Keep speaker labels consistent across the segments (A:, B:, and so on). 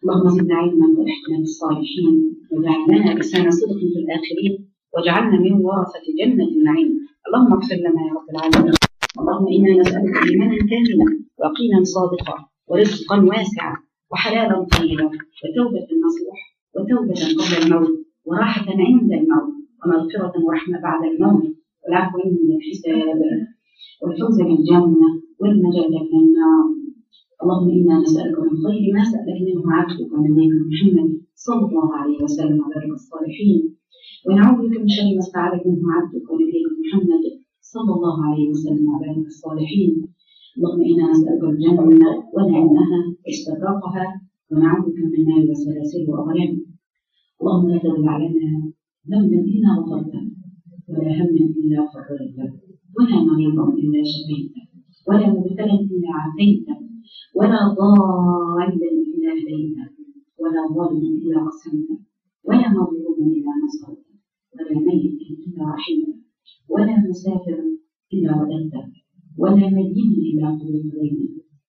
A: اللهم زدنا علما والحكمة الصالحين واجعل لنا لسان صدق في الآخرين واجعلنا من ورثة جنة النعيم اللهم اغفر لنا يا رب العالمين اللهم إنا نسألك إيمانا كاملا ويقينا صادقا ورزقا واسعا وحلالا طيبا وتوبة نصوح وتوبة قبل الموت وراحة عند الموت ومغفرة ورحمة بعد الموت والعفو عند الحساب والفوز بالجنة والنجاة من النار اللهم إنا نسألك من خير ما سألك منه عبدك ونبيك محمد صلى الله عليه وسلم وبارك الصالحين ونعوذ بك من شر ما استعاذك منه عبدك ونبيك محمد صلى الله عليه وسلم وبارك الصالحين اللهم إنا نسألك الجنة ونعمها واستبراقها ونعوذ بك من النار وسلاسل وأغلام اللهم لا تدع علينا ذنبا إلا غفرته ولا هما إلا فرجته ولا مريضا إلا شفيته ولا مبتلا إلا عافيته ولا ضالا إلا هديته ولا ظالما إلا قسمته ولا مظلوما إلا نصرته ولا ميتا إلا رحمته ولا مسافرا إلا رددته ولا مدينا إلا قضيت دينه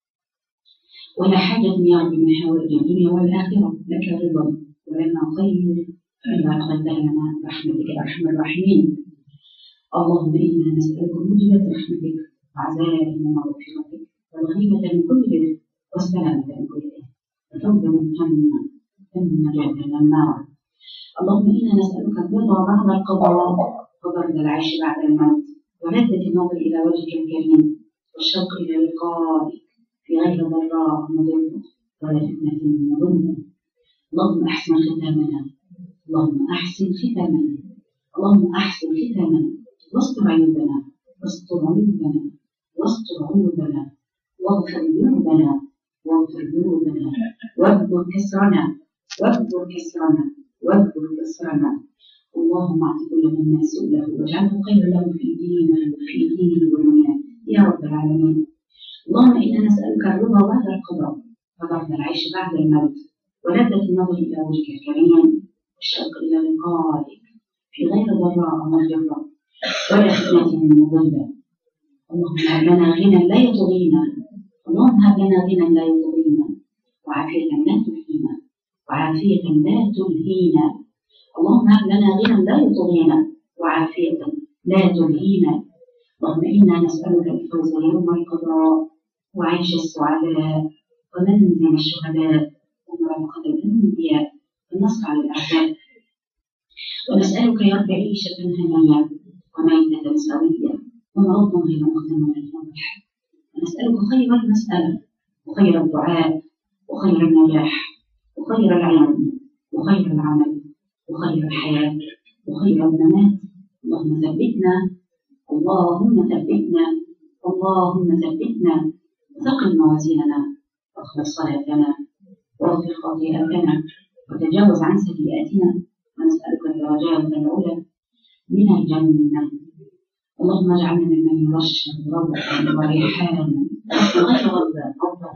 A: ولا حاجة يا رب من حوائج الدنيا والآخرة لك رضا ولنا خير إلا قدرنا لنا برحمتك يا أرحم الراحمين اللهم إنا نسألك موجبة رحمتك وعزائم مغفرتك والغيبة من كل بر والسلامة من كل إثم والفوز من الجنة والنجاة من النار اللهم إنا نسألك الرضا بعد القضاء وبرد العيش بعد الموت ولذة النظر إلى وجهك الكريم والشوق إلى لقائك في غير ضراء مضرة ولا فتنة مضلة اللهم أحسن ختامنا اللهم أحسن ختامنا اللهم أحسن ختامنا واستر عيوبنا واستر عيوبنا واستر عيوبنا واغفر ذنوبنا واغفر ذنوبنا واكبر كسرنا واكبر كسرنا واكبر كسرنا اللهم اعط كل منا سؤله واجعله خيرا له في دينه وفي دينه ودنياه يا رب العالمين اللهم انا نسالك الرضا بعد القضاء وبعد العيش بعد الموت ولذة النظر الى وجهك الكريم والشوق الى لقائك في غير ضراء مضرة ولا فتنة مضلة اللهم هب لنا غنى لا يطغينا اللهم هب لنا غنى لا يطغينا وعافية لا تلهينا وعافية لا تلهينا اللهم هب لنا غنى لا يطغينا وعافية لا تلهينا اللهم إنا نسألك الفوز يوم القضاء وعيش السعداء ومنزل الشهداء ومرافقة الأنبياء والنصر على الأعداء ونسألك يا رب عيشة هنية وميتة سوية ومرضا غير مختم الفرح ونسألك خير المسألة وخير الدعاء وخير النجاح وخير العلم وخير العمل وخير الحياة وخير الممات اللهم ثبتنا اللهم ثبتنا اللهم ثبتنا ثقل موازيننا واخلص صلاتنا واغفر خطيئتنا وتجاوز عن سيئاتنا ونسألك الدرجات العلى من الجنة اللهم اجعلنا ممن يرشد روحا وريحانا وغير غضب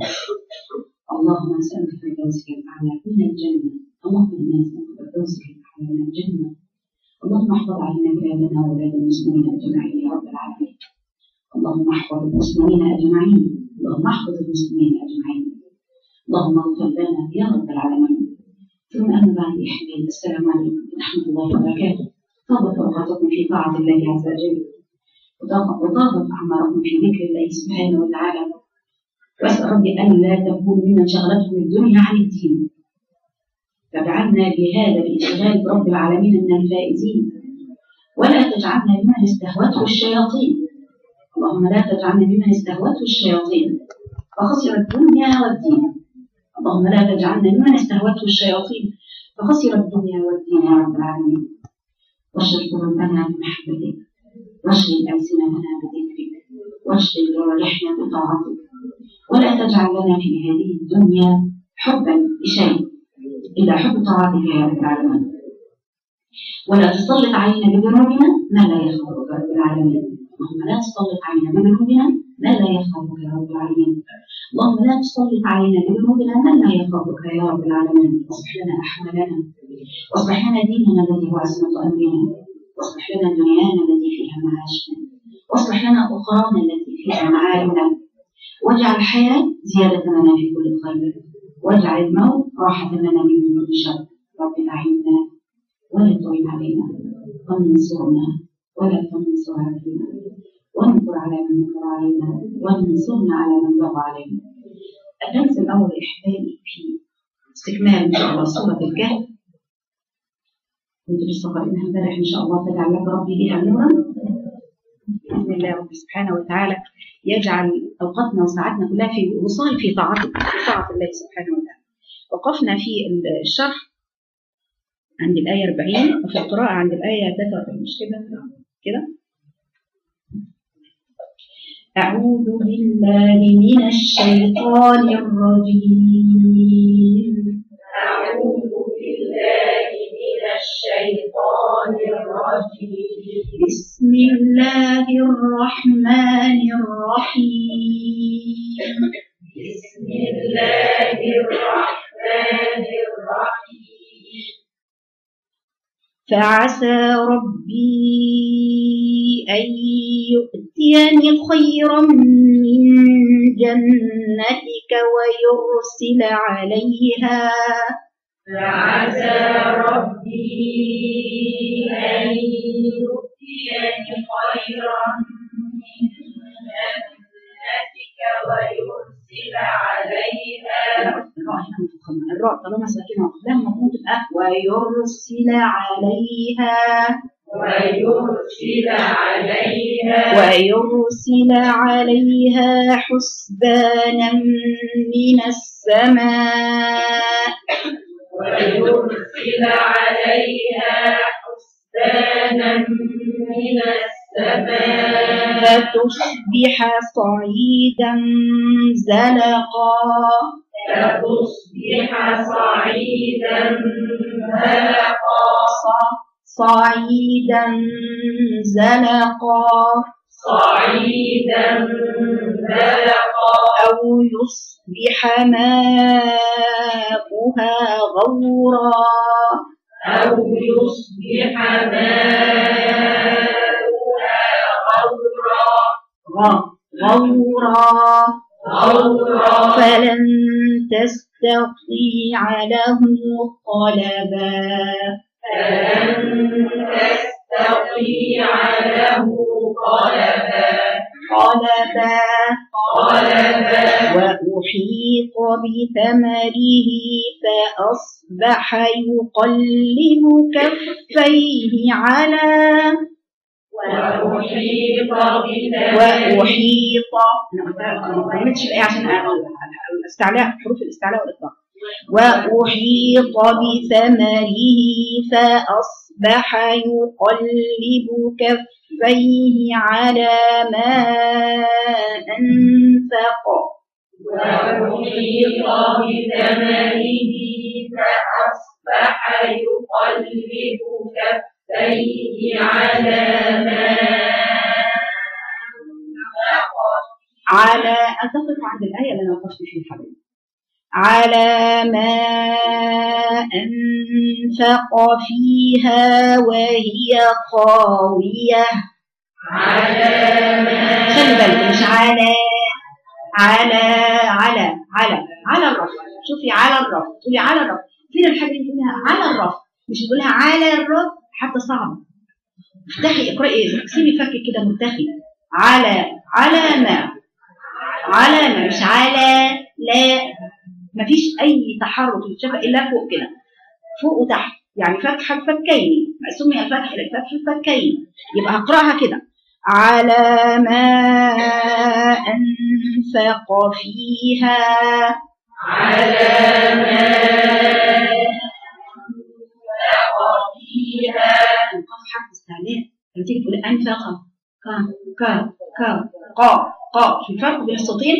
A: اللهم نسألك فردوسك الأعلى من الجنة اللهم إنا نسألك فردوسك الأعلى من الجنة اللهم احفظ علينا بلادنا وبلاد المسلمين أجمعين يا رب العالمين اللهم احفظ المسلمين أجمعين اللهم احفظ المسلمين أجمعين اللهم اغفر لنا يا رب العالمين ثم أما بعد يا حبيبي السلام عليكم ورحمة الله وبركاته طابت أوقاتكم في طاعة الله عز وجل وطابت أعماركم في ذكر الله سبحانه وتعالى وأسأل ربي ألا تكونوا ممن شغلتكم الدنيا عن الدين فاجعلنا بهذا الانشغال برب العالمين من الفائزين ولا تجعلنا ممن استهوته الشياطين اللهم لا تجعلنا ممن استهوته الشياطين فخسر الدنيا والدين اللهم لا تجعلنا ممن استهوته الشياطين فخسر الدنيا والدين يا رب العالمين واشغل قلوبنا بمحبتك واشغل ألسنتنا بذكرك واشغل جوارحنا بطاعتك ولا تجعل لنا في هذه الدنيا حبا لشيء إلا حب طاعتك يا رب العالمين ولا تسلط علينا بذنوبنا ما لا يخافك يا رب العالمين اللهم لا تسلط علينا بذنوبنا ما لا يخافك يا رب العالمين اللهم لا تسلط علينا بذنوبنا ما لا يخافك يا رب العالمين واصلح لنا أحوالنا واصلح لنا ديننا الذي هو عصمة أمرنا واصلح لنا دنيانا التي فيها معاشنا واصلح لنا أخرانا التي فيها معادنا واجعل الحياة زيادة لنا في كل خير واجعل الموت راحة لنا من كل شر رب أعنا ولا تعين علينا وانصرنا ولا تنصر علينا وانصر على من نكر علينا وانصرنا على من بغى علينا الدرس الأول إحبائي في استكمال إن شاء الله سورة الكهف كنت لسه قارئينها امبارح إن شاء الله تجعل لك ربي بها نورا بإذن الله رب سبحانه وتعالى يجعل أوقاتنا وساعاتنا كلها في وصال في طاعته في طاعة الله سبحانه وتعالى وقفنا في الشرح عند الآية 40 وفي القراءة عند الآية 43 مش كده كده أعوذ بالله من الشيطان الرجيم
B: أعوذ بالله من الشيطان الرجيم
A: بسم الله الرحمن الرحيم
B: بسم الله الرحمن الرحيم
A: فعسى ربي أن يؤتيني خيرا من جنتك ويرسل عليها
B: فعسى ربي أن يؤتيني خيرا من جنتك ويرسل عليها
A: الراء هنا مفخمة الراء طالما ساكنة وقبلها مضمون تبقى ويرسل عليها
B: ويرسل عليها
A: ويرسل عليها حسبانا من السماء
B: ويرسل عليها حسبانا من السماء
A: فتصبح صعيدا زلقا
B: فتصبح صعيدا زلقا
A: ص- صعيدا زلقا
B: صعيدا زلقا
A: أو يصبح ماؤها غورا
B: أو يصبح ماؤها غورا
A: غ- غورا
B: غورا
A: فلن تستطيع له طلبا
B: فلن تستطيع له طلبا
A: طلبا
B: طلبا
A: وأحيط بثمره فأصبح يقلب كفيه على
B: وأحيط بثمره
A: وأحيط أنا ما قلتش الآية عشان الاستعلاء حروف الاستعلاء والإطلاق وأحيط بثمره فأصبح يقلب كفيه على ما أنفق
B: وأحيط بثمره فأصبح يقلب كفيه على ما أنفق
A: على أتفق عند الآية اللي أنا وقفت فيها حبيبي على ما أنفق فيها وهي خاوية
B: على ما
A: خلي بالك مش على على على على على الرف شوفي على الرف تقولي على الرف فين الحاجة اللي تقولها على الرف مش تقولها على الرف حتى صعبة افتحي اقرأي سيبي فكك كده مرتخي على على ما على ما مش على لا مفيش أي تحرك للشفة إلا فوق كده فوق وتحت يعني فتح الفكين سمي الفتح إلى فتح الفكين يبقى هقرأها كده على ما أنفق فيها
B: على ما أنفق فيها
A: القاف حرف استعلاء لما تيجي تقول أنفق ك ك ك قا قا في فرق بين الصوتين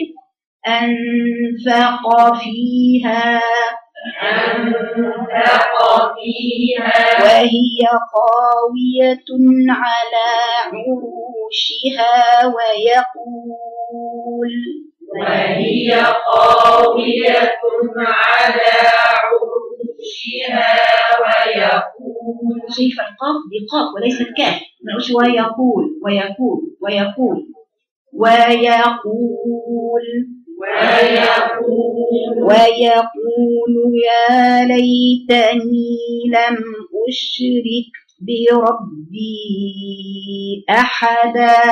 A: أنفق فيها
B: أنفق فيها
A: وهي خاوية على عروشها ويقول
B: وهي خاوية على عروشها ويقول
A: شايفة القاف دي قاف وليست كاف ما نقولش ويقول ويقول ويقول ويقول
B: ويقول
A: ويقول يا ليتني لم أشرك بربي أحدا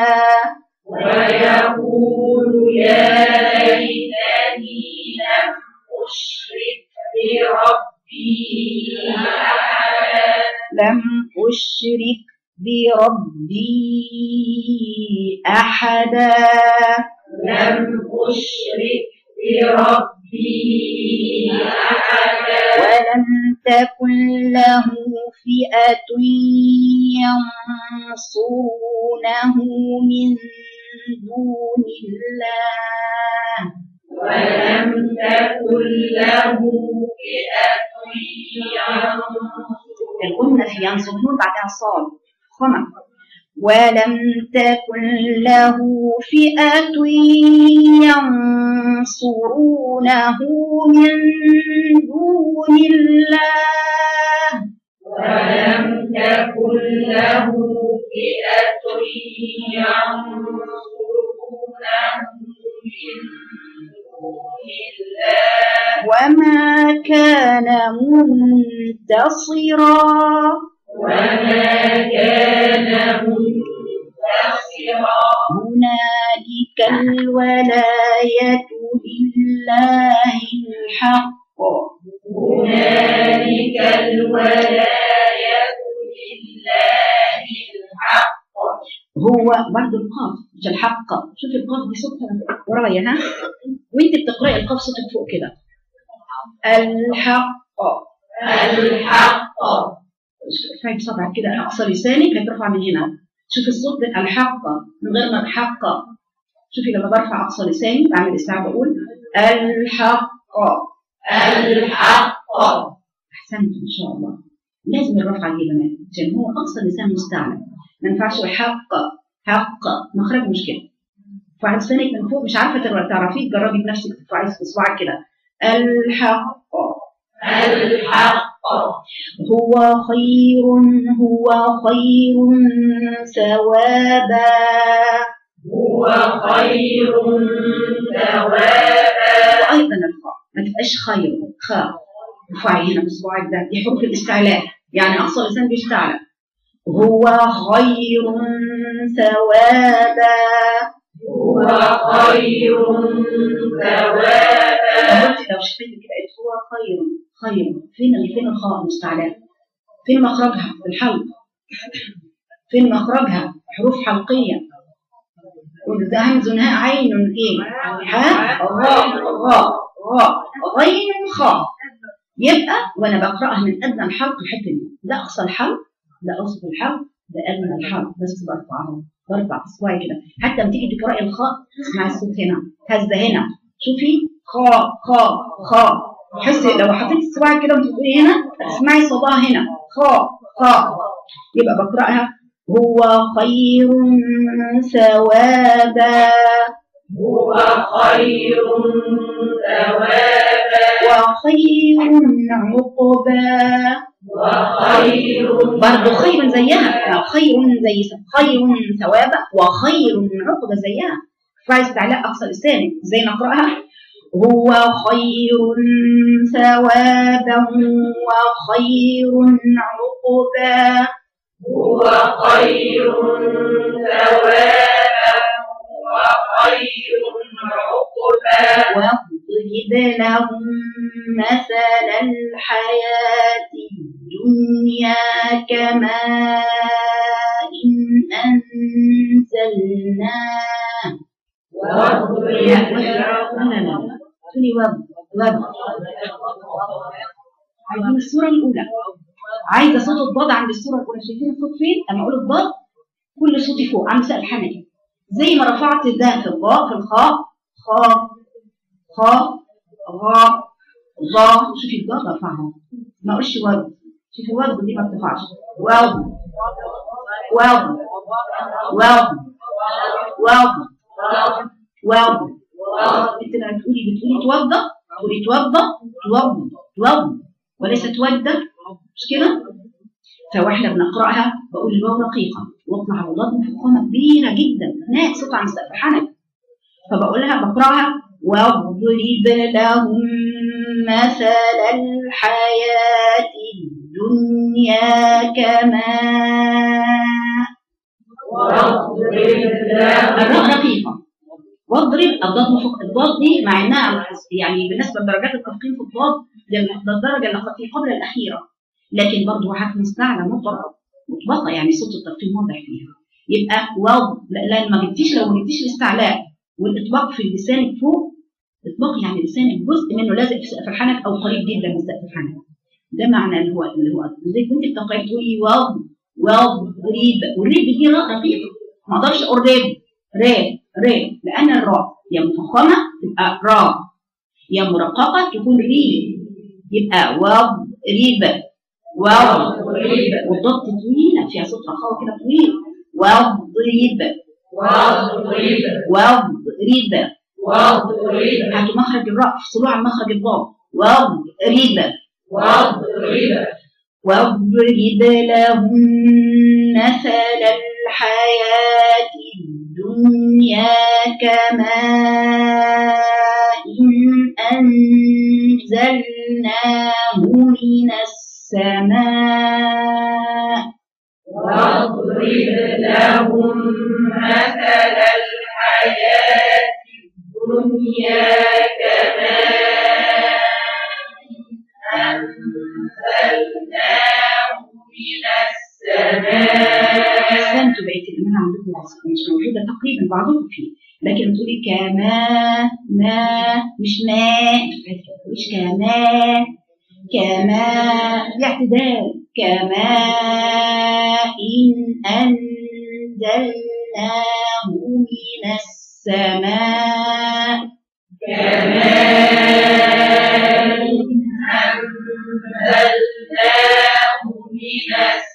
B: ويقول يا ليتني لم أشرك بربي أحدا
A: لم أشرك بربي أحدا
B: لم أشرك بربي أحدا
A: ولم تكن له فئة ينصرونه من دون الله
B: ولم تكن له فئة ينصرون
A: الجملة في ينصرون بعدها صاد خمس ولم تكن له فئة ينصرونه من دون الله
B: ولم تكن له فئة ينصرونه من دون الله
A: وما كان منتصرا
B: وما كان منتصرا
A: هنالك الولاية لله الحق
B: هنالك الولاية لله الحق
A: هو برضه القاف مش الحق شوفي القاف دي صوتها ورايا ها وانت بتقراي القاف صوتك فوق كده الحق
B: الحق
A: ارفعي بصبعك كده اقصى لسانك هترفع من هنا شوفي الصوت ده الحق من غير ما الحق شوفي لما برفع اقصى لساني بعمل استعاده بقول الحق
B: الحق
A: احسنت ان شاء الله لازم الرفعه دي يا بنات عشان هو اقصى لسان مستعمل ما ينفعش حق حق مخرج مش كده ارفعي لسانك من فوق مش عارفه تر- تعرفيه تجربي بنفسك ترفعي اصبعك كده الحق
B: الحق
A: هو خير هو خير ثوابا
B: هو خير ثوابا
A: وايضا الخاء ما تبقاش خير خاء ارفعي هنا بصباعك ده دي حروف الاستعلاء يعني اقصى لسان بيستعلى هو خير ثوابا
B: هو خير ثوابا
A: لو قلت لو شفت كده قلت هو خير خير فين اللي فين الخاء المستعلاء فين مخرجها في الحلق فين مخرجها حروف حلقيه وده همز هاء عين ايه ها راء راء راء غين خاء يبقى وانا بقراها من ادنى الحلق الحته دي ده اقصى الحلق ده اوسط الحلق ده ادنى الحلق بس برفعه برفع اصبعي كده حتى لما تيجي تقراي الخاء اسمعي الصوت هنا هزه هنا شوفي خاء خاء خاء حسي لو حطيتي صباعك كده وانت بتقولي هنا هتسمعي صداها هنا خاء خاء يبقى بقراها هو خير ثوابا
B: هو خير ثوابا
A: وخير عقبا
B: وخير
A: برضه خير زيها خير زي خير ثوابا وخير عقبا زيها فايز استعلاء اقصى لسانك زي نقراها هو خير ثوابا وخير عقبا
B: هو خير ثوابا وخير عقبا
A: واضرب لهم مثل الحياة الدنيا كماء أنزلناه
B: واضرب
A: لا لا لا تقولي وب وب عايزين الصورة الأولى عايزة صوت الضاد عند الصورة الأولى شايفين الصوت فين؟ أما أقول الضاد كل صوتي فوق عند سقف الحنكي زي ما رفعت ده في الضاء في الخاء خاء خاء غاء ظا شوفي الضاد رفعها ما اقولش وب شوفي وب دي ما بترفعش وب وب وب وب وب انت لما تقولي بتقولي توضى تقولي توضى توضى توضى وليس تودى مش كده فواحنا بنقراها بقول الواو رقيقه واطلع على الضاد مفخمه كبيره جدا ناس صوت عن سقف حنك فبقولها بقراها واضرب لهم مثل الحياة الدنيا كماء
B: واضرب لهم
A: الراء رقيقة واضرب الضاد فوق الضاد دي مع انها يعني بالنسبه لدرجات التفخيم في الضاد ده الدرجه التي قبل الاخيره لكن برضه حرف مستعلى مطلقه مطلقه يعني صوت التفخيم واضح فيها يبقى واو لا, لا ما جبتيش لو ما جبتيش الاستعلاء والاطباق في لسانك فوق اطباق يعني لسانك جزء منه لازق في سقف الحنك او قريب جدا من سقف الحنك ده معنى اللي هو اللي هو زي كنت بتقرأي تقولي واو واو ريب والريب دي راء رقيقه ما اقدرش اقول ريب ريب ريب لان الراء يا مفخمه تبقى را يا مرققه تكون ريب يبقى واو ريب واو والضبط طويله فيها صوت رخاوه كده طويل واو ريب
B: واضرب
A: واو ريب
B: واضرب
A: هاتوا مخرج الراء افصلوه عن مخرج الضاد واو ريب
B: واضرب
A: واضرب لهم مثل الحياة الدنيا كماء أنزلناه من السماء
B: واضرب لهم مثل الحياة الدنيا كماء أنزلناه من السماء
A: أحسنتوا بقية الإيمان عندكم مش موجودة تقريبا بعضكم فيه لكن بتقولي كما ما مش ما مش كما كما باعتدال كما إن أنزلناه من السماء
B: كماء أنزلناه من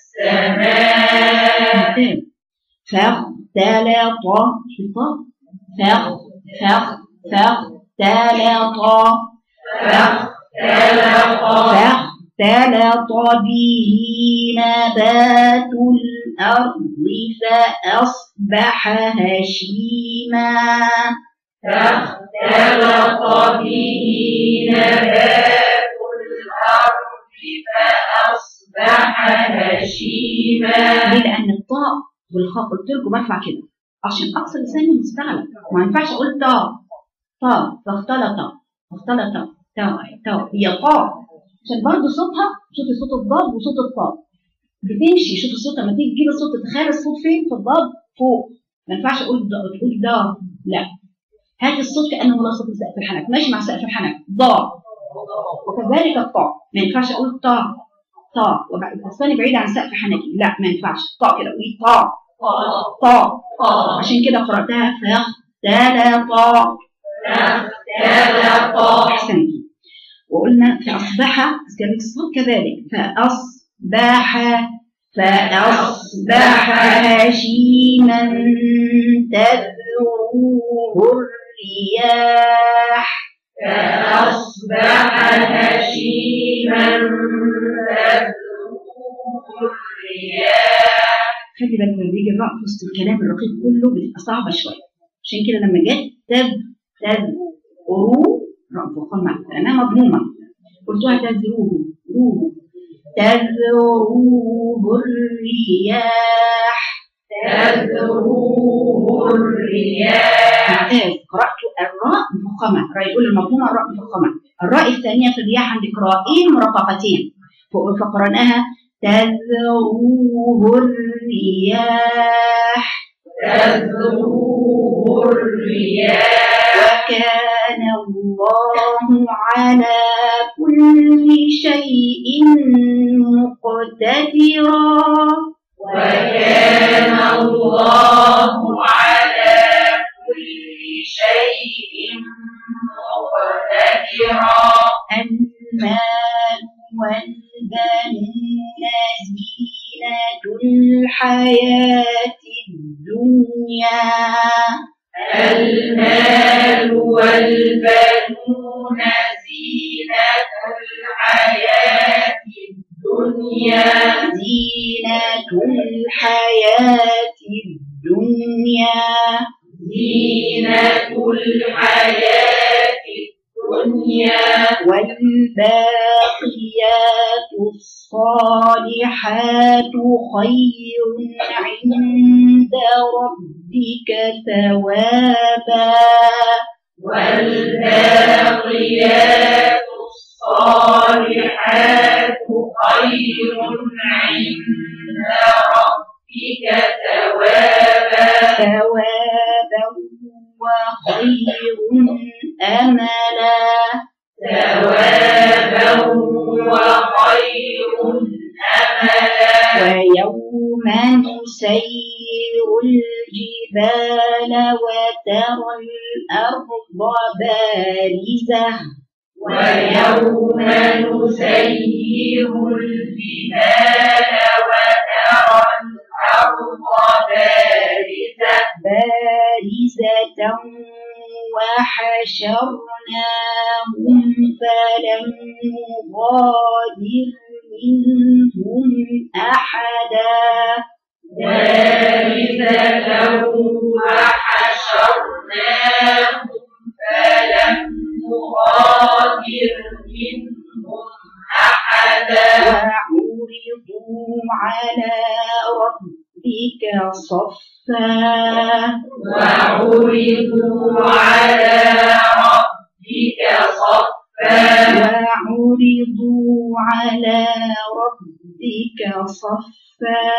B: السماء
A: ممتاز فاختلط شطة فخ فخ فاختلط
B: فاختلط
A: فاختلط به نبات الأرض فأصبح هشيما
B: فاختلط به نبات الأرض فأصبح هشيما
A: ليه؟ لأن الطاء والخاء قلت لكم ارفع كده عشان أقصى لساني مستعلى ما ينفعش أقول طاء طاء فاختلط فاختلط تاء تاء هي طاء عشان برضه صوتها شوفي صوت الضاد وصوت الطاء بتمشي شوفي الصوت لما تيجي تجيبي الصوت تتخيل الصوت فين في الضاد فوق ما ينفعش اقول دا تقول دا لا هات الصوت كانه ملاصق لسقف الحنك ماشي مع سقف الحنك ضا وكذلك الطاء ما ينفعش اقول طا طا وبعد لساني بعيد عن سقف حنكي لا ما ينفعش طا كده قولي طا طا عشان كده قراتها فاختلطا
B: فاختلط
A: احسنتي وقلنا فاصبح استمع الصوت كذلك فاصبح فأصبح هشيما تذروه الرياح
B: فأصبح هشيما تذروه الرياح
A: خلي بالك لما بيجي الراء في وسط الكلام الرقيق كله بتبقى صعبة شوية عشان كده لما جت تذ تذ رو راء فوقها مع لأنها مضمومة قلتوها تذروه روه تذروه الرياح
B: تذروه الرياح
A: ممتاز قرأت الراء مفخمة الراء يقول المضمومة الراء مفخمة الراء الثانية في الرياح عندك راءين مرققتين ف- فقرأناها تذروه الرياح
B: تذروه الرياح
A: وكان الله على كل شيء مقتدرا
B: وكان الله على كل شيء مقتدرا
A: المال والبنون زينة الحياة الدنيا
B: المال والبنون زينة الحياة الدنيا
A: زينة الحياة الدنيا
B: زينة الحياة
A: والباقيات الصالحات خير عند ربك ثوابا
B: والباقيات الصالحات خير عند ربك ثوابا
A: ثوابا وخير أملا
B: ثوابا وخير أملا
A: ويوم نسير الجبال وترى الأرض بارزة
B: ويوم نسير الجبال وترى الأرض بارزة
A: بارزة وحشرناهم فلم نغادر منهم أحدا
B: بارزة وحشرناهم فلم نغادر منهم أحدا
A: وعرضوا على ربك صفا
B: وعرضوا على ربك صفا
A: وعرضوا على ربك صفا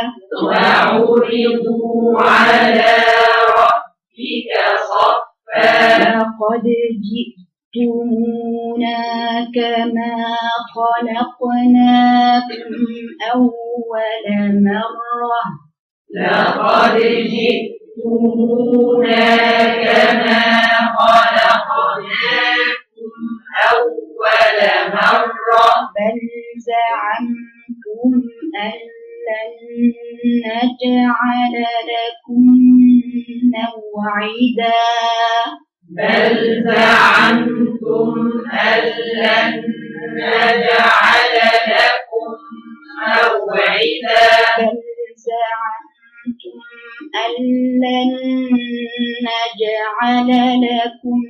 B: وعرضوا على ربك صفا
A: لقد جئتمونا كما خلقناكم أول مرة
B: لقد جئتمونا كما خلقناكم أول مرة
A: بل زعمتم أن لن نجعل لكم موعدا
B: بل زعمتم أن لن نجعل لكم موعدا
A: بل زعمتم أن لن نجعل لكم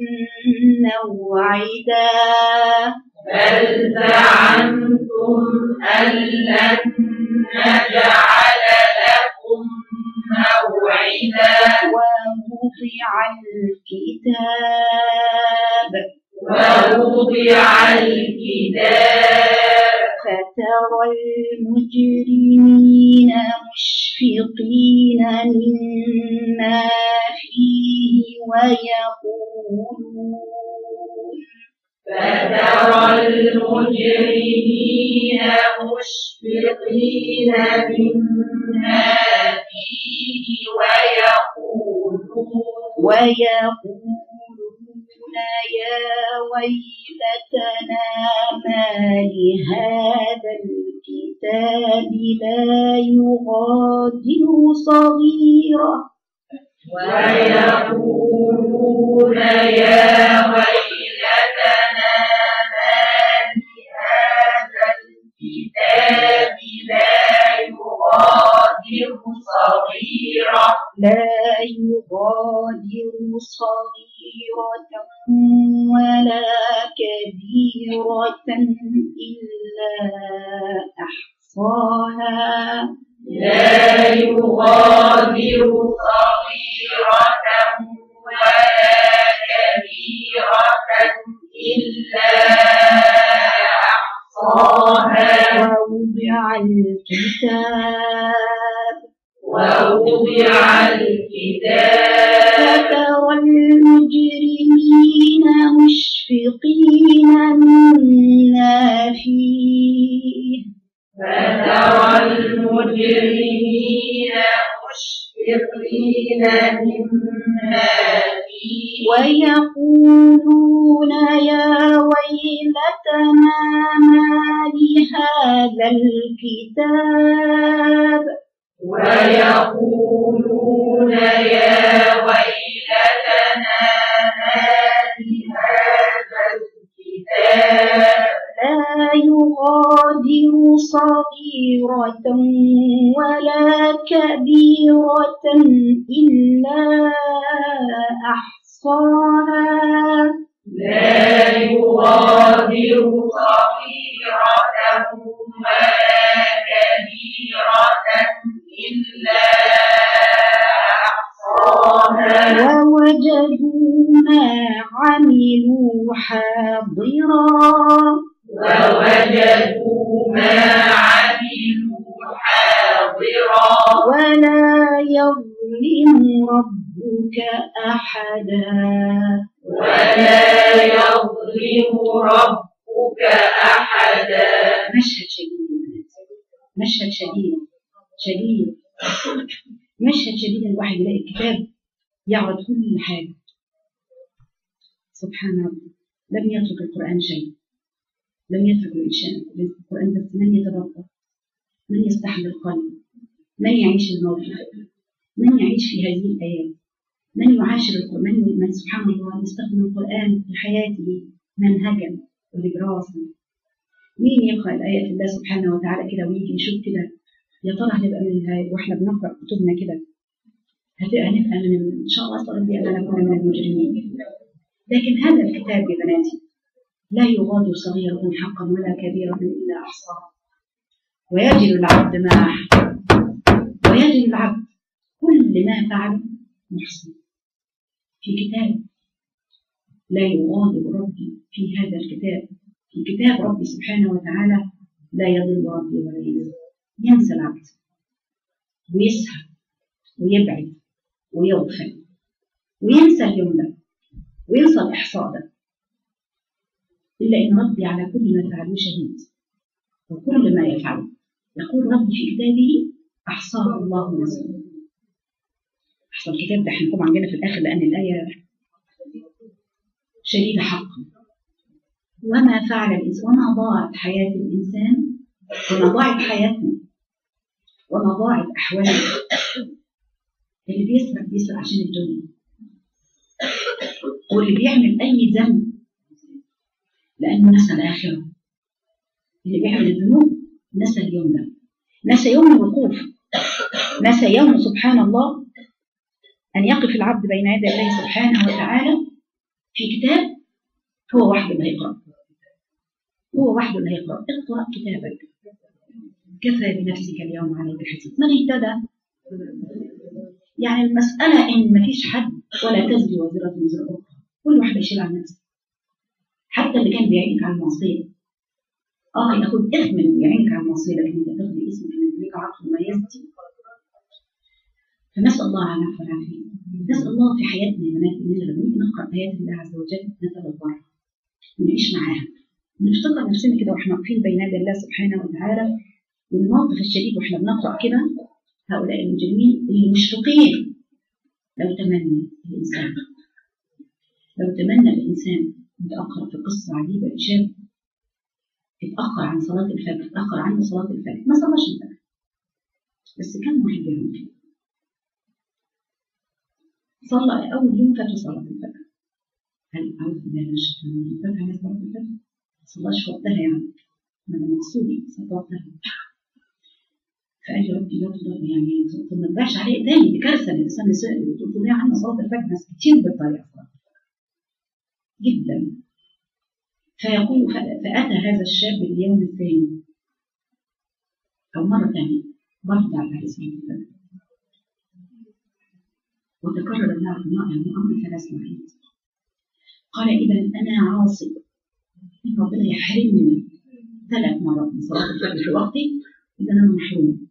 A: موعدا
B: بل زعمتم أن لن نجعل لكم موعدا
A: ووضع الكتاب
B: ووضع الكتاب
A: فترى المجرمين مشفقين مما فيه ويقولون
B: فترى المجرمين مشفقين مما فيه ويقولون
A: ويقولون يا ويلتنا ما لهذا الكتاب لا يغادر صغيرة
B: ويقولون يا ويلتنا ما لهذا الكتاب لا يغادر صغيرة
A: لا يغادر صغيرة ولا كبيرة إلا أحصاها
B: لا يغادر صغيرة ولا كبيرة إلا أحصاها
A: ووضع الكتاب
B: ووضع الكتاب
A: فترى المجرمين مشفقين مما فيه
B: فترى المجرمين مشفقين مما فيه
A: ويقولون يا ويلتنا ما لهذا الكتاب
B: ويقولون يا ويلتنا ما لهذا الكتاب
A: لا يغادر صغيرة ولا كبيرة إلا أحصاها
B: لا يغادر صغيرة ولا كبيرة إلا أحصاها
A: ووجدوا ما عملوا حاضرا
B: ووجدوا ما عملوا حاضرا
A: ولا يظلم ربك أحدا
B: ولا يظلم ربك أحدا
A: مشهد شديد يا بنات. مشهد شديد شديد مشهد شديد الواحد يلاقي الكتاب يعرض كل حاجة سبحان ربي لم يترك القرآن شيء لم يترك الإنسان القرآن بس من يتدبر من يستحمل القلب من يعيش الموقف من يعيش في هذه الآيات من يعاشر القرآن من, من سبحان الله يستخدم القرآن في حياته منهجا ودراسة مين يقرأ الآيات الله سبحانه وتعالى كده ويجي يشوف كده يا ترى هنبقى من الهاي واحنا بنقرأ كتبنا كده هتبقى هنبقى من إن شاء الله أسأل ربي أن نكون من المجرمين لكن هذا الكتاب يا بناتي لا يغادر صغيرة حقا ولا كبيرة إلا أحصاها ويجد العبد ما أحب ويجد العبد كل ما فعل محسن في كتاب لا يغادر ربي في هذا الكتاب في كتاب ربي سبحانه وتعالى لا يضل ربي ولا ينسى ينسى العبد ويسهى ويبعد ويغفل وينسى اليوم ده وينسى الإحصاء ده إلا إن ربي على كل ما فعله شهيد وكل ما يفعله يقول ربي في كتابه أحصاه الله ونسيه أحصى الكتاب ده هنكون عندنا في الآخر لأن الآية شديدة حقا وما فعل الإنسان وما ضاعت حياة الإنسان وما ضاعت حياتنا وما ضاعت أحوالنا اللي بيسرق بيسرق عشان الدنيا واللي بيعمل أي ذنب لأنه نسى الآخرة اللي بيعمل الذنوب نسى اليوم ده نسى يوم الوقوف نسى يوم سبحان الله أن يقف العبد بين يدي الله سبحانه وتعالى في كتاب هو وحده اللي هيقرأ هو وحده اللي هيقرأ اقرأ كتابك كفى بنفسك اليوم عليك حسيب من اهتدى يعني المسألة إن مفيش حد ولا تزري وزيرة وزر أخرى كل واحد يشيل عن نفسه حتى اللي كان بيعينك على المعصية اه ياخد اسم من يعينك على المعصية لكن انت تاخدي اسمك من ليك عقل مميزتي فنسأل الله أن يعفو العافية نسأل الله في حياتنا يا بنات إننا لما نيجي نقرأ آيات الله عز وجل نتدبر ونعيش معاها ونفتكر نفسنا كده واحنا واقفين بين يدي الله سبحانه وتعالى والموقف الشديد واحنا بنقرأ كده هؤلاء المجرمين اللي مشفقين لو تمنى الإنسان لو تمنى الإنسان يتأخر في قصة عجيبة لشاب اتأخر عن صلاة الفجر اتأخر عنه صلاة الفجر ما صلاش الفجر بس كان واحد يوم صلى أول يوم فاتوا صلاة الفجر هل أعوذ بالله من الشيطان الرجيم فات على صلاة الفجر ما صلاش في وقتها يعني ما أنا مقصودي صلاة وقتها فقال لي ربي لا تضر يعني ما تضيعش عليه تاني دي كارثة الإنسان تضيع عنه صلاة الفجر ناس كتير بتضيع صلاة جدا فيقول فأتى هذا الشاب اليوم الثاني أو مرة ثانية برضه على صلاة الفجر وتكرر الأمر ثلاث مرات قال إذا أنا عاصي إن ربنا يحرمني ثلاث مرات من صلاة الفجر في وقتي إذا أنا محروم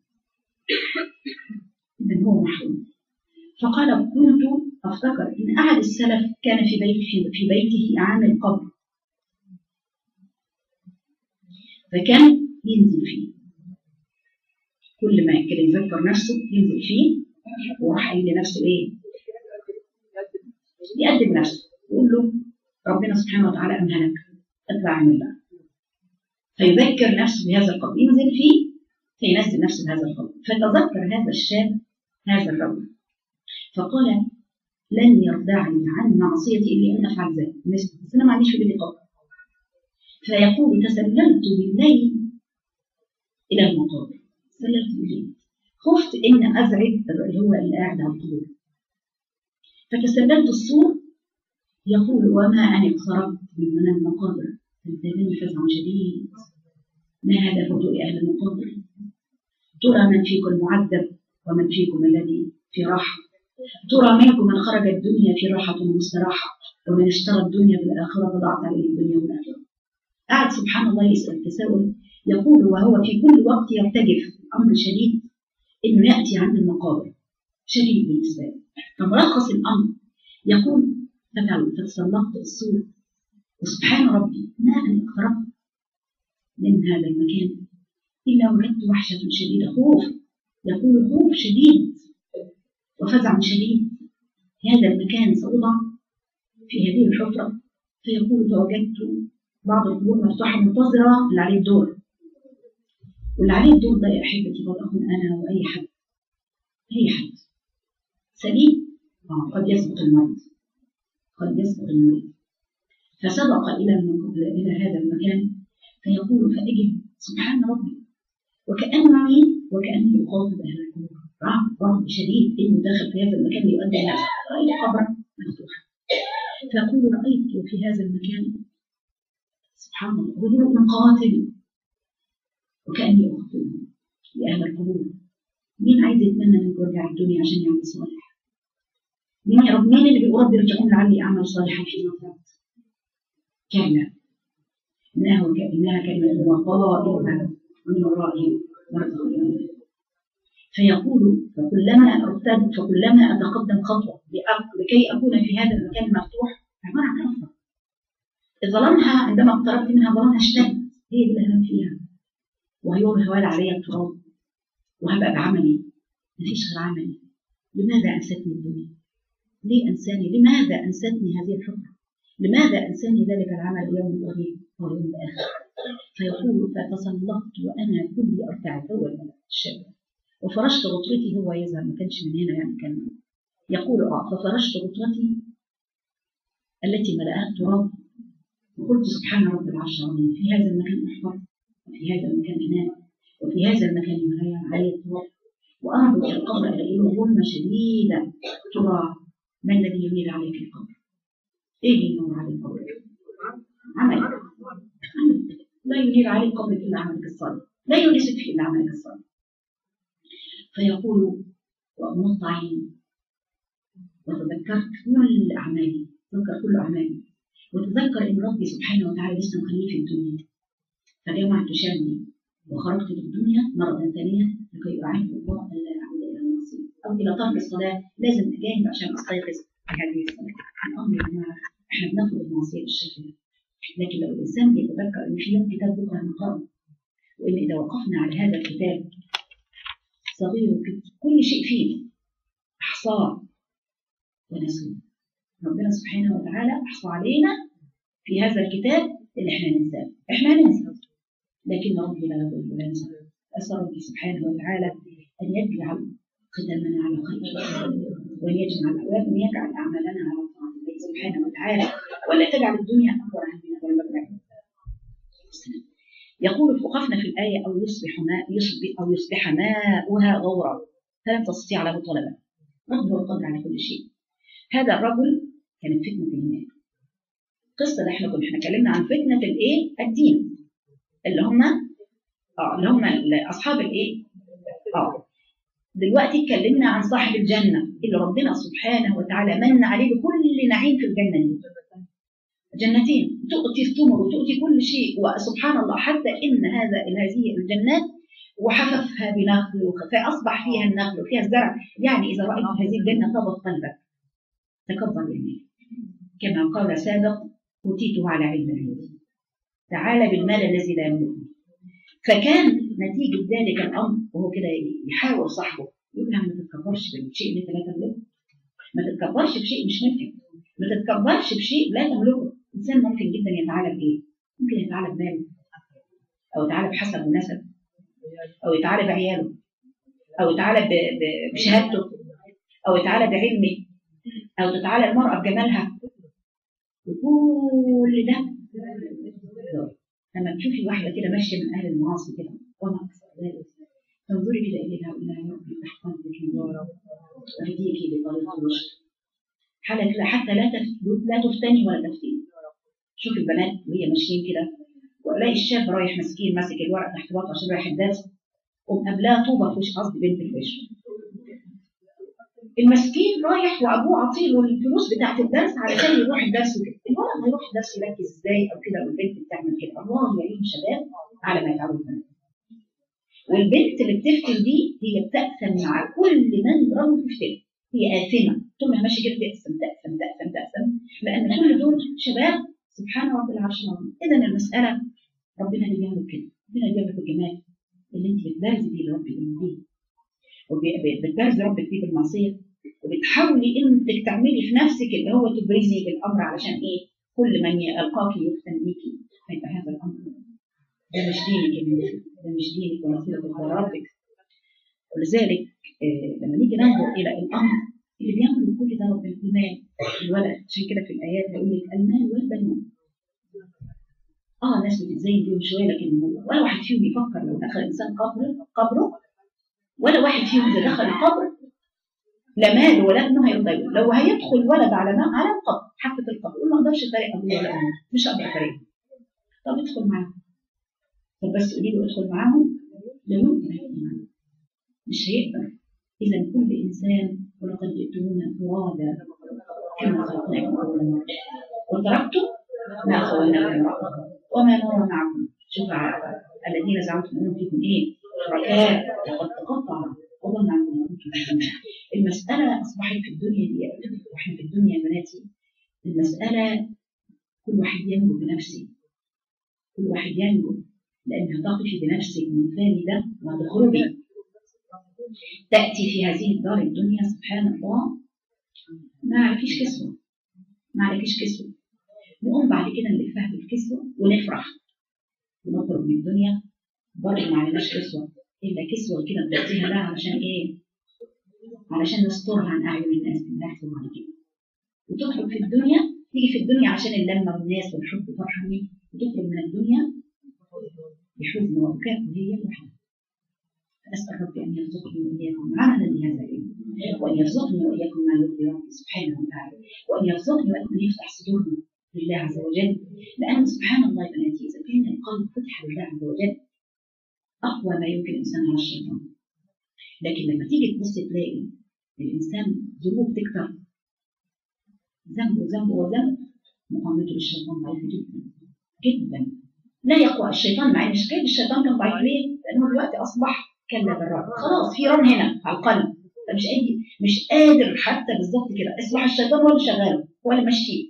A: إذا هو محروم فقال كنت أفتكر إن أحد السلف كان في بيته في بيته عامل قبر فكان ينزل فيه كل ما كان يذكر نفسه ينزل فيه وراح قايل لنفسه ايه؟ يقدم نفسه يقول له ربنا سبحانه وتعالى امهلك اطلع اعمل بقى فيذكر نفسه بهذا القبر ينزل فيه فينزل نفسه بهذا القبر فتذكر هذا الشاب هذا الرجل فقال لن يردعني عن معصيتي الا ان افعل ذلك بس انا ما عنديش في بيتي قبر فيقول تسللت بالليل الى المقابر سللت بالليل خفت ان ازعج اللي هو اللي قاعد على الطول فتسللت السور يقول وما أن اقتربت من من المقابر فانتابني فزع شديد ما هذا هدوء أهل المقابر ترى من فيكم معذب ومن فيكم الذي في راحة ترى منكم من خرج الدنيا في راحة ومستراحة ومن اشترى الدنيا بالآخرة فضاعت عليه الدنيا والآخرة قاعد سبحان الله يسأل تساؤل يقول وهو في كل وقت يرتجف أمر شديد إنه يأتي عند المقابر شديد بالنسبة له فملخص الأمر يقول فتل- فتسلقت السور وسبحان ربي ما أن اقتربت من هذا المكان إلا وجدت وحشة شديدة خوف يقول خوف شديد وفزع شديد هذا المكان سأوضع في هذه الحفرة فيقول فوجدت بعض القبور مفتوحة منتظرة اللي عليه الدور واللي عليه الدور ده يا أحبتي قد أكون أنا وأي حد أي حد سليم آه، قد يسبق المرض قد يسبق المريض فسبق إلى المك- إلى هذا المكان فيقول فأجد سبحان ربي وكأني وكأني أخاطب أهل القبور رعب رعب شديد إنه داخل في هذا المكان ليؤدي نفسه رأيت قبرا مفتوحا فيقول رأيت في هذا المكان سبحان الله هدوء قاتل وكأني أخطب لأهل القبور مين عايز يتمنى انه يرجع الدنيا عشان يعمل صالح؟ مين يا رب مين اللي بيقول رب ارجعون لعلي اعمل صالحا فيما تركت؟ كلا انها ك- انها كلمه هو قائلها ومن ورائهم مرضى فيقول فكلما ارتد فكلما اتقدم خطوه لأ- لكي اكون في هذا المكان المفتوح عباره عن حفره ظلمها عندما اقتربت منها ظلمها اشتد هي دي اللي هنام فيها وهيوم هوال علي التراب وهبقى بعملي مفيش غير عملي لماذا أنستني الدنيا؟ ليه أنساني؟ لماذا أنستني هذه الحفرة؟ لماذا أنساني ذلك العمل يوم الغيب أو يوم الآخر؟ فيقول فتسلقت وأنا كلي أرتعد هو الشاب وفرشت غطرتي هو يزعل ما كانش من هنا يعني كان يقول اه ففرشت غطرتي التي ملأها التراب وقلت سبحان رب العرش العظيم في هذا المكان أحفر وفي هذا المكان أنام وفي هذا المكان يملأ علي التراب وأرجو في القبر ألاقيه ظلمة شديدة ترى ما الذي يميل عليك القبر؟ إيه اللي ينور عليك القبر؟ عملك عملك لا ينير عليك قبرك إلا عملك الصالح لا يونسك فيه إلا عملك الصالح فيقول وأمط عيني وتذكرت كل أعمالي تذكر كل أعمالي وتذكر إن ربي سبحانه وتعالى لسه مخليه في الدنيا فجمعت شملي وخرجت للدنيا مرة ثانية لكي أعين الله ألا أعود إلى المصير أو إلى ترك الصلاة لازم أجاهد عشان أستيقظ بهذه الصلاة الأمر يا جماعة إحنا بناخد المعصية بالشكل ده لكن لو الإنسان بيتذكر إن في يوم كتاب بكرة نقرأه وإن إذا وقفنا على هذا الكتاب صغير وكبير كل شيء فيه أحصاه ونسوه ربنا سبحانه وتعالى أحصى علينا في هذا الكتاب اللي إحنا ننساه إحنا هننسى لكن ربي لا يضل ولا ينسى أسأل ربي سبحانه وتعالى أن يجعل قدمنا على خير وأن يجعل وأن يجعل أعمالنا على طاعة الله سبحانه وتعالى ولا تجعل الدنيا أكبر همنا ولا مبلغ يقول وقفنا في الآية أو يصبح ماء يصبح أو يصبح ماؤها غورا فلم تستطيع له طلبا رب هو القادر على كل شيء هذا الرجل كانت فتنة المال القصة اللي احنا كنا احنا اتكلمنا عن فتنة الايه؟ الدين اللي هم اه اللي هم اصحاب الايه؟ اه دلوقتي اتكلمنا عن صاحب الجنة اللي ربنا سبحانه وتعالى من عليه بكل نعيم في الجنة دي جنتين تؤتي الثمر وتؤتي كل شيء وسبحان الله حتى ان هذا هذه الجنات وحففها بنخل فاصبح فيها النخل وفيها الزرع يعني اذا رايت هذه الجنه طابت قلبك تكبر بالمال كما قال سابق اوتيته على علم عندي تعالى بالمال الذي لا يملكه فكان نتيجه ذلك الامر وهو كده يحاور صاحبه يقول له ما تتكبرش بالشيء اللي انت لا تملكه ما تتكبرش بشيء مش ملكك ما تتكبرش بشيء لا تملكه الانسان ممكن جدا يتعالى بايه؟ ممكن يتعالى بماله او يتعالى بحسب ونسب او يتعالى بعياله او يتعالى ب- ب- بشهادته او يتعالى بعلمه او تتعالى المراه بجمالها وكل ده لما تشوفي واحده كده ماشيه من اهل المعاصي كده وما اكثر ذلك تنظري كده اليها وإلى يا رب افتح قلبك نورا واهديك بطريق الرشد حتى حتى لا تف- لا تفتني ولا تفتني شوف البنات وهي ماشيين كده والاقي الشاب رايح مسكين ماسك الورق تحت باطه عشان رايح الدرس قوم قبلها طوبه في وش قصدي بنت في وشه المسكين رايح وابوه عاطيله الفلوس بتاعت الدرس علشان يروح الدرس وكده الولد هيروح الدرس يركز ازاي او كده والبنت بتعمل كده الله يعين شباب على ما يفعلوا البنات والبنت اللي بتفتن دي هي بتأثم مع كل من رغم تفتن هي آثمة طول ما ماشية كده تأثم تأثم تأثم تأثم لأن كل دول شباب سبحان رب العرش العظيم إذا المسألة ربنا اللي بيعمل كده ربنا اللي بيعمل الجمال اللي أنت بتبارزي بيه لربك بيه وبتبارزي ربك بيه بالمعصية وبتحاولي انك تعملي في نفسك اللي هو تبرزي بالامر علشان ايه؟ كل من يلقاك يفتن بيكي فيبقى هذا الامر ده مش دينك يا بنتي ده مش دينك ولا صلتك ولا ربك ولذلك آه لما نيجي ننظر الى الامر اللي بيعمل كل ده ربنا المال الولد عشان كده في الايات هيقول لك المال والبنون اه الناس بتتزين بيهم شويه لكن ولا واحد فيهم يفكر لو دخل انسان قبر قبره ولا واحد فيهم اذا دخل القبر لا مال ولا ابنه هيضيع لو هيدخل ولد على ما على القبر حافه القبر يقول ما اقدرش اطيق ابوه ولا امه مش هقدر اطيقه طب ادخل معاهم طب بس قولي له ادخل معاهم لا يمكن هيدخل معاهم مش هيقدر اذا كل انسان ولقد جئتمونا فرادا كما خلقناكم اول مره وتركتم ما خولناكم معكم وما نرى معكم شفعاء الذين زعمتم انهم فيكم ايه شركاء وقد تقطع وضل عنكم ما كنتم تعملون المسألة أصبحت في الدنيا دي واحنا في الدنيا يا بناتي المسألة كل واحد ينجو بنفسه كل واحد ينجو لأن هتقفي بنفسك منفردة وهتخرجي تأتي في هذه الدار الدنيا سبحان الله ما عليكيش كسوة ما عليكيش كسوة نقوم بعد كده نلفها بالكسوة ونفرح ونخرج من الدنيا برضه ما عليناش كسوة إلا كسوة كده بنعطيها لها علشان إيه؟ علشان نسترها عن أعين الناس بنحصل بعد كده وتخرج في الدنيا تيجي في الدنيا عشان اللمة والناس والحب وفرحانين وتخرج من الدنيا بحزن وبكاء وهي وحدها أسأل ربي أن يرزقني وإياكم عملا لهذا العلم وأن يرزقني وإياكم ما يرضي ربي سبحانه وتعالى وأن يرزقني وإياكم أن يفتح صدورنا لله عز وجل لأن سبحان الله يا بناتي إذا كان القلب فتح لله عز وجل أقوى ما يمكن الإنسان على الشيطان لكن لما تيجي تبص تلاقي الإنسان ذنوب تكتر ذنب وذنب وذنب مقاومته للشيطان ضعيفة جدا جدا لا يقوى الشيطان مع ان كيف الشيطان كان ضعيف ليه؟ لانه دلوقتي اصبح كلا بالرب خلاص في رن هنا على القلب فمش قادر مش قادر حتى بالظبط كده اصبح الشيطان هو اللي شغاله هو اللي ماشيه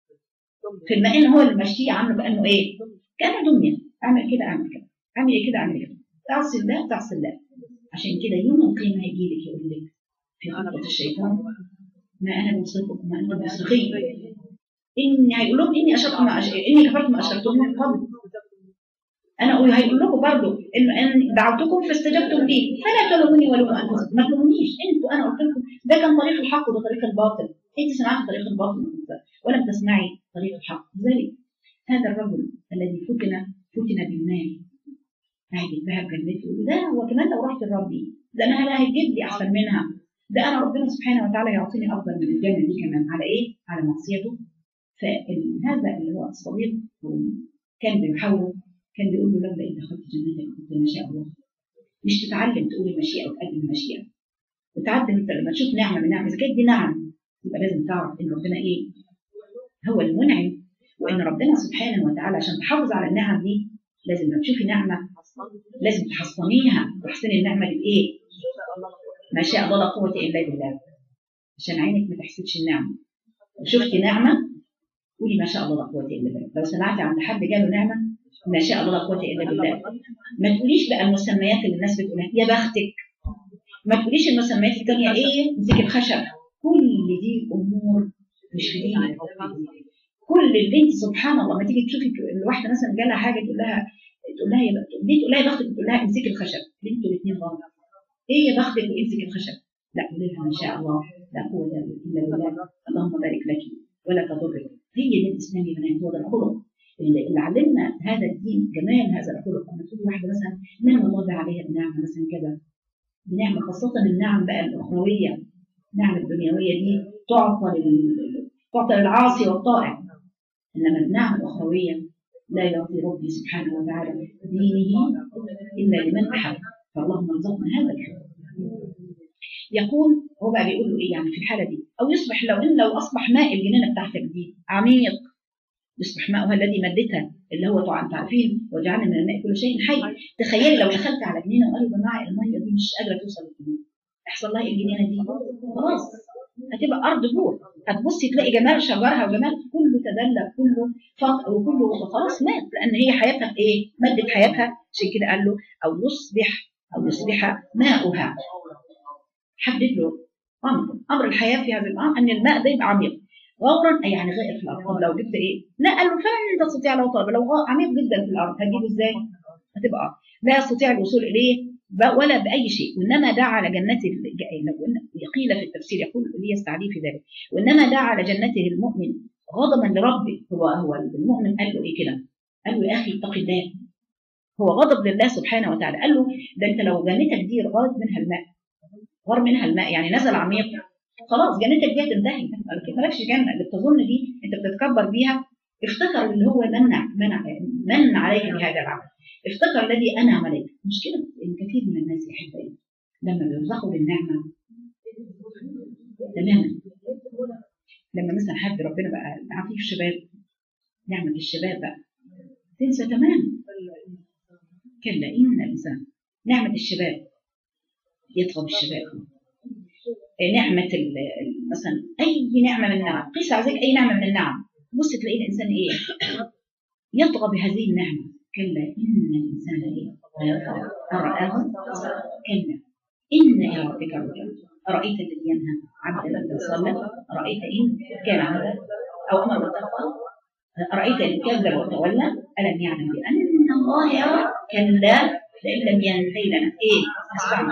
A: في بما ان هو اللي ماشيه عامله بانه ايه؟ كان دنيا اعمل كده اعمل كده اعمل ايه كده اعمل كده تعصي الله تعصي الله عشان كده يوم القيامه هيجي لك يقول لك في خطبه الشيطان ما انا بوصفكم ما انتم بوصفين اني هيقول لهم اني اشركت ما أش... اني كفرت ما اشركتم من قبل انا اقول هيقول لكم برضه ان ان دعوتكم فاستجبتم لي فلا تلوموني ولوموا انفسكم ما تلومونيش انتوا انا قلت لكم ده كان طريق الحق وده طريق الباطل انت سمعت طريق الباطل ولم تسمعي طريق الحق لذلك هذا الرجل الذي فتن فتن بالمال قاعد يتباهى بجنته يقول ده هو كمان لو رحت لربي ده انا لا هيجيب لي احسن منها ده انا ربنا سبحانه وتعالى يعطيني افضل من الجنه دي كمان على ايه؟ على معصيته فهذا اللي هو الصديق كان بيحاوره كان بيقول له لولا إن دخلت جنتك كنت ما شاء الله مش تتعلم تقول المشيئة وتقدم المشيئة وتعدل انت لما تشوف نعمة من نعمة إذا كانت دي نعم يبقى لازم تعرف إن ربنا إيه؟ هو المنعم وإن ربنا سبحانه وتعالى عشان تحافظ على النعم دي لازم لما تشوفي نعمة لازم تحصنيها تحسني النعمة دي بإيه؟ ما شاء الله لا قوة إلا بالله عشان عينك ما تحسدش النعمة وشفتي نعمة قولي ما شاء الله لا قوة إلا بالله لو سمعتي عند حد جاله نعمة ما شاء الله لا قوة إلا بالله ما تقوليش بقى المسميات اللي الناس بتقولها يا بختك ما تقوليش المسميات التانية إيه امسكي الخشب كل دي أمور مش في دينك كل اللي انت سبحان الله ما تيجي تشوفي الواحدة مثلا جالها حاجة تقول لها تقول لها دي تقول لها يا بختك تقول لها امسكي الخشب انتوا الاثنين غلط ايه يا بختك وامسكي الخشب لا قولي لها ما شاء الله لا قوة إلا بالله اللهم بارك لك ولا تضرك هي دي الإسلام يا بنات هو ده الخلق اللي علمنا هذا الدين جمال هذا الخلق لما تقول واحده مثلا نعم الله عليها النعمه مثلا كذا بنعمه خاصه النعم بقى الاخرويه النعمة الدنيوية دي تعطى لل... تعطى للعاصي والطائع إنما النعمة الأخروية لا يعطي ربي سبحانه وتعالى دينه إلا لمن أحب فاللهم ارزقنا هذا الحب يقول هو بقى بيقول له ايه يعني في الحاله دي او يصبح لو ان لو اصبح ماء الجنينه بتاعتك دي عميق يصبح ماؤها الذي مدتها اللي هو طبعا تعرفين وجعلنا من الماء كل شيء حي تخيلي لو دخلت على جنينه وقالوا يا جماعه الميه دي مش قادره توصل للجنينه يحصل لها إيه الجنينه دي خلاص هتبقى ارض جوه هتبصي تلاقي جمال شجرها وجمال كله تدلى كله فقر وكله خلاص مات لان هي حياتها في ايه؟ مدت حياتها عشان كده قال له او يصبح او يصبح ماؤها حدد له امر امر الحياه في هذا الامر ان الماء ده يبقى عميق غورا اي يعني غائر في الارض طب لو جبت ايه؟ لا قال له فلن تستطيع له طلب لو غا- عميق جدا في الارض هتجيبه ازاي؟ هتبقى أرض. لا يستطيع الوصول اليه ب- ولا باي شيء وانما دعا على جنته ال- لو قلنا- قيل في التفسير يقول لي يستعدي في ذلك وانما دعا على جنته المؤمن غضبا لربه هو هو المؤمن قال له ايه كده؟ قال له يا اخي اتق الله هو غضب لله سبحانه وتعالى قال له ده انت لو جنتك دي غارت منها الماء غار منها الماء يعني نزل عميق خلاص جنتك دي هتنتهي مالكش جنه اللي بتظن دي انت بتتكبر بيها افتكر اللي هو منع منع من عليك بهذا العمل افتكر الذي انعم عليك مشكله ان كثير من الناس يا احبائي لما بيرزقوا بالنعمه تماما لما مثلا حد ربنا بقى عافيه الشباب نعمه الشباب بقى تنسى تماما كلا ان الانسان نعمه الشباب يطغى بالشباب نعمة ال- ال- مثلا أي نعمة من النعم قيس على ذلك أي نعمة من النعم بص تلاقي الإنسان إيه يطغى بهذه النعمة كلا إن الإنسان إيه لا يطغى أن رآه كلا إن إلى ربك الرجع أرأيت الذي ينهى عبدا إذا صلى أرأيت إن كان عبدا أو أمر بالتقوى أرأيت إن كذب وتولى ألم يعلم بأن الله يرى كلا لئن لم ينتهي لنا إيه أسمعنا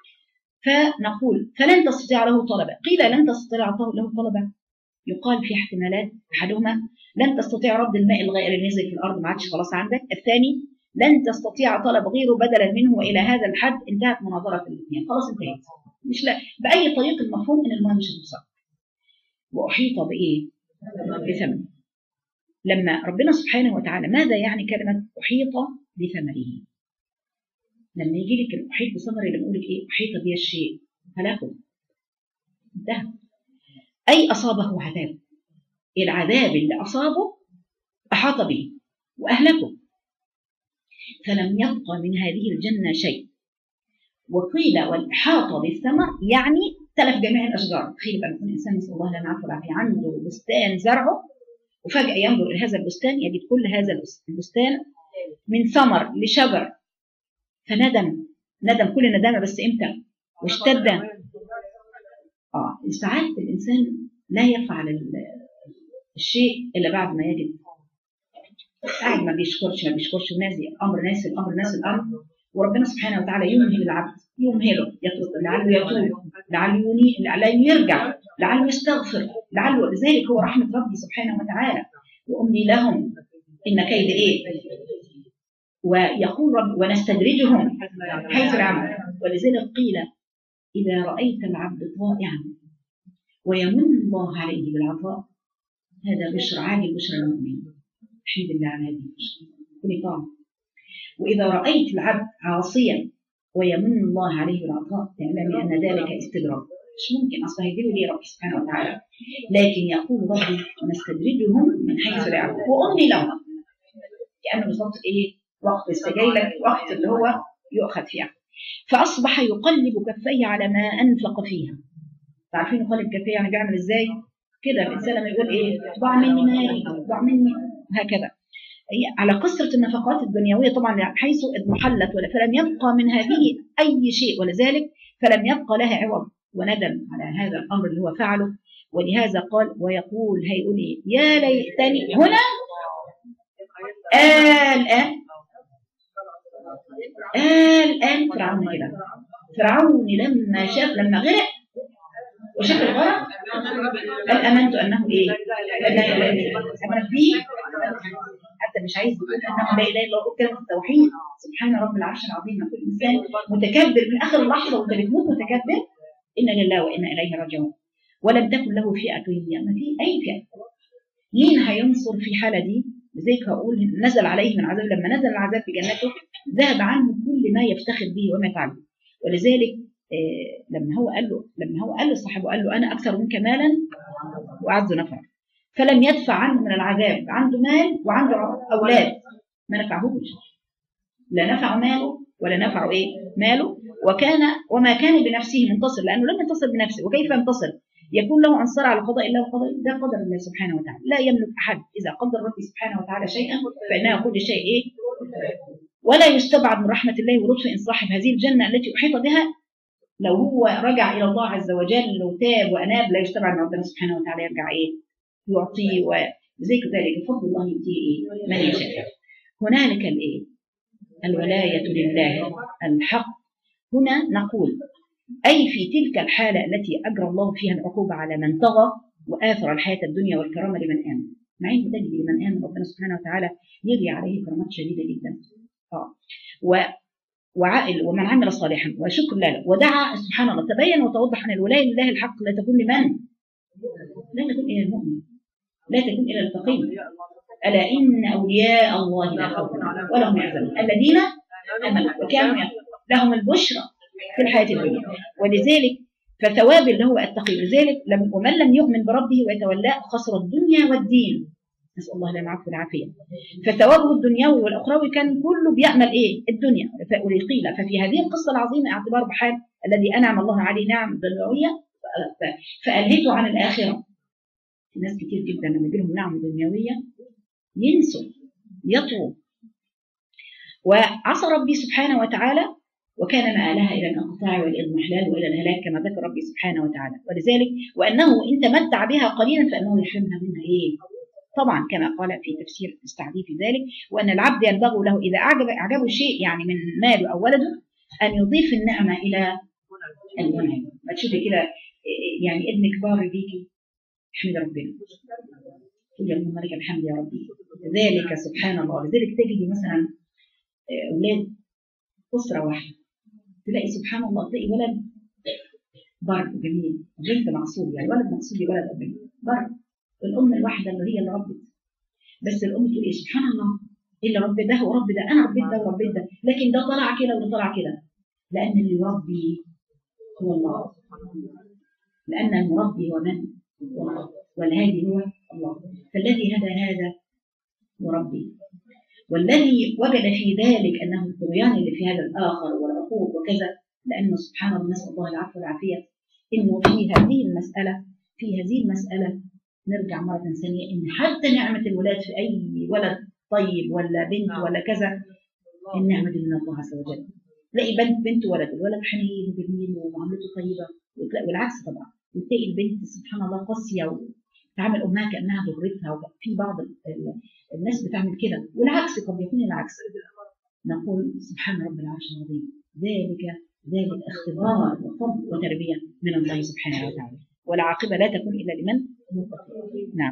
A: فنقول فلن تستطيع له طلبا قيل لن تستطيع له طلبا يقال في احتمالات احدهما لن تستطيع رد الماء الغائر اللي نزل في الارض ما عادش خلاص عندك الثاني لن تستطيع طلب غيره بدلا منه والى هذا الحد انتهت مناظره الاثنين خلاص انتهت مش لا باي طريق المفهوم ان الماء مش هتوصل واحيط بايه؟ بثمن لما ربنا سبحانه وتعالى ماذا يعني كلمه احيط بثمره لما يجي لك المحيط بثمر اللي بيقول لك ايه احيط بي الشيء هلاكه انتهى اي اصابه عذاب العذاب اللي اصابه احاط به واهلكه فلم يبق من هذه الجنه شيء وقيل والاحاطه بالثمر يعني تلف جميع الاشجار تخيل بقى يكون الانسان نسال الله لنا عفوا العافيه عنده بستان زرعه وفجاه ينظر الى هذا البستان يجد كل هذا البستان من ثمر لشجر فندم ندم كل ندامه بس امتى واشتد اه ساعات الانسان لا يفعل ال- الشيء الا بعد ما يجد قاعد ما بيشكرش ما بيشكرش وناسي امر ناسي الامر ناسي الامر وربنا سبحانه وتعالى يمهل العبد يمهله يترك لعله يتوب لعله ينيب لعله يرجع لعله يستغفر لعله لذلك هو رحمه ربي سبحانه وتعالى واملي لهم ان كيد ايه ويقول رب ونستدرجهم حيث العمل ولذلك قيل إذا رأيت العبد طائعا ويمن الله عليه بالعطاء هذا بشر عاجل بشر المؤمن الحمد لله على هذه البشر كل طاعة وإذا رأيت العبد عاصيا ويمن الله عليه بالعطاء اعلمي أن ذلك استدراج مش ممكن أصلا هيديله ليه رب سبحانه وتعالى لكن يقول ربي ونستدرجهم من حيث لا يعلمون وأملي لهم كأنه بالظبط إيه وقت استجاي لك وقت اللي هو يؤخذ فيها فأصبح يقلب كفيه على ما أنفق فيها عارفين يقلب كفيه يعني بيعمل إزاي كده الإنسان لما يقول إيه ضاع مني مالي ضاع مني هكذا هي على كثرة النفقات الدنيوية طبعا حيث اضمحلت ولا فلم يبقى من هذه أي شيء ولذلك فلم يبقى لها عوض وندم على هذا الأمر اللي هو فعله ولهذا قال ويقول هيقول إيه يا ليتني هنا آه الآن آه الآن فرعون كده فرعون لما شاف لما غرق وشاف الغرق قال امنت انه ايه؟ لا اله الا الله امنت به حتى مش عايز يقول انه لا اله الا الله كلمه التوحيد سبحان رب العرش العظيم كل انسان متكبر من اخر لحظه وانت بتموت متكبر إنا لله وإنا إليه راجعون ولم تكن له فئة ما في أي فئة مين هينصر في حالة دي زي هقول نزل عليه من عذاب لما نزل العذاب في جنته ذهب عنه كل ما يفتخر به وما يفعله ولذلك آه لما هو قال له لما هو قال لصاحبه قال له انا اكثر منك مالا واعز نفرا فلم يدفع عنه من العذاب عنده مال وعنده اولاد ما نفعهوش لا نفع ماله ولا نفع ايه ماله وكان وما كان بنفسه منتصر لانه لم ينتصر بنفسه وكيف ينتصر يكون له انصار على قضاء الله وقضاء ده قدر الله سبحانه وتعالى لا يملك احد اذا قدر ربي سبحانه وتعالى شيئا فانه كل شيء ايه ولا يستبعد من رحمه الله ولطف ان صاحب هذه الجنه التي احيط بها لو هو رجع الى الله عز وجل وتاب واناب لا يستبعد من ربنا سبحانه وتعالى يرجع ايه يعطيه وزي ذلك فضل الله يؤتيه ايه من يشاء هنالك الايه الولايه لله الحق هنا نقول أي في تلك الحالة التي أجرى الله فيها العقوبة على من طغى وآثر الحياة الدنيا والكرامة لمن آمن مع أن تجد لمن آمن ربنا سبحانه وتعالى يجري عليه كرامات شديدة جدا آه. و وعائل ومن عمل صالحا وشكر له ودعا سبحان الله تبين وتوضح أن الولاية لله الحق لا تكون لمن؟ لا تكون إلى المؤمن لا تكون إلى الفقير ألا إن أولياء الله لا خوف ولا هم يحزنون الذين آمنوا وكانوا لهم البشرى في الحياة الدنيا ولذلك فثواب اللي هو التقي لذلك لم ومن لم يؤمن بربه ويتولاه خسر الدنيا والدين نسأل الله لنا العفو والعافية فثوابه الدنيوي والأخروي كان كله بيعمل إيه الدنيا قيل ففي هذه القصة العظيمة اعتبار بحال الذي أنعم الله عليه نعم دنيوية فألهته عن الآخرة في ناس كتير جدا لما يجي لهم نعم دنيوية ينسوا يطووا وعصى ربي سبحانه وتعالى وكان مآلها إلى الانقطاع والإضمحلال وإلى الهلاك كما ذكر ربي سبحانه وتعالى ولذلك وأنه إن تمتع بها قليلا فإنه يحرمها منها إيه؟ طبعا كما قال في تفسير السعدي في ذلك وأن العبد ينبغي له إذا أعجب أعجبه شيء يعني من ماله أو ولده أن يضيف النعمة إلى المنعم ما تشوفي كده يعني ابنك بار بيكي احمد ربنا تقول اللهم لك الحمد يا ربي ذلك سبحان الله لذلك تجدي مثلا أولاد أسرة واحدة تلاقي سبحان الله تلاقي ولد بر جميل بنت مقصود يعني ولد مقصود ولد أو بنت بر الأم الواحدة اللي هي اللي ربت بس الأم تقول إيه سبحان الله إيه اللي رب ده ورب ده أنا ربيت ده وربيت ده لكن ده طلع كده وده طلع كده لأن اللي يربي هو الله لأن المربي هو من؟ هو الله والهادي هو الله فالذي هدى هذا مربي والذي وجد في ذلك انه الطغيان اللي في هذا الاخر والعقوق وكذا لانه سبحان الله نسال الله العفو والعافيه انه في هذه المساله في هذه المساله نرجع مره ثانيه ان حتى نعمه الولاد في اي ولد طيب ولا بنت ولا كذا النعمه دي من الله عز وجل تلاقي بنت بنت ولد الولد حنين وجميل ومعاملته طيبه والعكس طبعا وتلاقي البنت سبحان الله قاسيه وتعامل امها كانها ضرتها وفي بعض الناس بتعمل كده والعكس قد يكون العكس نقول سبحان رب العرش العظيم ذلك ذلك اختبار وفضل وتربيه من الله سبحانه وتعالى والعاقبه لا تكون الا لمن نعم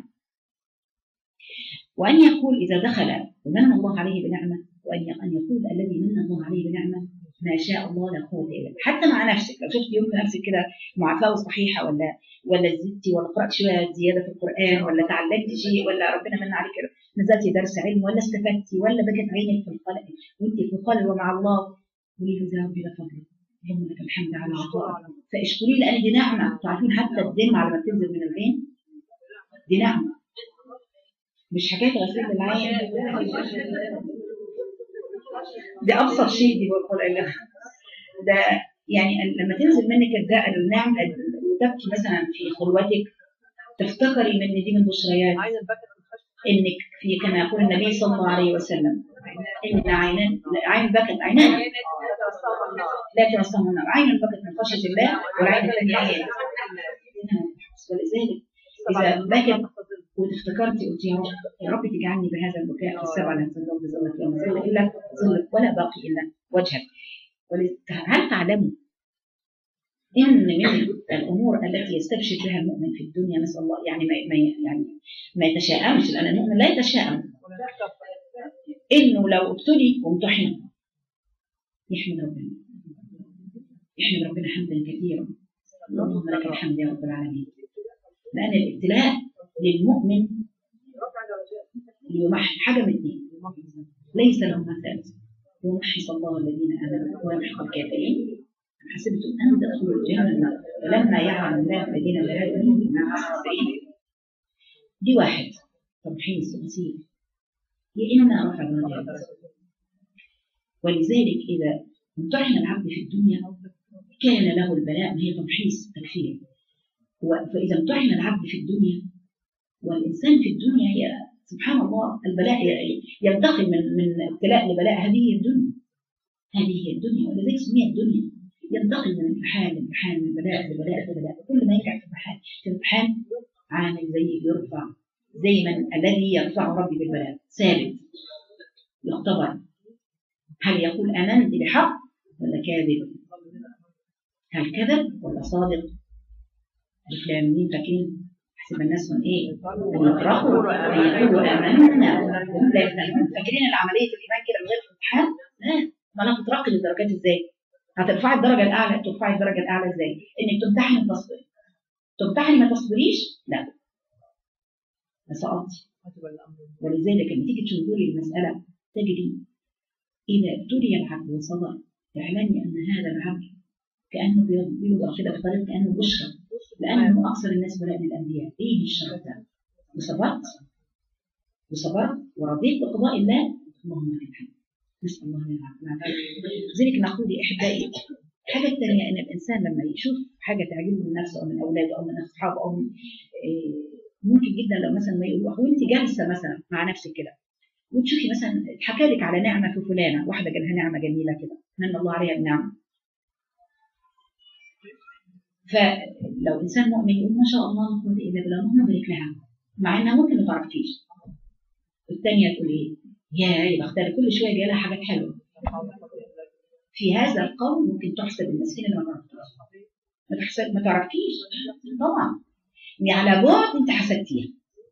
A: وان يقول اذا دخل ومن الله عليه بنعمه وان ان يقول الذي من الله عليه بنعمه ما شاء الله لا قوه الا بالله حتى مع نفسك لو شفت يوم نفسك كده معافاه صحيحه ولا ولا زدتي ولا قرات شويه زياده في القران ولا تعلمت شيء ولا ربنا من عليك نزلتي درس علم ولا استفدتي ولا بكت عينك في القلق وانت في القلب ومع الله قولي له يا ربي ده فضل اللهم لك الحمد على عطائك فاشكري لان دي نعمه انتوا عارفين حتى الدمعه لما بتنزل من العين دي نعمه مش حكايه غسيل العين ده ابسط شيء دي بقول الله ده يعني لما تنزل منك الداء النعم وتبكي مثلا في خلوتك تفتكري من دي من بشريات انك في كما يقول النبي صلى الله عليه وسلم ان عينان عين بكت عينان لا تنصهم النار عين بكت من خشيه الله والعين الثانيه عين ولذلك اذا بكت وافتكرتي قلت يا رب يا رب تجعلني بهذا البكاء في السبعه لا تظل بظلك يوم ظل الا ظلك ولا باقي الا وجهك هل تعلموا ان من الامور التي يستبشر بها المؤمن في الدنيا نسال الله يعني ما يعني ما يتشائمش لان المؤمن لا يتشائم انه لو ابتلي وامتحن يحمد ربنا يحمد ربنا حمدا كثيرا اللهم لك الحمد يا رب العالمين لأن الابتلاء للمؤمن ليمحي حاجة من اثنين ليس له مثال يمحص الله الذين آمنوا ويمحق الكافرين أم حسبتم أن تدخلوا الجنة فلما يعلم الله الذين جاهدوا منكم مع الصابرين دي واحد تمحيص بسيط هي إنما رفع الدرجات ولذلك إذا امتحن العبد في الدنيا كان له البلاء وهي تمحيص تكفير و- فإذا امتحن العبد في الدنيا والإنسان في الدنيا هي سبحان الله البلاء ي- ينتقل من من ابتلاء لبلاء هذه هي الدنيا هذه هي الدنيا ولذلك سميت الدنيا ينتقل من امتحان لامتحان من بلاء لبلاء لبلاء كل ما يقع في امتحان في امتحان عامل زي يرفع زي من الذي يرفع ربي بالبلاء ثابت يختبر هل يقول آمنت بحق ولا كاذب هل كذب ولا صادق الفلانيين فاكرين حسب الناس من ايه؟ ان يطرحوا ان يقولوا امنا وهم لا يفتنون فاكرين ان عمليه الايمان كده من غير امتحان؟ لا ما انا هتترقي للدرجات ازاي؟ هترفعي الدرجه الاعلى ترفعي الدرجه الاعلى ازاي؟ انك تمتحني وتصبري تمتحني ما تصبريش؟ لا سقطتي ولذلك لما تيجي تنظري المساله تجري إذا ابتلي العبد وصبر اعلمي أن هذا العبد كأنه بيض- بيوضع كده في طريق كأنه بشرى لأنه أكثر الناس بلاء من الأنبياء إيه الشرط ده؟ وصبرت وصبرت ورضيت بقضاء الله اللهم لك الحمد نسأل الله لنا العافية لذلك نقول يا أحبائي الحاجة الثانية إن الإنسان لما يشوف حاجة تعجبه من نفسه أو من أولاده أو من أصحابه أو من إيه، ممكن جدا لو مثلا ما يقول وأنت جالسة مثلا مع نفسك كده وتشوفي مثلا اتحكى لك على نعمه في فلانه واحده جالها نعمه جميله كده من الله عليها النعمه فلو انسان مؤمن يقول ما شاء الله لا قوه الا بالله اللهم بارك لها مع انها ممكن ما تعرفكيش الثانيه تقول ايه يا يا بختار كل شويه جايه لها حاجات حلوه في هذا القول ممكن تحسب المسكينه اللي ما تعرفكيش ما تحسب ما تعرفكيش طبعا يعني على بعد انت حسدتيها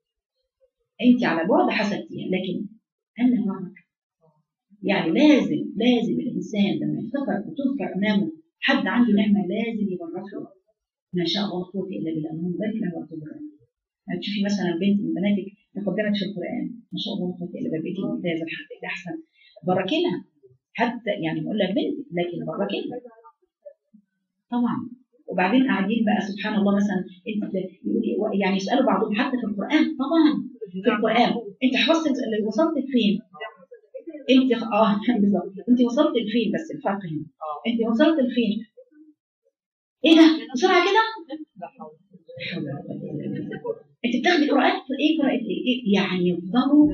A: انت على بعد حسدتيها لكن أنا معك يعني لازم لازم الإنسان لما يفتكر وتذكر أمامه حد عنده نعمة لازم يبركه ما شاء الله لا قوة إلا بالله اللهم بارك له وتبارك تشوفي مثلا بنت من بناتك تقدمت في القرآن ما شاء الله لا قوة إلا بالله بقيتي ممتازة الحمد لله أحسن بركي لها حتى يعني بقول لك بنتك لكن بركي لها طبعا وبعدين قاعدين بقى سبحان الله مثلا انت يقول يعني يسالوا بعضهم حتى في القران طبعا في القران انت حفظت اللي وصلت لفين؟ انت اه بالظبط انت وصلت لفين بس الفرق هنا انت وصلت لفين؟ ايه ده؟ بسرعه كده؟ لا حول ولا قوة إلا بالله. انت بتاخدي قران ايه قراءه ايه؟ إيه؟ يعني يفضلوا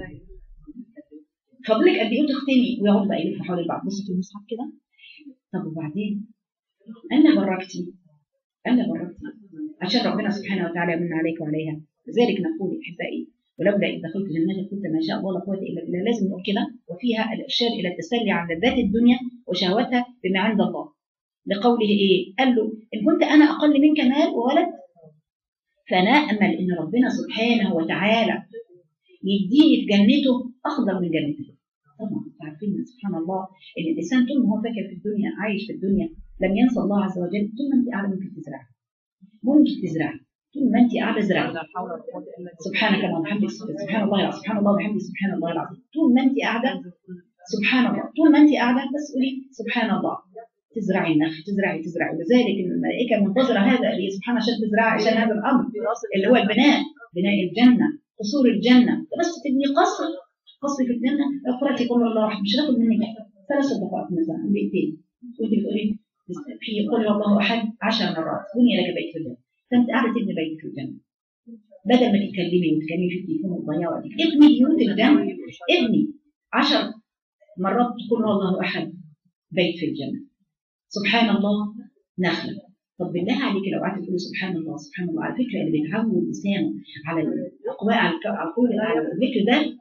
A: فاضلك قد ايه تختمي ويقعدوا بقى يلفوا حول بعض بصوا في المصحف كده طب وبعدين انا بركتي انا بركتي عشان ربنا سبحانه وتعالى يمن عليك وعليها لذلك نقول احبائي ولولا إذ دخلت جنتك كنت ما شاء الله لا قوة إلا بالله لازم نقول كده وفيها الإرشاد إلى التسلي عن لذات الدنيا وشهوتها بما عند الله لقوله إيه؟ قال له إن كنت أنا أقل منك مال وولد فأنا أمل إن ربنا سبحانه وتعالى يديني في جنته أفضل من جنته طبعا عارفين سبحان الله إن الإنسان طول ما هو فاكر في الدنيا عايش في الدنيا لم ينسى الله عز وجل طول ما أنت قاعدة ممكن تزرعي ممكن تزرعي طول ما أنت قاعدة زرعي سبحانك اللهم وبحمدك سبحان الله العظيم سبحان الله وبحمده سبحان الله العظيم طول ما انت قاعده سبحان الله طول ما انت قاعده بس قولي سبحان الله تزرعي النخل تزرعي تزرعي ولذلك الملائكه منتظره هذا اللي سبحان عشان تزرعي عشان هذا الامر اللي هو البناء بناء الجنه قصور الجنه بس تبني قصر قصر في الجنه لو قرأتي قول الله واحد مش هتاخد منك ثلاث دقائق مثلا دقيقتين وانت بتقولي في قول الله احد عشر مرات بني لك بيت في الجنه فانت قاعده تبني بيت في الجنه بدل ما تتكلمي وتتكلمي في التليفون وتضيعي وقتك ابني بيوت الجنة ابني عشر مرات تقول الله أحد بيت في الجنة سبحان الله نخلة طب بالله عليك لو قعدت تقولي سبحان الله سبحان الله على فكرة اللي بيتعود لسانه على الأقوال على الك- على القول على الذكر ده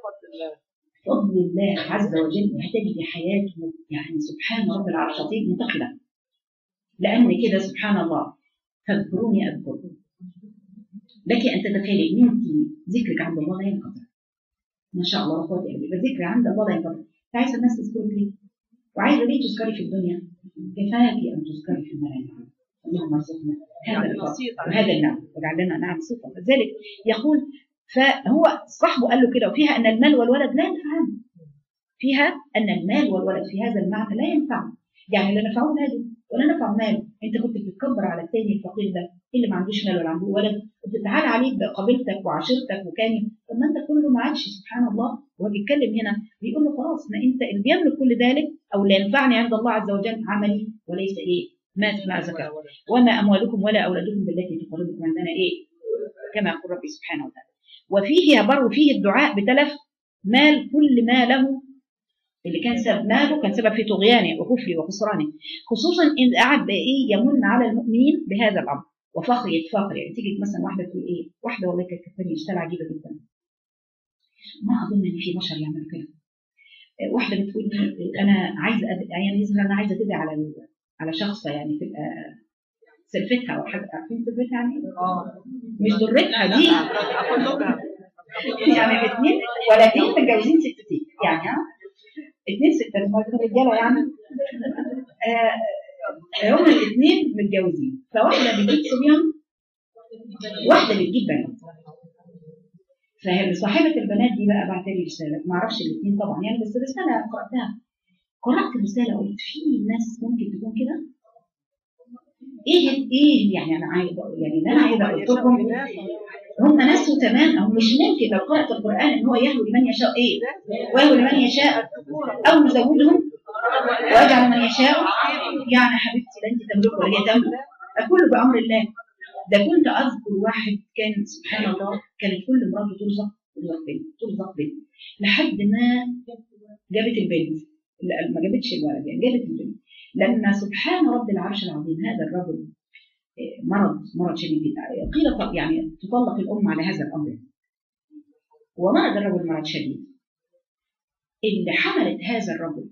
A: فضل الله عز وجل يحتاج لحياته يعني سبحان رب العرش العظيم منتقلة لأن كده سبحان الله فاذكروني أذكركم لك ان تتخيلي ان انت ذكرك عند الله لا ينقطع ما شاء الله لا قوه الا بالله ذكري عند الله لا ينقطع انت عايزه الناس تذكرك ليه؟ وعايزه ليه تذكري في الدنيا؟ كفاك ان تذكري في الملائكه اللهم ارزقنا هذا الفضل وهذا النعم واجعل لنا نعم صفه لذلك يقول فهو صاحبه قال له كده وفيها ان المال والولد لا ينفعان فيها ان المال والولد في هذا المعنى لا ينفع يعني لا نفعه ماله ولا نفع ماله انت كنت بتتكبر على التاني الفقير ده اللي ما عندوش مال ولا عنده ولد وبتتعالى عليه بقبيلتك وعشيرتك وكان طب ما انت كله ما عادش سبحان الله وهو بيتكلم هنا بيقول له خلاص ما انت اللي بيملك كل ذلك او اللي ينفعني عند الله عز وجل عملي وليس ايه ما تمنع زكاه وما اموالكم ولا اولادكم بالتي تقربكم عندنا ايه كما يقول ربي سبحانه وتعالى وفيه بر فيه الدعاء بتلف مال كل ما له اللي كان سبب ماله كان سبب في طغيانه وكفره وخسرانه خصوصا ان قعد بقى ايه يمن على المؤمنين بهذا الامر وفخر يتفاخر يعني تيجي مثلا واحده تقول ايه واحده والله كانت كانت اشتغل عجيبه جدا ما اظن ان في بشر يعملوا كده واحده بتقول لي انا عايزه أد... يعني يظهر انا عايزه تدعي على ال... على شخصه يعني تبقى سلفتها او حاجه عارفين سلفتها يعني ايه؟ مش ضرتها دي يعني الاثنين ولدين متجوزين ستتين يعني ها اثنين ستات ما رجاله يعني آه هم الاثنين متجوزين فواحده بتجيب صبيان واحده بتجيب بنات فصاحبه البنات دي بقى بعت لي رساله ما اعرفش الاثنين طبعا يعني بس رساله قراتها قرات الرساله قلت في ناس ممكن تكون كده ايه ايه يعني انا عايزه يعني اللي انا عايزه اقول لكم هم ناس تمام او مش ممكن لو قرات القران ان هو يهوي لمن يشاء ايه ويهوي لمن يشاء او نزودهم ويجعل من يشاء يعني حبيبتي لا انت تملك ولا هي تملك كله بامر الله ده كنت اذكر واحد كان سبحان الله كانت كل مراته ترزق ترزق بنت ترزق بنت لحد ما جابت البنت لا ما جابتش الولد يعني جابت البنت لما سبحان رب العرش العظيم هذا الرجل مرض مرض شديد جدا قيل طب يعني تطلق الام على هذا الامر ومرض الرجل مرض شديد اللي حملت هذا الرجل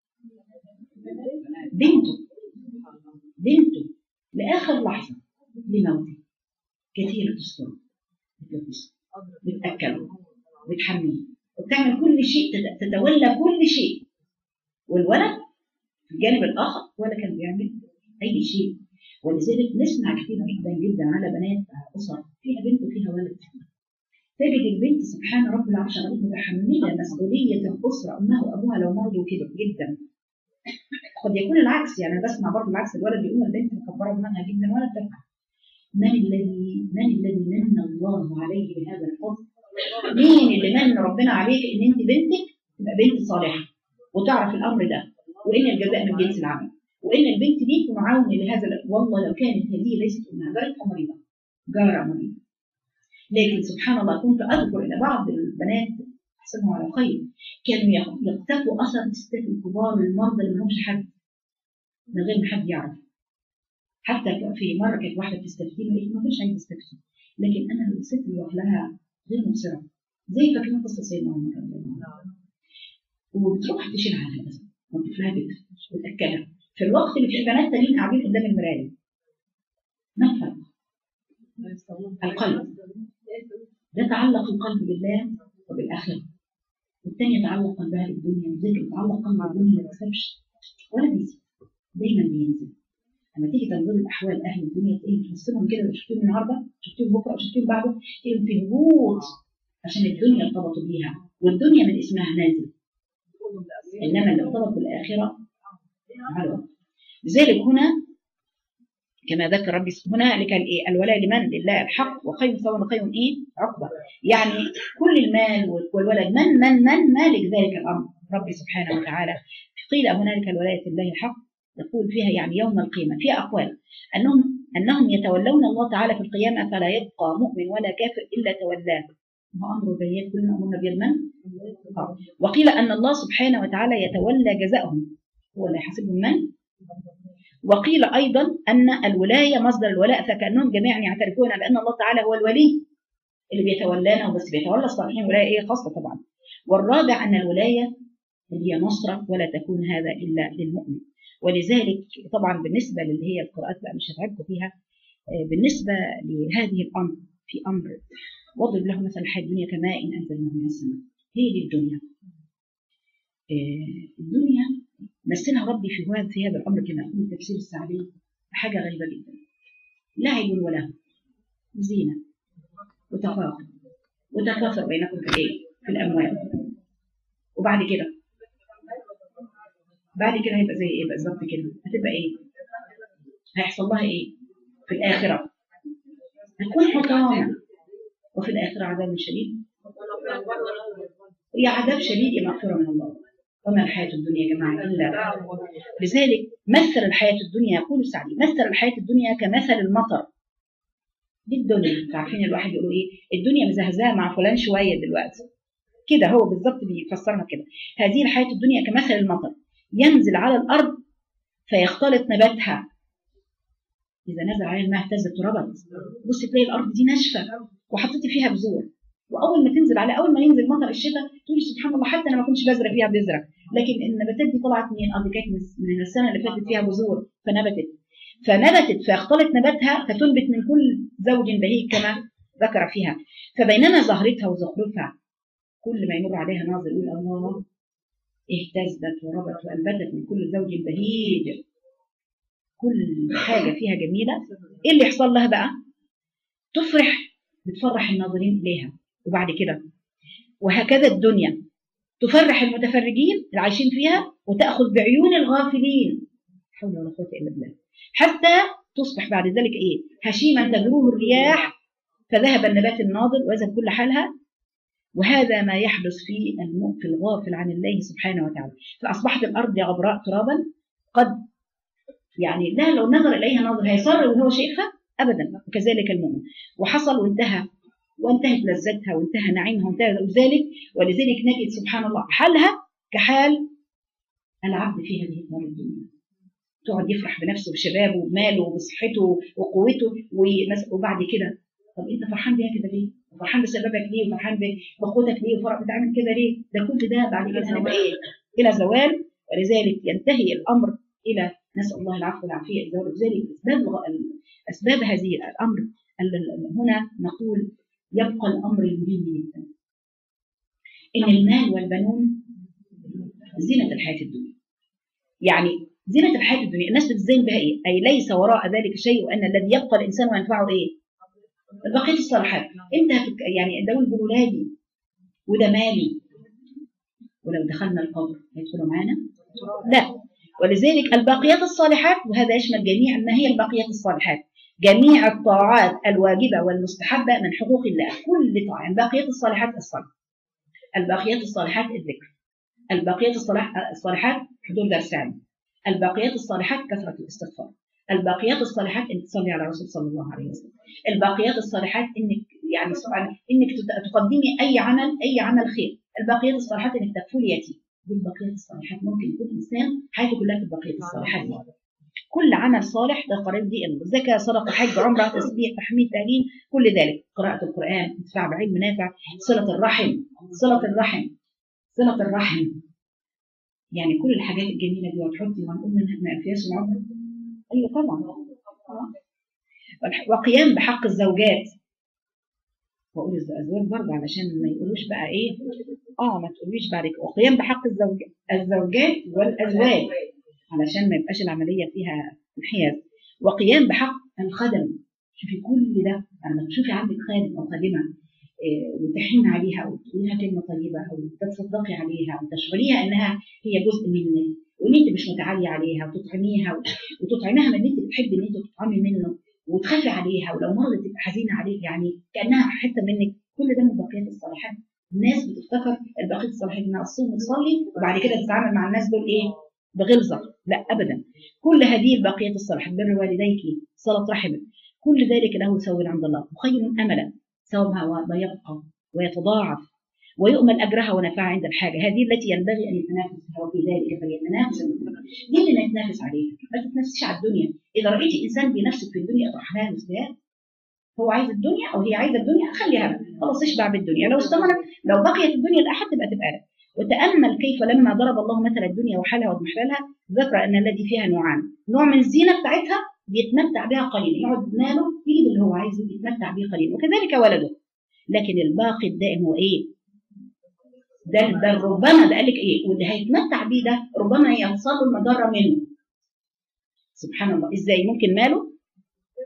A: بنته بنته لاخر لحظه لموته كثير تستر بتلبسه بتاكله بتحميه وبتعمل كل شيء تتولى كل شيء والولد في الجانب الاخر ولا كان بيعمل اي شيء ولذلك نسمع كثير جدا جدا على بنات اسر فيها بنت وفيها ولد تجد البنت سبحان رب العرش العظيم متحمله مسؤوليه الاسره امها وابوها لو مرضوا كده جدا قد يكون العكس يعني انا بسمع برضه العكس الولد بيقول البنت مكبره دماغها جدا ولا بتفهم من الذي من الذي من الله عليه بهذا الفضل؟ مين اللي من ربنا عليك ان انت بنتك تبقى بنت صالحه وتعرف الامر ده وان الجزاء من جنس العمل وان البنت دي معاون لهذا والله لو كانت هذه ليست امها جارتها مريضه جاره مريضه لكن سبحان الله كنت اذكر ان بعض البنات احسنهم على خير كانوا يقتفوا اثر الستات الكبار المرضى اللي ما لهمش حد من غير ما حد يعرف حتى في مره كانت واحده بتستفتي ما كنتش عايزه تستفتي لكن انا الست اللي لها غير مبصره زي فاكرين قصه سيدنا عمر وبتروح تشيلها على الاسد وتفلها وتاكلها في الوقت اللي في بنات تانيين قاعدين قدام المرايه ما الفرق؟ القلب ده تعلق القلب بالله وبالاخره والثانيه تعلق قلبها بالدنيا وذلك يتعلق قلبها بالدنيا ما يكسبش ولا بيزيد دايما بينزل لما تيجي تنظر الاحوال اهل الدنيا تلاقيهم تبص كده شفتيهم النهارده شفتيهم بكره او شفتيهم بعده تلاقيهم في هبوط عشان الدنيا ارتبطوا بيها والدنيا من اسمها نازل انما اللي ارتبط بالاخره على لذلك هنا كما ذكر ربي هنالك الايه الولاء لمن لله الحق وخير ثواب وخير ايه عقبه يعني كل المال والولد من من من مالك ذلك الامر ربي سبحانه وتعالى قيل هنالك الولايه لله الحق يقول فيها يعني يوم القيامه فيها اقوال انهم انهم يتولون الله تعالى في القيامه فلا يبقى مؤمن ولا كافر الا تولاه هو امر بيات كلنا امرنا بالمن وقيل ان الله سبحانه وتعالى يتولى جزاءهم هو لا يحاسبهم من وقيل أيضا أن الولاية مصدر الولاء فكأنهم جميعا يعترفون بأن الله تعالى هو الولي اللي بيتولانا وبس بيتولى الصالحين ولاية إيه خاصة طبعا والرابع أن الولاية هي نصرة ولا تكون هذا إلا للمؤمن ولذلك طبعا بالنسبة اللي هي القراءات بقى مش هتعبكم فيها بالنسبة لهذه الأمر في أمر واضرب له مثلا حي الدنيا كماء أنزلناه من السماء هي دي الدنيا الدنيا مثلها ربي في هذا في هذا الامر كما يقول التفسير السعدي حاجه غريبه جدا لعب ولهو زينة وتفاخر وتكاثر بينكم في ايه؟ في الأموال وبعد كده بعد كده هيبقى زي ايه بالظبط كده هتبقى ايه هيحصل لها ايه في الآخرة هتكون حطام وفي الآخرة عذاب شديد هي عذاب شديد يا مغفرة من الله وما الحياة الدنيا يا جماعة إلا لذلك مثل الحياة الدنيا يقول السعدي مثل الحياة الدنيا كمثل المطر دي الدنيا عارفين الواحد يقول ايه الدنيا مزهزاه مع فلان شوية دلوقتي كده هو بالظبط بيفسرها كده هذه الحياة الدنيا كمثل المطر ينزل على الأرض فيختلط نباتها إذا نزل عليها الماء اهتزت تربت بص تلاقي الأرض دي ناشفة وحطيتي فيها بذور واول ما تنزل على اول ما ينزل مطر الشتاء تقولي سبحان الله حتى انا ما كنتش بزرع فيها بذره لكن النباتات دي طلعت منين؟ اه دي كانت من السنه اللي فاتت فيها بذور فنبتت فنبتت فيختلط نباتها فتنبت من كل زوج بهيج كما ذكر فيها فبينما زهرتها وزخرفها كل ما يمر عليها ناظر يقول الله اهتزت وربت وانبتت من كل زوج بهيج كل حاجه فيها جميله ايه اللي يحصل لها بقى؟ تفرح بتفرح الناظرين اليها وبعد كده وهكذا الدنيا تفرح المتفرجين اللي عايشين فيها وتأخذ بعيون الغافلين حول ولا قوة إلا بالله حتى تصبح بعد ذلك إيه هشيما تجروه الرياح فذهب النبات الناضر وذهب كل حالها وهذا ما يحدث في في الغافل عن الله سبحانه وتعالى فأصبحت الأرض غبراء ترابا قد يعني لا لو نظر إليها ناظر هيصر وهو شايفها أبدا وكذلك المؤمن وحصل وانتهى وانتهت لذتها وانتهى نعيمها وانتهى ذلك ولذلك نجد سبحان الله حالها كحال العبد في هذه الدار الدنيا تقعد يفرح بنفسه بشبابه وبماله وبصحته وقوته وبعد كده طب انت فرحان بيها كده ليه؟ وفرحان بسببك ليه؟ وفرحان بقوتك ليه؟ وفرح بتعمل كده ليه؟ ده كل ده بعد كده هنبقى ايه؟ الى زوال ولذلك ينتهي الامر الى نسال الله العفو والعافيه لذلك اسباب اسباب هذه الامر هنا نقول يبقى الأمر المهم جدا إن المال والبنون زينة الحياة الدنيا يعني زينة الحياة الدنيا الناس بتزين بها إيه؟ أي ليس وراء ذلك شيء وأن الذي يبقى الإنسان وينفعه إيه؟ البقية الصالحات أنت هتك... يعني دول بولادي وده مالي ولو دخلنا القبر هيدخلوا معانا؟ لا ولذلك الباقيات الصالحات وهذا يشمل جميع ما هي الباقيات الصالحات جميع الطاعات الواجبة والمستحبة من حقوق الله كل طاعة الباقيات الصالحات الصلاة الباقيات الصالحات الذكر الباقيات الصالحات حضور درس علم الباقيات الصالحات كثرة الاستغفار الباقيات الصالحات انك تصلي على الرسول صلى الله عليه وسلم الباقيات الصالحات انك يعني سبحان انك تقدمي اي عمل اي عمل خير الباقيات الصالحات انك تكفلي يتيم دي الباقيات الصالحات ممكن يكون انسان حياته كلها في الباقيات الصالحات دي كل عمل صالح ده قريب دي زكاة صدقة حج عمرة تسبيح تحميد تهليل كل ذلك قراءة القرآن انتفاع بعلم نافع صلة الرحم صلة الرحم صلة الرحم يعني كل الحاجات الجميلة دي وتحطي ونقول منها ما فيهاش العمر أيوة طبعا وقيام بحق الزوجات واقول الازواج برضه علشان ما يقولوش بقى ايه اه ما تقوليش بعد كده وقيام بحق الزوج الزوجات والازواج علشان ما يبقاش العملية فيها انحياز وقيام بحق الخدم شوفي كل ده لما تشوفي عندك خادم أو خادمة وتحين عليها أو تقوليها كلمة طيبة أو تتصدقي عليها أو تشغليها إنها هي جزء منك وإن أنت مش متعالية عليها وتطعميها وتطعميها من اللي أنت بتحبي إن أنت تطعمي منه وتخافي عليها ولو مرضت تبقى حزينة عليك يعني كأنها حتة منك كل ده من بقيات الصالحات الناس بتفتكر البقية الصالحات إنها تصوم وتصلي وبعد كده تتعامل مع الناس دول إيه بغلظة لا أبدا كل هذه الباقيات الصالحات بر والديك صلة رحمك كل ذلك له ثواب عند الله وخير أملا ثوابها ويبقى ويتضاعف ويؤمل أجرها ونفعها عند الحاجة هذه التي ينبغي أن يتنافس فيها وفي ذلك فليتنافس دي اللي نتنافس عليها ما تتنافسش على الدنيا إذا رأيتي إنسان بنفسك في الدنيا اطرح لها مسبات هو عايز الدنيا أو هي عايزة الدنيا خليها خلاص اشبع بالدنيا لو استمرت لو بقيت الدنيا لأحد تبقى تبقى لك وتأمل كيف لما ضرب الله مثل الدنيا وحالها ومحللها ذكر أن الذي فيها نوعان نوع من الزينة بتاعتها بيتمتع بها قليلا يقعد ماله يجيب اللي هو عايزه يتمتع به قليلا وكذلك ولده لكن الباقي الدائم هو ايه؟ ده ده ربما ده قال لك ايه؟ واللي هيتمتع بيه ده ربما يحصل له المضره منه سبحان الله ازاي ممكن ماله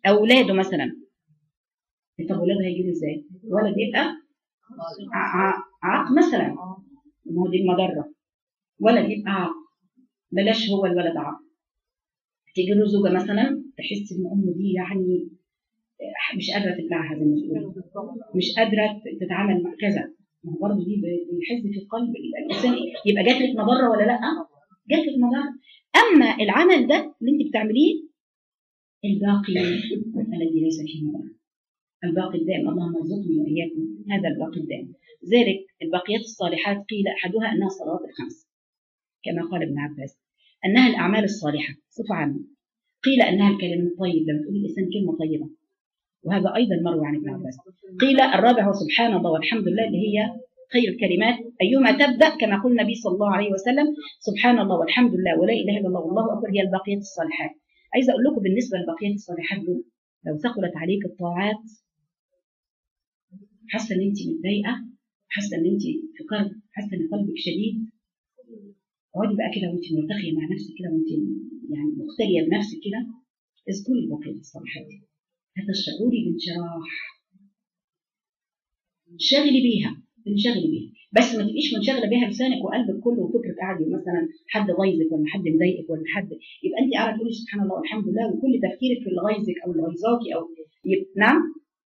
A: اولاده مثلا طب اولاده هيجيبوا ازاي؟ ولد يبقى ع- ع- عاق مثلا ما هو دي المضره ولد يبقى عاق بلاش هو الولد عاق تيجي له زوجه مثلا تحس ان امه دي يعني مش قادره تبلعها زي ما بيقولوا مش قادره تتعامل مع كذا ما هو برضه دي بيحز في القلب يبقى الانسان يبقى جات لك مضره ولا لا؟ جات لك مضره اما العمل ده اللي انت بتعمليه الباقي الذي ليس فيه مضره الباقي الدائم اللهم ارزقني واياكم هذا الباقي الدائم ذلك الباقيات الصالحات قيل احدها انها الصلوات الخمس كما قال ابن عباس انها الاعمال الصالحه صفه عامه قيل انها الكلام الطيب لما تقول الانسان كلمه طيبه وهذا ايضا مروي عن ابن عباس قيل الرابع سبحان الله والحمد لله اللي هي خير الكلمات ايما تبدا كما قال النبي صلى الله عليه وسلم سبحان الله والحمد لله ولا اله الا الله والله اكبر هي الباقيات الصالحات عايزه اقول لكم بالنسبه للباقيات الصالحات دول لو ثقلت عليك الطاعات حاسه ان انت متضايقه حاسه ان انت في كرب حاسه ان قلبك شديد اقعدي بقى كده وانت مرتخيه مع نفسك كده وانت يعني مختليه بنفسك كده اذكري الباقيات الصالحات هتشعري بانشراح انشغلي بيها انشغلي بيها بس ما تبقيش منشغله بيها لسانك وقلبك كله وفكرك قاعد مثلا حد غيظك ولا حد مضايقك ولا حد يبقى انت قاعده تقولي سبحان الله والحمد لله وكل تفكيرك في اللي غيظك او اللي غيظاكي او يبقى نعم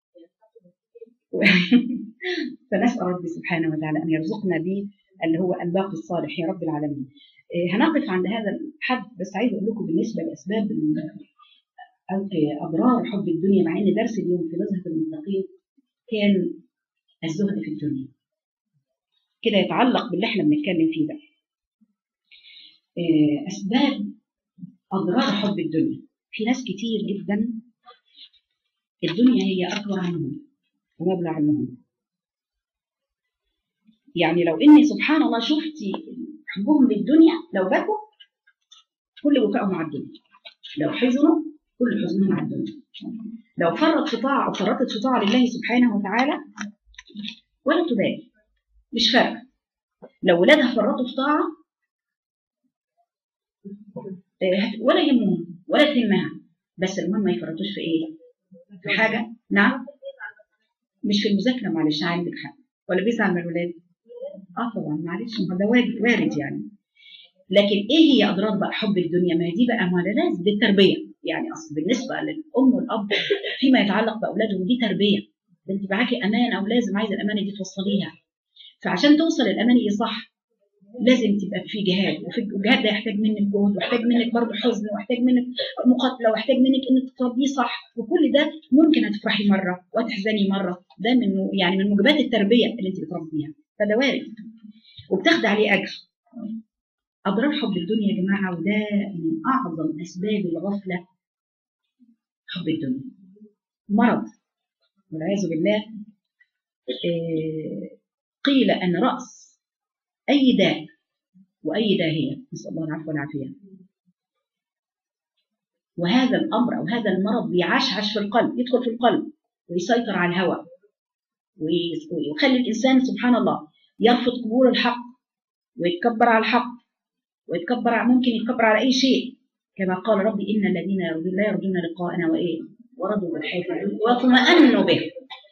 A: فنسال ربي سبحانه وتعالى ان يرزقنا به اللي هو الباقي الصالح يا رب العالمين إيه، هنقف عند هذا الحد بس عايز اقول لكم بالنسبه لاسباب ال- اضرار حب الدنيا مع ان درس اليوم في نزهه المتقين كان الزهد في الدنيا كده يتعلق باللي احنا بنتكلم فيه ده إيه، اسباب اضرار حب الدنيا في ناس كتير جدا الدنيا هي اكبر عنهم ومبلغ عنهم يعني لو اني سبحان الله شفتي حبهم للدنيا لو بكوا كل بكائهم على الدنيا لو حزنوا كل حزنهم على الدنيا لو فرط في طاعه او فرطت في طاعه لله سبحانه وتعالى ولا تبالي مش فارقه لو ولادها فرطوا في طاعه آه، ولا يهمهم ولا تهمها بس المهم ما يفرطوش في ايه؟ في حاجه نعم مش في المذاكره معلش عندك حق ولا بيزعل من الولاد اه طبعا معلش ما هو ده وارد وارد يعني لكن ايه هي اضرار بقى حب الدنيا ما هي دي بقى ما ده لازم دي التربيه يعني اصل بالنسبه للام والاب فيما يتعلق باولادهم دي تربيه ده انت معاكي امانه ولازم عايزه الامانه دي توصليها فعشان توصل الامانه دي صح لازم تبقى في جهاد وفي الجهاد ده يحتاج منك جهد ويحتاج منك برضه حزن ويحتاج منك مقاتله ويحتاج منك انك تربيه صح وكل ده ممكن هتفرحي مره وتحزني مره ده من يعني من موجبات التربيه اللي انت بتربيها فده وارد وبتاخد عليه اجر اضرار حب الدنيا يا جماعه وده من اعظم اسباب الغفله حب الدنيا مرض والعياذ بالله آه، قيل ان راس اي داء واي داهيه نسال الله العفو والعافيه وهذا الامر او هذا المرض بيعشعش في القلب يدخل في القلب ويسيطر على الهوى وي- ويخلي الانسان سبحان الله يرفض قبول الحق ويتكبر على الحق ويتكبر على ممكن يتكبر على اي شيء كما قال ربي ان الذين يرجون لا يرجون لقاءنا وايه ورضوا بالحياه الدنيا واطمأنوا به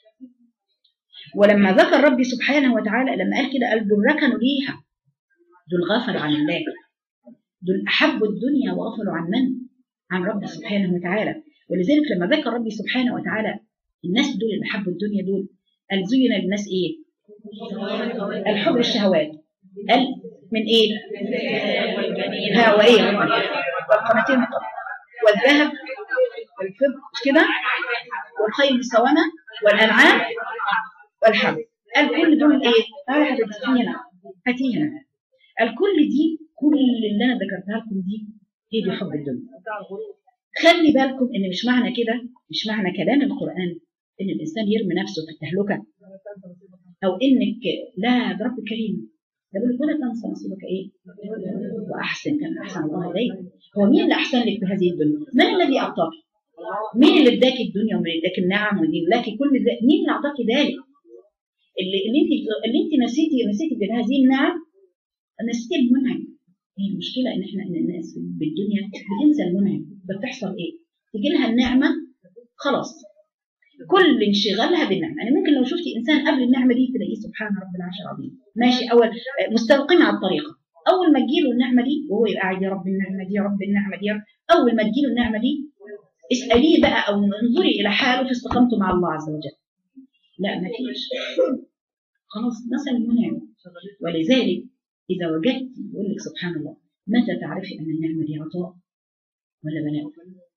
A: ولما ذكر ربي سبحانه وتعالى لما قال كده قال دول ركنوا ليها دول غفلوا عن الله دول احبوا الدنيا وغفلوا عن من؟ عن ربي سبحانه وتعالى ولذلك لما ذكر ربي سبحانه وتعالى الناس دول اللي حبوا الدنيا دول قال زين للناس ايه؟ الحب الشهوات قال من ايه؟ ها وايه؟ والقناتين المقنطرة والذهب والفضة مش كده؟ والخيل المسومة والأنعام والحب قال كل دول ايه؟ تعالى يا حبيبتي هنا هاتي هنا قال كل دي كل اللي انا ذكرتها لكم دي هي دي حب الدنيا خلي بالكم ان مش معنى كده مش معنى كلام القرآن ان الانسان يرمي نفسه في التهلكة او انك لا ده رب كريم ده بيقول لك ولا تنسى نصيبك ايه واحسن كما احسن الله اليك هو مين اللي احسن لك في هذه الدنيا من الذي اعطاك مين اللي اداك الدنيا ومن اللي اداك النعم ودي لك كل ذلك مين اللي اعطاك ذلك اللي اللي انت اللي انت نسيتي نسيتي بهذه النعم نسيتي المنعم هي المشكله ان احنا ان الناس بالدنيا بتنسى المنعم فبتحصل ايه؟ تيجي لها النعمه خلاص كل انشغالها بالنعمه يعني ممكن لو شفتي انسان قبل النعمه دي تلاقيه سبحان رب العرش العظيم ماشي اول مستقيم على الطريقه اول ما تجيله النعمه دي وهو يبقى قاعد يا رب النعمه دي يا رب النعمه دي يا رب. اول ما تجيله النعمه دي اساليه بقى او انظري الى حاله في استقامته مع الله عز وجل لا ما فيش خلاص مثل المنعم ولذلك اذا وجدت يقول لك سبحان الله متى تعرفي ان النعمه دي عطاء ولا بلاء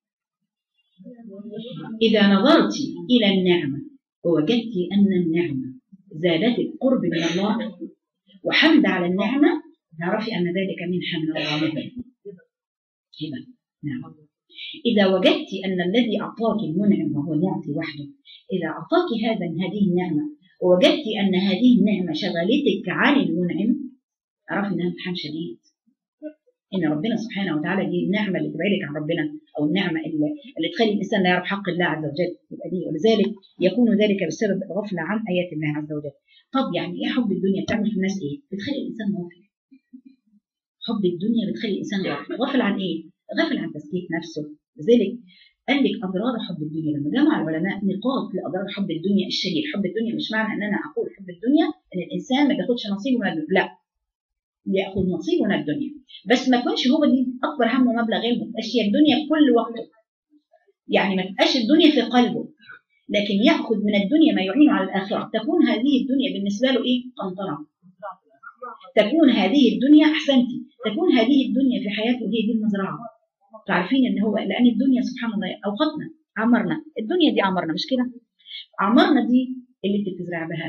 A: إذا نظرت إلى النعمة ووجدت أن النعمة زادتك قرب من الله وحمد على النعمة تعرفي أن ذلك منحة من الله هبة هبة نعم إذا وجدت أن الذي أعطاك المنعم وهو يعطي وحده إذا أعطاك هذا هذه النعمة ووجدت أن هذه النعمة شغلتك عن المنعم اعرفي إنها امتحان شديد ان ربنا سبحانه وتعالى دي النعمه اللي تبعدك عن ربنا او النعمه اللي, اللي تخلي الانسان لا يعرف حق الله عز وجل يبقى دي ولذلك يكون ذلك بسبب الغفله عن ايات الله عز وجل. طب يعني ايه حب الدنيا بتعمل في الناس ايه؟ بتخلي الانسان غافل. حب الدنيا بتخلي الانسان غافل، غافل عن ايه؟ غافل عن تزكيه نفسه، لذلك قال لك اضرار حب الدنيا لما جمع العلماء نقاط لاضرار حب الدنيا الشديد، حب الدنيا مش معنى ان انا اقول حب الدنيا ان الانسان ما بياخدش نصيبه من الدنيا، لا ياخذ نصيبه من الدنيا بس ما يكونش هو دي اكبر همه مبلغ علمه تبقاش هي الدنيا في كل وقت يعني ما تبقاش الدنيا في قلبه لكن ياخذ من الدنيا ما يعينه على الاخره تكون هذه الدنيا بالنسبه له ايه قنطره تكون هذه الدنيا احسنتي تكون هذه الدنيا في حياته هي دي المزرعه تعرفين ان هو لان الدنيا سبحان الله اوقاتنا عمرنا الدنيا دي عمرنا مش كده عمرنا دي اللي انت بتزرع بها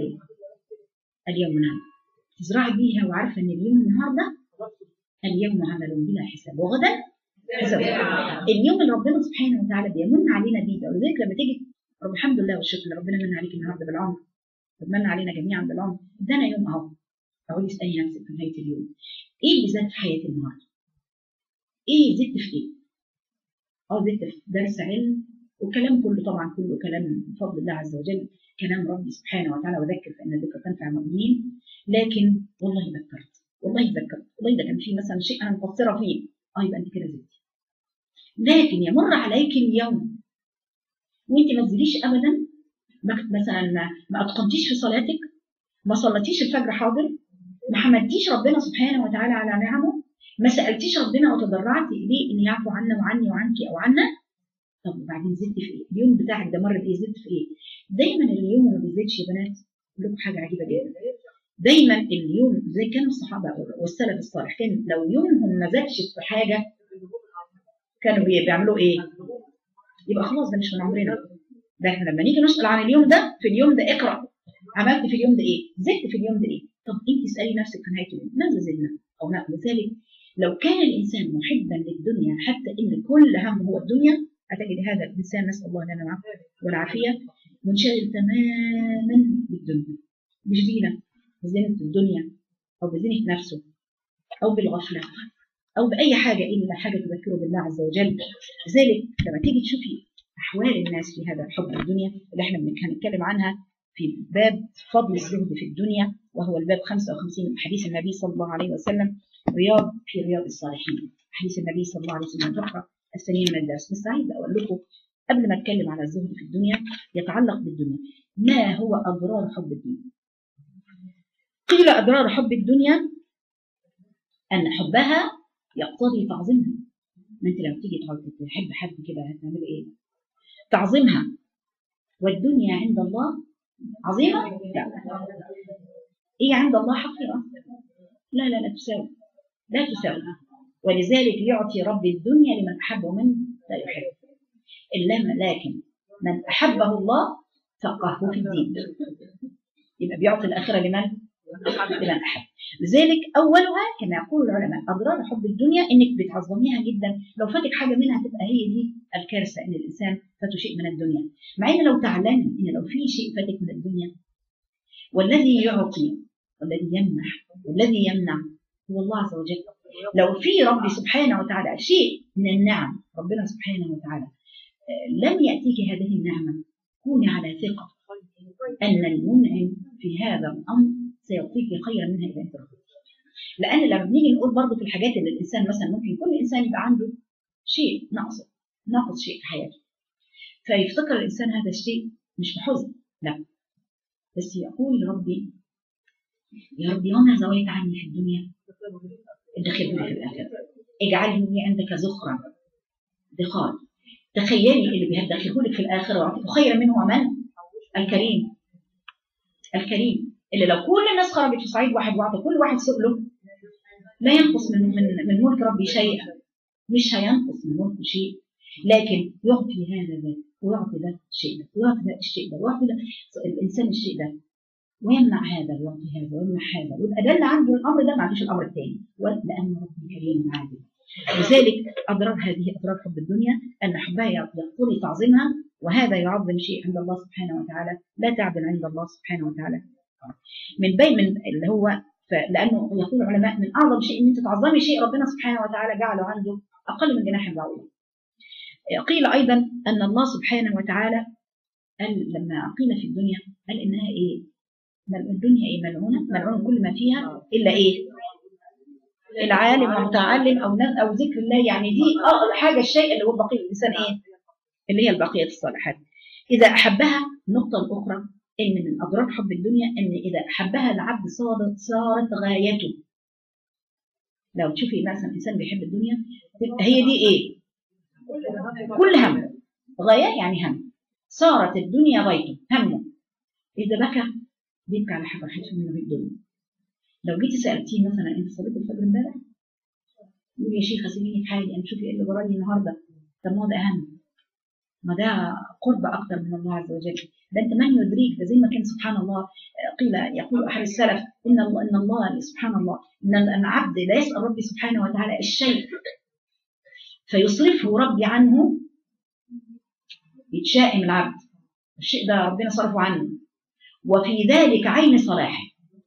A: اليوم نعم تزرعي بيها وعارفه ان اليوم النهارده اليوم عمل بلا حساب وغدا حساب اليوم اللي ربنا سبحانه وتعالى بيمن علينا بيه ده ولذلك لما تيجي رب الحمد لله والشكر ربنا من عليك النهارده بالعمر ومن علينا جميعا بالعمر ادانا يوم اهو اقول اسالي نفسك في نهايه اليوم ايه اللي زاد في حياتي النهارده؟ ايه زدت في ايه؟ اه زدت في درس علم والكلام كله طبعا كله كلام بفضل الله عز وجل كلام ربي سبحانه وتعالى وذكر فان الذكر تنفع المؤمنين لكن والله ذكرت والله ذكرت والله ده كان في مثلا شيء انا مقصره فيه اه يبقى انت كده زدتي لكن يمر عليك اليوم وانت ما تزيديش ابدا مثلا ما اتقنتيش في صلاتك ما صليتيش الفجر حاضر ما حمدتيش ربنا سبحانه وتعالى على نعمه ما سالتيش ربنا وتضرعتي اليه ان يعفو عنا وعني وعنك او عنا طب وبعدين زدت في ايه؟ اليوم بتاعك ده مر بايه؟ زدت في ايه؟ دايما اليوم ما بيزيدش يا بنات لكم حاجه عجيبه جدا دايما اليوم زي كانوا الصحابه والسلف الصالح كان لو يومهم ما زادش في حاجه كانوا بيعملوا ايه؟ يبقى خلاص ده مش من عمرنا ده احنا لما نيجي نسال عن اليوم ده في اليوم ده اقرا عملت في اليوم ده ايه؟ زدت في اليوم ده ايه؟ طب انت اسالي نفسك في نهايه اليوم ماذا زدنا؟ او لا لذلك لو كان الانسان محبا للدنيا حتى ان كل همه هو الدنيا هتجد هذا الانسان نسال الله لنا العفو والعافيه منشغل تماما بالدنيا مش دينا بزينة الدنيا أو بزينة نفسه أو بالغفلة أو بأي حاجة إلا حاجة تذكره بالله عز وجل لذلك لما تيجي تشوفي أحوال الناس في هذا الحب الدنيا اللي احنا هنتكلم عنها في باب فضل الزهد في الدنيا وهو الباب 55 من حديث النبي صلى الله عليه وسلم رياض في رياض الصالحين حديث النبي صلى الله عليه وسلم تقرأ الثانية من الدرس بس عايز أقول لكم قبل ما أتكلم على الزهد في الدنيا يتعلق بالدنيا ما هو أضرار حب الدنيا قيل أضرار حب الدنيا أن حبها يقتضي تعظيمها ما أنت لما تيجي تحب حد كده هتعمل إيه؟ تعظيمها والدنيا عند الله عظيمة؟ لا هي عند الله حقيرة لا لا لا تساوي لا تساوي ولذلك يعطي رب الدنيا لمن أحبه من لا يحب إلا لكن من أحبه الله فقهه في الدين يبقى بيعطي الآخرة لمن؟ لمن أحب لذلك أولها كما يقول العلماء أضرار حب الدنيا إنك بتعظميها جدا لو فاتك حاجة منها تبقى هي دي الكارثة إن الإنسان فاته شيء من الدنيا مع إن لو تعلمي إن لو في شيء فاتك من الدنيا والذي يعطي والذي يمنح والذي يمنع هو الله عز وجل لو في رب سبحانه وتعالى شيء من النعم ربنا سبحانه وتعالى لم يأتيك هذه النعمة كوني على ثقة أن المنعم في هذا الأمر سيعطيك خيرا منها إذا أنت رضيت لأن لما بنيجي نقول برضه في الحاجات اللي الإنسان مثلا ممكن كل إنسان يبقى عنده شيء ناقص ناقص شيء في حياته فيفتكر الإنسان هذا الشيء مش بحزن لا بس يقول ربي يا ربي وما زويت عني في الدنيا ادخلني في الآخرة اجعلني عندك زخرا دخان تخيلي اللي بيدخله لك في الآخرة ويعطيك خيرا منه ومن الكريم الكريم اللي لو كل الناس خرجت في صعيد واحد واعطى كل واحد سؤله لا ينقص من من من ملك ربي شيئا مش هينقص من ملكه شيء لكن يعطي هذا ده ويعطي ده الشيء ده ويعطي ده الشيء ده ويعطي ده الانسان الشيء ده ويمنع هذا ويعطي هذا ويمنع هذا ويبقى ده اللي عنده الامر ده ما عندوش الامر الثاني لان ربي كريم عادل لذلك اضرار هذه اضرار حب الدنيا ان حبها يقتضي تعظيمها وهذا يعظم شيء عند الله سبحانه وتعالى لا تعدل عند الله سبحانه وتعالى من بين من اللي هو لانه يقول العلماء من اعظم شيء ان انت تعظمي شيء ربنا سبحانه وتعالى جعله عنده اقل من جناح البعوضه. قيل ايضا ان الله سبحانه وتعالى قال لما قيل في الدنيا قال انها ايه؟ الدنيا ايه ملعونه ملعون كل ما فيها الا ايه؟ العالم والمتعلم او او ذكر الله يعني دي حاجه الشيء اللي هو بقيه الانسان ايه؟ اللي هي البقيه الصالحات. اذا احبها النقطه الاخرى ان من اضرار حب الدنيا ان اذا احبها العبد صارت صارت غايته لو تشوفي مثلا انسان بيحب الدنيا تبقى هي دي ايه كل هم غايه يعني هم صارت الدنيا غايته همه اذا بكى بيبكى على حاجه حيث منه الدنيا لو جيتي سالتيه مثلا انت صليت الفجر امبارح يقول يا شيخه سيبيني في حالي انا شوفي ايه اللي ورايا النهارده طب ما هو ده اهم ما ده قرب اكتر من الله عز وجل ده انت من يدريك ده زي ما كان سبحان الله قيل يقول احد السلف ان الله ان الله سبحان الله ان العبد لا يسال ربي سبحانه وتعالى الشيء فيصرفه ربي عنه يتشائم العبد الشيء ده ربنا صرفه عنه وفي ذلك عين صلاحه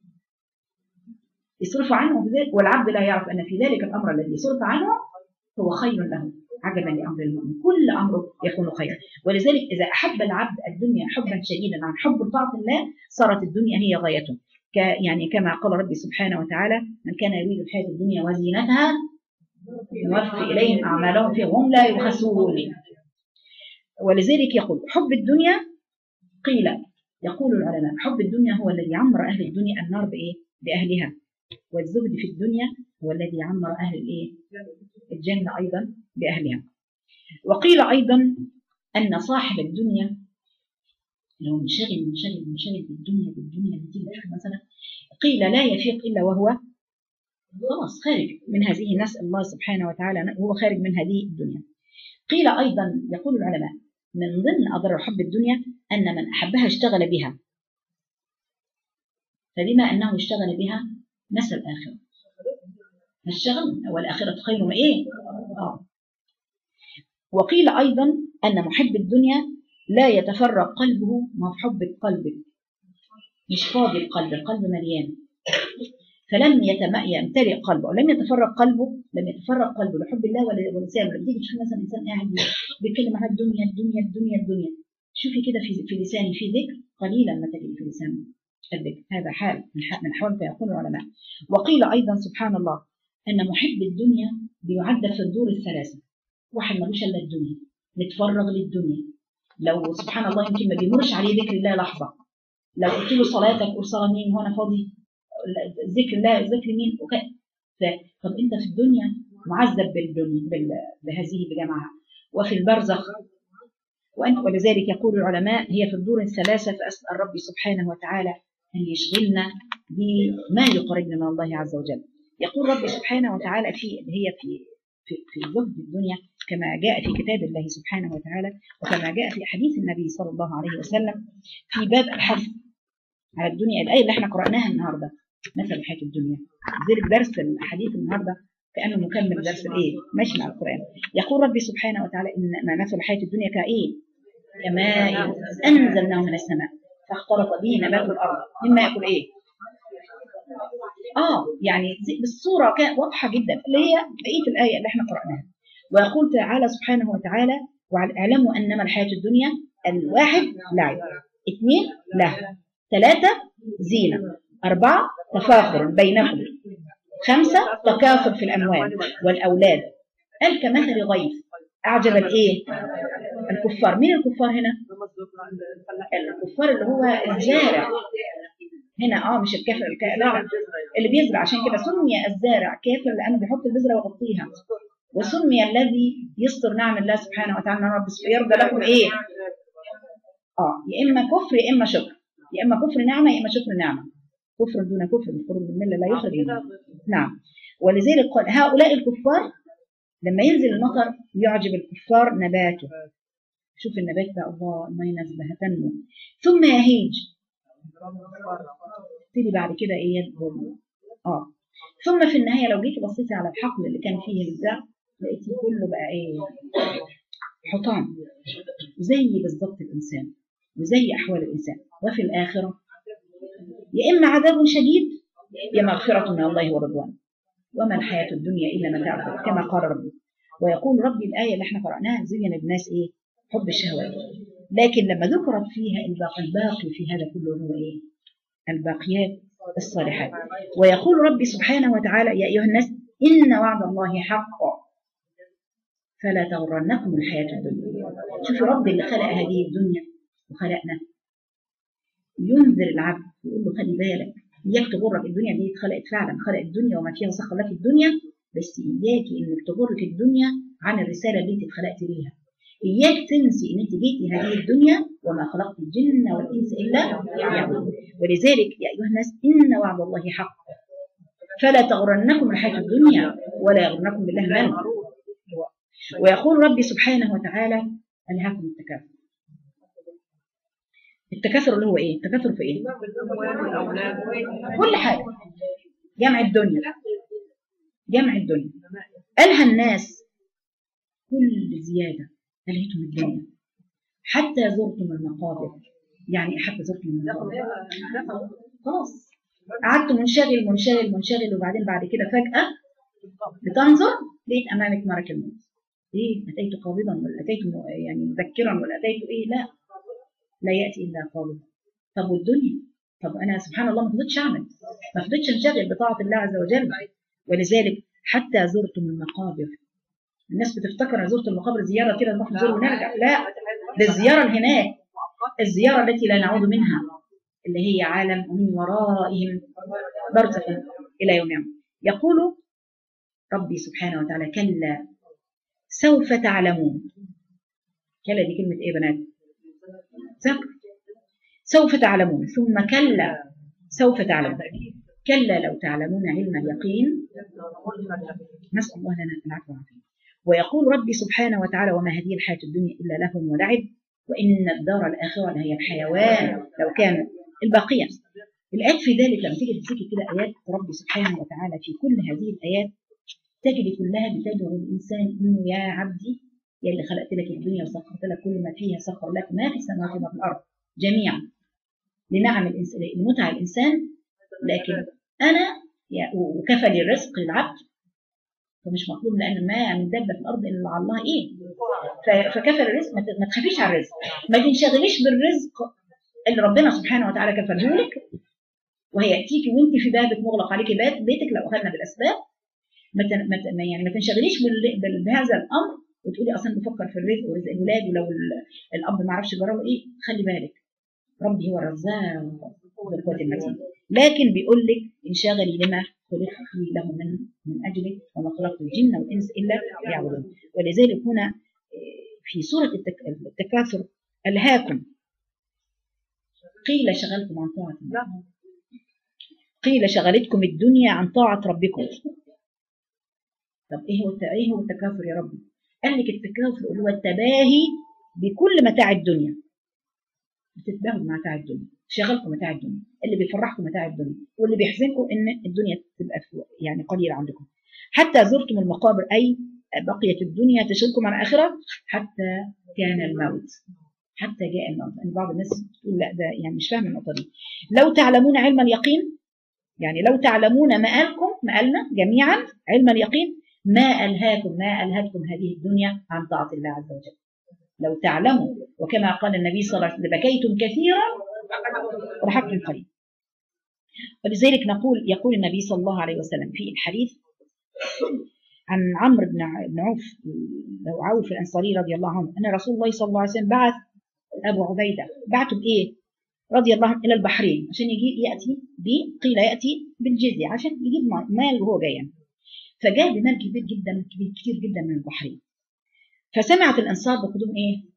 A: يصرف عنه بذلك والعبد لا يعرف ان في ذلك الامر الذي صرف عنه هو خير له عجبا لامر المؤمن كل امره يكون خيرا ولذلك اذا احب العبد الدنيا حبا شديدا عن حب طاعه الله صارت الدنيا هي غايته ك يعني كما قال ربي سبحانه وتعالى من كان يريد الحياه الدنيا وزينتها نوفي اليهم اعمالهم فيها وهم لا يبخسون ولذلك يقول حب الدنيا قيل يقول العلماء حب الدنيا هو الذي عمر اهل الدنيا النار بايه؟ باهلها والزهد في الدنيا هو الذي عمر اهل الايه؟ الجنه ايضا باهلها. وقيل ايضا ان صاحب الدنيا لو منشغل منشغل منشغل بالدنيا بالدنيا بتيجي مثلا قيل لا يفيق الا وهو خلاص خارج من هذه نسال الله سبحانه وتعالى هو خارج من هذه الدنيا. قيل ايضا يقول العلماء من ضمن اضرار حب الدنيا ان من احبها اشتغل بها. فبما انه اشتغل بها نسى الآخرة الشغل والآخرة خير من إيه؟ آه. وقيل أيضا أن محب الدنيا لا يتفرق قلبه مع حب قلبك مش فاضي القلب القلب مليان فلم يتم... يمتلئ قلبه ولم يتفرق قلبه لم يتفرق قلبه لحب الله ولا ولسانه لما تيجي تشوف مثلا انسان قاعد بيتكلم عن الدنيا الدنيا الدنيا الدنيا شوفي كده في في لساني في ذكر قليلا ما تجد في لسانه الذكر هذا حال من حال فيقول العلماء وقيل ايضا سبحان الله ان محب الدنيا بيعد في الدور الثلاثه واحد ملوش الا الدنيا متفرغ للدنيا لو سبحان الله يمكن ما بيمرش عليه ذكر الله لحظه لو قلت له صلاتك قول صلاه مين وانا فاضي ذكر الله ذكر مين وكان طب انت في الدنيا معذب بالدنيا بال... بهذه بجمعها وفي البرزخ وأنت ولذلك يقول العلماء هي في الدور الثلاثة فأسأل ربي سبحانه وتعالى أن يشغلنا بما يقربنا من الله عز وجل يقول ربي سبحانه وتعالى في هي في في في زهد الدنيا كما جاء في كتاب الله سبحانه وتعالى وكما جاء في حديث النبي صلى الله عليه وسلم في باب الحث على الدنيا الآية اللي احنا قرأناها النهارده مثل حياة الدنيا ذلك درس الحديث النهارده كأنه مكمل درس الايه ماشي مع القرآن يقول ربي سبحانه وتعالى إن ما مثل حياة الدنيا كإيه كماء أنزلناه من السماء فاختلط به نبات الأرض مما يأكل إيه آه يعني بالصورة كانت واضحة جدا اللي هي بقية الآية اللي احنا قرأناها ويقول تعالى سبحانه وتعالى واعلموا أنما الحياة الدنيا الواحد لعب اثنين له ثلاثة زينة أربعة تفاخر بينكم خمسة تكاثر في الأموال والأولاد قال كمثل غيث أعجب الإيه؟ الكفار مين الكفار هنا الكفار اللي هو الزارع هنا اه مش الكافر الك- لا اللي بيزرع عشان كده سمي الزارع كافر لانه بيحط البذره ويغطيها وسمي الذي يستر نعم الله سبحانه وتعالى رب يرضى لكم ايه اه يا اما كفر يا اما شكر يا اما كفر نعمه يا اما شكر نعمه كفر دون كفر الخروج من المله لا يخرج منها نعم ولذلك قال هؤلاء الكفار لما ينزل المطر يعجب الكفار نباته شوف النبات ده الله ما ينزل تنمو ثم يهيج تبتدي بعد كده ايه يدبر اه ثم في النهايه لو جيت بصيتي على الحقل اللي كان فيه الزرع لقيتيه كله بقى ايه حطام زي بالظبط الانسان وزي احوال الانسان وفي الاخره يا اما عذاب شديد يا مغفره من الله ورضوان وما الحياه الدنيا الا متاع الغرور كما قال ربي ويقول ربي الايه اللي احنا قراناها زين الناس ايه حب الشهوات لكن لما ذكرت فيها الباقي الباقي في هذا كله هو ايه الباقيات الصالحات ويقول ربي سبحانه وتعالى يا ايها الناس ان وعد الله حق فلا تغرنكم الحياه الدنيا شوفوا رب اللي خلق هذه الدنيا وخلقنا ينذر العبد يقول له خلي بالك اياك تغرك الدنيا دي اتخلقت فعلا خلق الدنيا وما فيها وسخر لك الدنيا بس اياكي انك تغرك الدنيا عن الرساله اللي انت اتخلقت ليها اياك تنسي ان انت جيتي هذه الدنيا وما خلقت الجن والانس الا ليعبدون ولذلك يا ايها الناس ان وعد الله حق فلا تغرنكم الحياه الدنيا ولا يغرنكم بالله من ويقول ربي سبحانه وتعالى الهاكم التكاثر التكاثر اللي هو ايه التكاثر في ايه كل حاجه جمع الدنيا جمع الدنيا ألهى الناس كل زيادة ألهتهم الدنيا حتى زرتم المقابر يعني حتى زرتم المقابر خلاص قعدت منشغل منشغل منشغل وبعدين بعد كده فجأة بتنظر لقيت أمامك ملك الموت إيه أتيت قابضا ولا أتيت م- يعني مذكرا ولا أتيت إيه لا لا يأتي إلا قابضا طب والدنيا طب أنا سبحان الله ما فضلتش أعمل ما فضلتش أنشغل بطاعة الله عز وجل ولذلك حتى زرتم المقابر الناس بتفتكر انا زرت المقابر زياره كده نروح نزور ونرجع لا ده الزياره اللي هناك الزياره التي لا نعود منها اللي هي عالم ومن ورائهم برزخ الى يوم يوم يقول ربي سبحانه وتعالى كلا سوف تعلمون كلا دي كلمه ايه يا بنات ذكر سوف تعلمون ثم كلا سوف تعلمون كلا لو تعلمون علم اليقين نسأل الله لنا العفو والعافية ويقول ربي سبحانه وتعالى وما هذه الحياة الدنيا إلا لهم ولعب وإن الدار الآخرة لهي الحيوان لو كان الباقية الآيات في ذلك لما تيجي تمسكي كده آيات ربي سبحانه وتعالى في كل هذه الآيات تجد كلها بتدعو الإنسان إنه يا عبدي يا اللي خلقت لك الدنيا وسخرت لك كل ما فيها سخر لك ما في السماوات وما في الأرض جميعا لنعم الإنسان لمتع الإنسان لكن أنا يا- وكفى لي الرزق للعبد فمش مطلوب لان ما من دابه في الارض الا على الله ايه ف- فكفى الرزق ما ت- ما تخافيش على الرزق ما تنشغليش بالرزق اللي ربنا سبحانه وتعالى كفله لك وهياتيكي وانت في بابك مغلق عليكي باب بيتك لو اخذنا بالاسباب ما تن- ما ت- ما يعني ما تنشغليش بال- بال- بهذا الامر وتقولي اصلا بفكر في الرزق ورزق الولاد ولو ال- الاب ما عرفش جرى له ايه خلي بالك ربي هو الرزاق ذو القوة المتين لكن بيقول لك انشغلي لما خلقت له من من اجله وما خلقت الجن والانس الا ليعبدون ولذلك هنا آه، في سوره التك- التكاثر الهاكم قيل شغلتم عن طاعه الله قيل شغلتكم الدنيا عن طاعه ربكم طب ايه هو الت- ايه هو التكاثر يا ربي؟ قال لك التكاثر اللي هو التباهي بكل متاع الدنيا بتتباهوا بمتاع الدنيا شغلكم متاع الدنيا اللي بيفرحكم متاع الدنيا واللي بيحزنكم ان الدنيا تبقى في- يعني قليله عندكم حتى زرتم المقابر اي بقيت الدنيا تشغلكم عن الاخره حتى كان الموت حتى جاء الموت يعني بعض الناس تقول لا ده يعني مش فاهم النقطه دي لو تعلمون علم اليقين يعني لو تعلمون مآلكم مآلنا جميعا علم اليقين ما ألهاكم ما ألهتكم هذه الدنيا عن طاعة الله عز وجل لو تعلموا وكما قال النبي صلى الله عليه وسلم بكيتم كثيرا وضحكتم قليلا ولذلك نقول يقول النبي صلى الله عليه وسلم في الحديث عن عمرو بن ع- بن عوف لو عوف الانصاري رضي الله عنه ان رسول الله صلى الله عليه وسلم بعث ابو عبيده بعته بايه؟ رضي الله عنه الى البحرين عشان يجي ياتي ب قيل ياتي بالجزيه عشان يجيب م- مال وهو جاي فجاء بمال كبير جدا كبير كتير جدا من البحرين فسمعت الانصار بقدوم ايه؟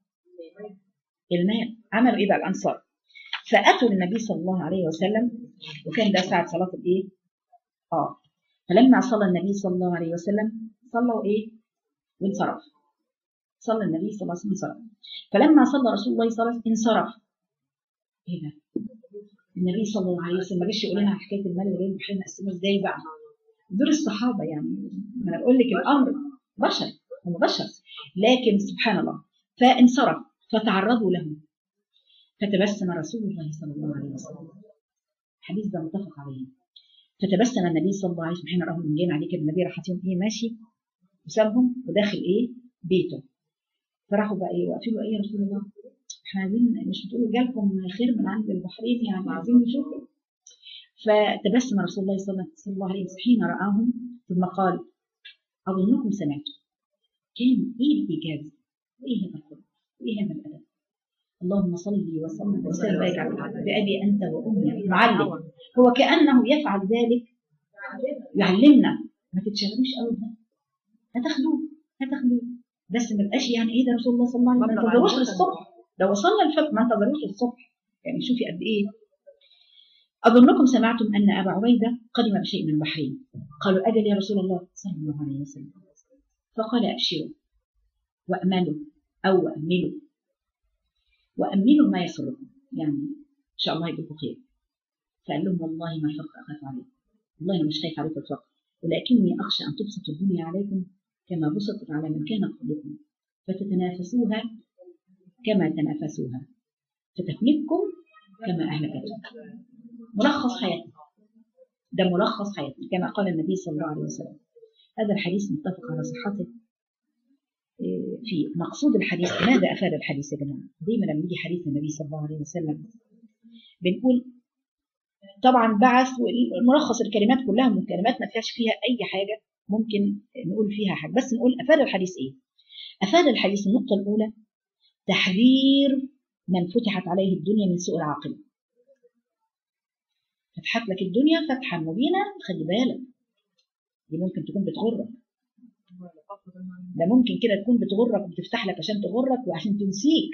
A: المال عملوا ايه بقى الانصار؟ فاتوا للنبي صلى الله عليه وسلم وكان ده ساعه صلاه الايه؟ اه فلما صلى النبي صلى الله عليه وسلم صلوا ايه؟ وانصرف صلى النبي صلى الله عليه وسلم انصرف فلما صلى رسول الله صلى الله عليه وسلم انصرف ايه ده؟ النبي صلى الله عليه وسلم ما جاش يقول لنا حكايه المال اللي جاي من البحرين نقسمه ازاي بقى؟ دول الصحابه يعني ما انا بقول لك الامر بشر هم بشر لكن سبحان الله فانصرف فتعرضوا له فتبسم رسول الله صلى الله عليه وسلم الحديث ده متفق عليه فتبسم النبي صلى الله عليه وسلم حين راهم من جينا عليه كده النبي راح يوم ايه ماشي وسابهم وداخل ايه بيته فراحوا بقى ايه واقفين له ايه يا رسول الله احنا عايزين مش بتقولوا جالكم خير من عند البحرين يعني عايزين نشوف فتبسم رسول الله صلى صلى الله عليه وسلم حين راهم ثم قال اظنكم سمعتم كان ايه الايجاز وايه هذا الخلق وايه هذا الادب اللهم صل وسلم وسلم وبارك على بأبي أنت وأمي معلم هو كأنه يفعل ذلك يعلمنا ما تتشغلوش قوي ده هتاخدوه هتاخدوه بس ما يبقاش يعني ايه ده رسول الله صلى الله عليه وسلم ما انتظروش للصبح لو وصلنا الفجر ما انتظروش للصبح يعني شوفي قد ايه أظنكم سمعتم أن أبا عبيدة قدم بشيء من البحرين قالوا أجل يا رسول الله صلى الله عليه وسلم فقال أبشروا وأملوا أو أملوا وأمنوا ما يسركم يعني إن شاء الله يجيبوا خير فقال لهم والله ما الفقر أخاف عليكم والله أنا مش خايف عليكم الفقر ولكني أخشى أن تبسط الدنيا عليكم كما بسطت على من كان قبلكم فتتنافسوها كما تنافسوها فتهلككم كما أهلكتكم ملخص حياتنا ده ملخص حياتنا كما قال النبي صلى الله عليه وسلم هذا الحديث متفق على صحته في مقصود الحديث ماذا افاد الحديث يا جماعه؟ دايما لما يجي حديث النبي صلى الله عليه وسلم بنقول طبعا بعث ملخص الكلمات كلها من كلمات ما فيهاش فيها اي حاجه ممكن نقول فيها حاجه بس نقول افاد الحديث ايه؟ افاد الحديث النقطه الاولى تحذير من فتحت عليه الدنيا من سوء العاقبه. فتحت لك الدنيا فتحا مبينا خلي بالك دي ممكن تكون بتغرك ده ممكن كده تكون بتغرك وبتفتح لك عشان تغرك وعشان تنسيك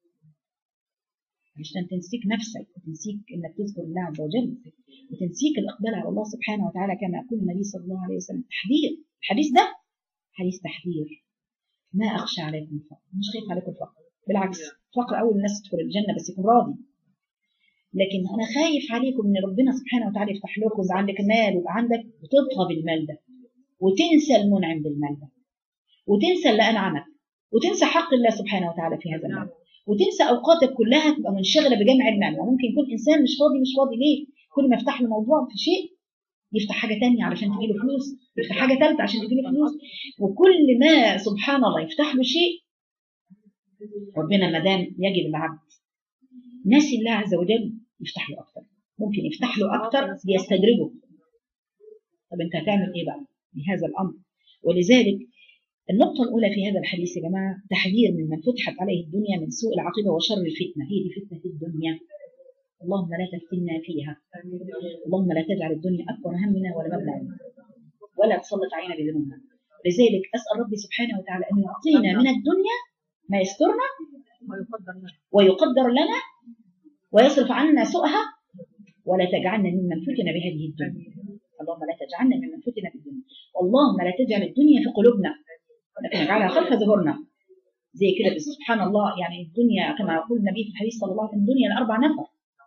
A: عشان تنسيك نفسك وتنسيك انك تذكر الله عز وجل وتنسيك الاقبال على الله سبحانه وتعالى كما يقول النبي صلى الله عليه وسلم تحذير الحديث ده حديث تحذير ما اخشى عليكم الفقر مش خايف عليكم الفقر بالعكس فقر اول الناس تدخل الجنه بس يكون راضي لكن انا خايف عليكم ان ربنا سبحانه وتعالى يفتح لكم ويبقى عندك مال ويبقى عندك وتطغى بالمال ده وتنسى المنعم بالمال ده وتنسى اللي انعمك وتنسى حق الله سبحانه وتعالى في هذا المال وتنسى اوقاتك كلها تبقى منشغله بجمع المال وممكن يكون انسان مش فاضي مش فاضي ليه كل ما يفتح له موضوع في شيء يفتح حاجه تانية علشان تجيله فلوس يفتح حاجه ثالثه عشان تجيله فلوس وكل ما سبحان الله يفتح له شيء ربنا ما دام يجب العبد ناسي الله عز وجل يفتح له اكتر ممكن يفتح له اكتر ليستدرجه طب انت هتعمل ايه بقى بهذا الامر ولذلك النقطة الأولى في هذا الحديث يا جماعة تحذير من من فتحت عليه الدنيا من سوء العاقبة وشر الفتنة هي دي فتنة الدنيا اللهم لا تفتنا فيها اللهم لا تجعل الدنيا أكبر همنا ولا مبلغ علمنا ولا تسلط علينا بذنوبنا لذلك أسأل ربي سبحانه وتعالى أن يعطينا من الدنيا ما يسترنا ويقدر لنا ويصرف عنا سوءها ولا تجعلنا ممن فتن بهذه الدنيا اللهم لا تجعلنا ممن فتن بالدنيا اللهم لا تجعل الدنيا في قلوبنا ولكن اجعلها خلف ظهورنا زي كده سبحان الله يعني الدنيا كما يقول النبي في الحديث صلى الله عليه وسلم الدنيا لاربع نفر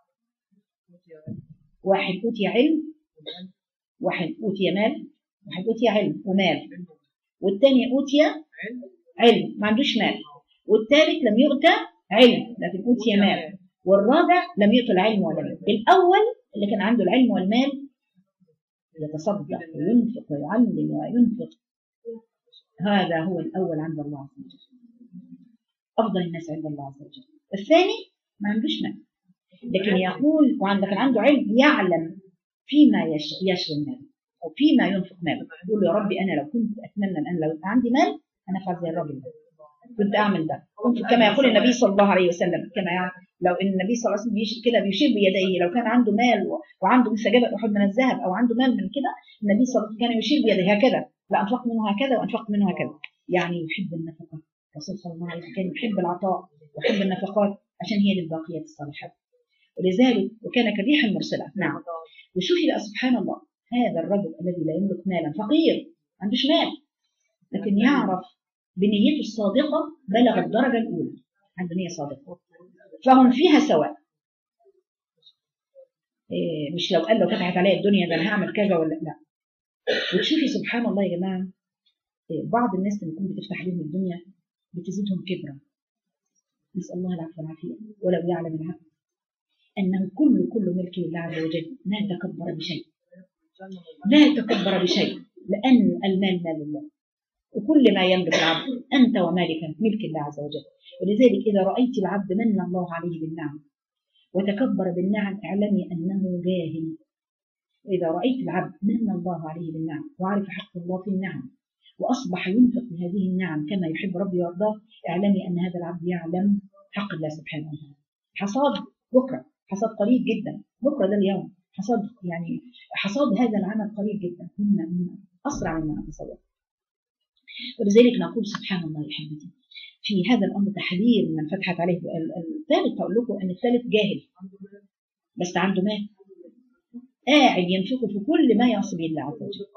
A: واحد اوتي علم واحد اوتي مال واحد اوتي علم ومال والثاني اوتي علم ما عندوش مال والثالث لم يؤتى علم لكن اوتي مال والرابع لم يؤتى العلم ولا مال الاول اللي كان عنده العلم والمال يتصدق وينفق ويعلم وينفق هذا هو الأول عند الله عز وجل أفضل الناس عند الله عز وجل الثاني ما عندوش مال لكن يقول وعندك عنده علم يعلم فيما يشغل المال او فيما ينفق ماله يقول له يا ربي انا لو كنت اتمنى ان لو يبقى عندي مال انا افعل زي الراجل ده كنت اعمل ده كنت كما يقول النبي صلى الله عليه وسلم كما يعني لو ان النبي صلى الله عليه وسلم بيش- كده بيشير بيديه لو كان عنده مال و- وعنده مثل جبل احد من الذهب او عنده مال من كده النبي صلى الله عليه وسلم كان يشير بيديه هكذا لا انفقت منه هكذا وانفقت منه هكذا يعني يحب النفقه الرسول صلى الله عليه وسلم كان يحب العطاء ويحب النفقات عشان هي للباقيات الصالحات ولذلك وكان كريح المرسلة نعم وشوفي بقى سبحان الله هذا الرجل الذي لا يملك مالا فقير ما عندوش مال لكن يعرف بنيته الصادقة بلغ الدرجة الأولى عنده نية صادقة فهم فيها سواء إيه مش لو قال له فتحت عليا الدنيا ده انا هعمل كذا ولا لا وتشوفي سبحان الله يا جماعه إيه بعض الناس لما تكون بتفتح عليهم الدنيا بتزيدهم كبرا نسال الله العفو والعافيه ولو يعلم العبد انه كل كل ملك لله عز وجل لا يتكبر بشيء لا يتكبر بشيء لان المال مال الله وكل ما يملك العبد انت ومالك ملك الله عز وجل ولذلك اذا رايت العبد من الله عليه بالنعم وتكبر بالنعم اعلمي انه جاهل واذا رايت العبد من الله عليه بالنعم وعرف حق الله في النعم واصبح ينفق بهذه النعم كما يحب ربي ويرضاه اعلمي ان هذا العبد يعلم حق الله سبحانه وتعالى حصاد بكره حصاد قريب جدا بكره ده اليوم حصاد يعني حصاد هذا العمل قريب جدا مما مما اسرع مما نتصور ولذلك نقول سبحان الله يا حبيبتي في هذا الامر تحذير من فتحت عليه ال- الثالث اقول لكم ان الثالث جاهل بس عنده مال قاعد ينفقه في كل ما يعصي به الله عز وجل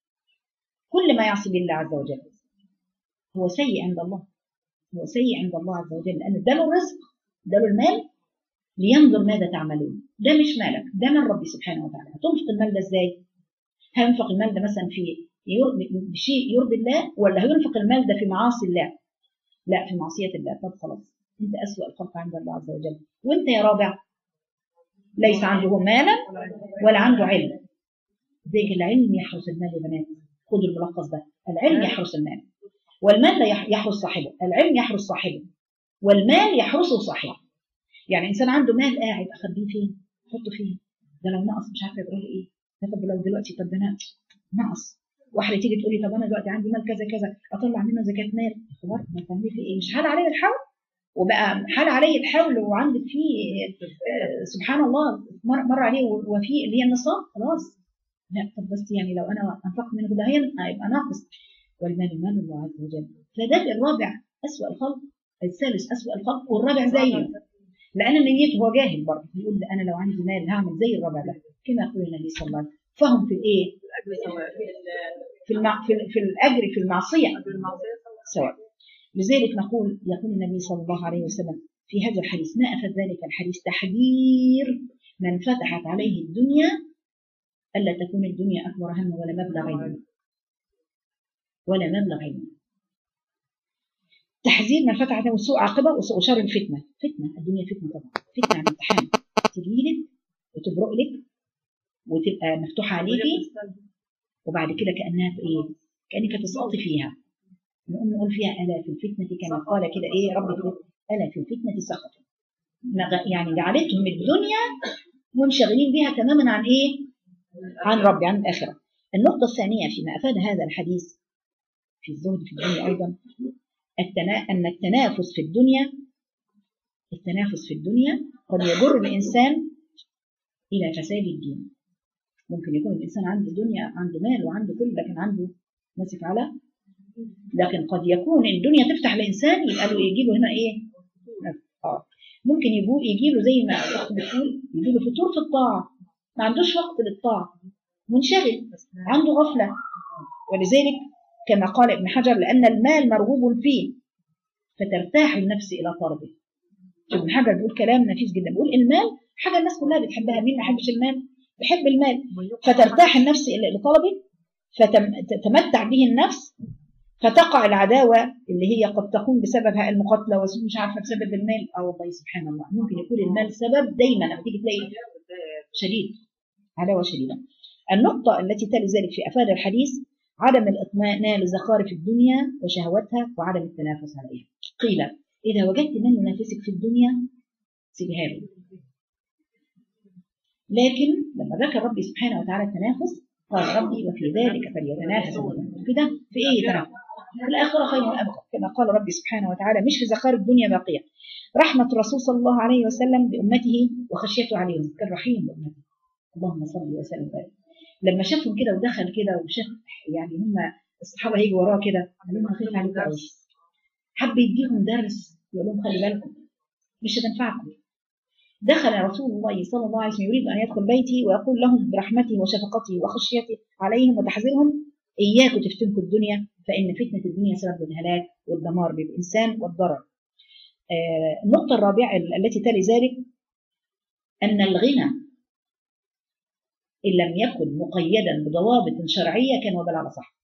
A: كل ما يعصي به الله عز وجل هو سيء عند الله هو سيء عند الله عز وجل لان اداله الرزق اداله المال لينظر ماذا تعملون ده مش مالك ده من ربي سبحانه وتعالى هتنفق المال ده ازاي هينفق المال ده مثلا في يرضي بشيء يرضي الله ولا هينفق المال ده في معاصي الله لا في معصية الله طب خلاص انت أسوأ الخلق عند الله عز وجل وانت يا رابع ليس عنده مالا ولا عنده علم ذيك العلم يحرس المال يا بنات خدوا الملخص ده العلم يحرس المال والمال لا يح- يحرس صاحبه العلم يحرس صاحبه والمال يحرسه صاحبه يعني انسان عنده مال قاعد اخبيه فين احطه فين ده لو نقص مش عارفه يقول ايه ده طب لو دلوقتي طب ده انا نقص واحده تيجي تقول لي طب انا دلوقتي عندي مال كذا كذا اطلع منه زكاه مال خبر ما تعملي فيه ايه مش حال علي الحول وبقى حال علي الحول وعندك فيه آه، سبحان الله مر, مر عليه وفي اللي هي النصاب خلاص لا طب بس يعني لو انا انفقت منه ده هيبقى ناقص والمال مال الله عز وجل فده الرابع اسوأ الخلق الثالث اسوأ الخلق والرابع زيه لان نيته هو جاهل برضه بيقول ده انا لو عندي مال هعمل زي الرابع ده كما يقول النبي صلى الله عليه وسلم فهم في الايه في المع... في, في الاجر في المعصيه سواء لذلك نقول يقول النبي صلى الله عليه وسلم في هذا الحديث ما افاد ذلك الحديث تحذير من فتحت عليه الدنيا الا تكون الدنيا اكبر هم ولا مبلغ علم ولا مبلغ علم تحذير من فتحت عليه سوء عاقبه وشر الفتنه فتنه الدنيا فتنه طبعا فتنه عن امتحان تجيلك وتبرق لك وتبقى مفتوحه عليكي وبعد كده كانها في ايه كانك تسقطي فيها نقوم نقول فيها الا في الفتنه كما قال كده ايه رب كده الا في الفتنه سقطوا مغ- يعني جعلتهم الدنيا منشغلين بها تماما عن ايه عن ربي عن الاخره النقطه الثانيه فيما افاد هذا الحديث في الزهد في الدنيا ايضا التنا... ان التنافس في الدنيا التنافس في الدنيا قد يجر الانسان الى فساد الدين ممكن يكون الانسان عنده دنيا عنده مال وعنده كل لكن عنده ماسك على لكن قد يكون الدنيا تفتح الانسان يبقى له يجي له هنا ايه اه ممكن يجو يجي له زي ما الاخت بتقول يجي له فتور في الطاعه ما عندوش وقت للطاعه منشغل عنده غفله ولذلك كما قال ابن حجر لان المال مرغوب فيه فترتاح النفس الى طلبه ابن حجر بيقول كلام نفيس جدا بيقول المال حاجه الناس كلها بتحبها مين ما يحبش المال بيحب المال فترتاح النفس إلى- لطلبه فتتمتع به النفس فتقع العداوة اللي هي قد تكون بسببها المقاتلة ومش عارفة بسبب المال أو والله سبحان الله ممكن يكون المال سبب دايما لما تيجي تلاقي شديد عداوة شديدة النقطة التي تلي ذلك في أفاد الحديث عدم الاطمئنان لزخارف الدنيا وشهوتها وعدم التنافس عليها قيل إذا وجدت من ينافسك في الدنيا سيبها له لكن لما ذكر ربي سبحانه وتعالى التنافس قال ربي وفي ذلك فليتنافس المتنافسون. في ده في ايه يتنافس في الآخرة خير وأبقى كما قال ربي سبحانه وتعالى مش في زخار الدنيا باقية رحمة الرسول صلى الله عليه وسلم بأمته وخشيته عليهم كان رحيم بأمته اللهم صل وسلم وبارك لما شافهم كده ودخل كده وشاف يعني هم الصحابة هيجوا وراه كده قال لهم خايف عليكم قوي حب يديهم درس يقول لهم خلي بالكم مش هتنفعكم دخل رسول الله صلى الله عليه وسلم يريد أن يدخل بيتي ويقول لهم برحمته وشفقته وخشيته عليهم وتحذيرهم إياكم تفتنكم الدنيا فإن فتنة الدنيا سبب الهلاك والدمار بالإنسان والضرر آه، النقطة الرابعة التي تلي ذلك أن الغنى إن لم يكن مقيدا بضوابط شرعية كان وبال على صح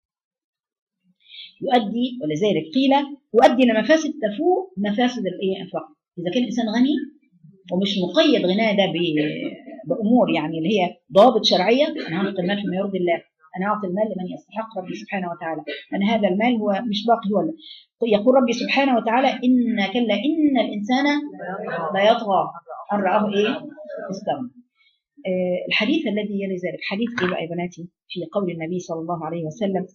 A: يؤدي ولذلك قيل يؤدي إلى مفاسد تفوق مفاسد الإيه الفقر إذا كان الإنسان غني ومش مقيد غناه ده ب- بأمور يعني اللي هي ضوابط شرعية أنا هنفق المال فيما يرضي الله أنا أعطي المال لمن يستحق ربي سبحانه وتعالى أن هذا المال هو مش باقي هو يقول ربي سبحانه وتعالى إن كلا إن الإنسان لا يطغى أن رآه إيه استغنى آه، الحديث الذي يلي ذلك حديث إيه بقى يا بناتي في قول النبي صلى الله عليه وسلم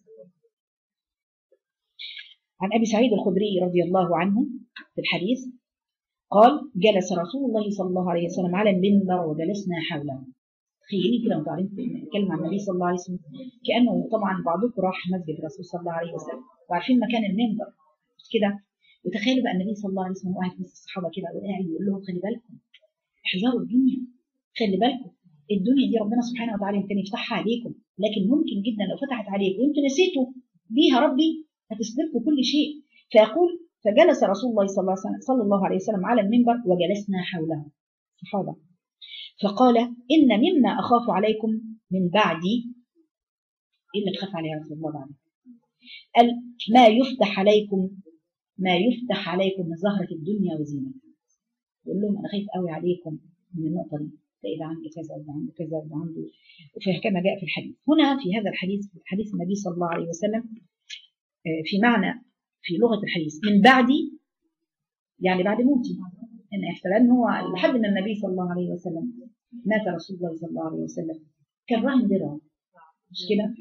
A: عن أبي سعيد الخدري رضي الله عنه في الحديث قال جلس رسول الله صلى الله عليه وسلم على المنبر وجلسنا حوله تخيلي كده وانتوا قاعدين نتكلم عن النبي صلى الله عليه وسلم كانه طبعا بعضكم راح مسجد الرسول صلى الله عليه وسلم وعارفين مكان المنبر مش كده وتخيلوا بقى النبي صلى الله عليه وسلم قاعد وسط الصحابه كده وقاعد يقول لهم خلي بالكم احذروا الدنيا خلي بالكم الدنيا دي ربنا سبحانه وتعالى يمكن يفتحها عليكم لكن ممكن جدا لو فتحت عليكم وانتم نسيتوا بيها ربي هتسلبكم كل شيء فيقول فجلس رسول الله صلى الله عليه وسلم, صلى الله عليه وسلم على المنبر وجلسنا حوله صحابه فقال إن مما أخاف عليكم من بعدي إيه اللي تخاف عليه يا رسول الله بعد قال ما يفتح عليكم ما يفتح عليكم من زهرة الدنيا وزينتها يقول لهم أنا خايف قوي عليكم من النقطة دي تلاقي ده عنده كذا وده عنده كذا وده عنده كما جاء في الحديث هنا في هذا الحديث حديث النبي صلى الله عليه وسلم آه، في معنى في لغة الحديث من بعدي يعني بعد موتي ان احتلال هو لحد ما النبي صلى الله عليه وسلم مات رسول الله صلى الله عليه وسلم كان راهن درهم مش كده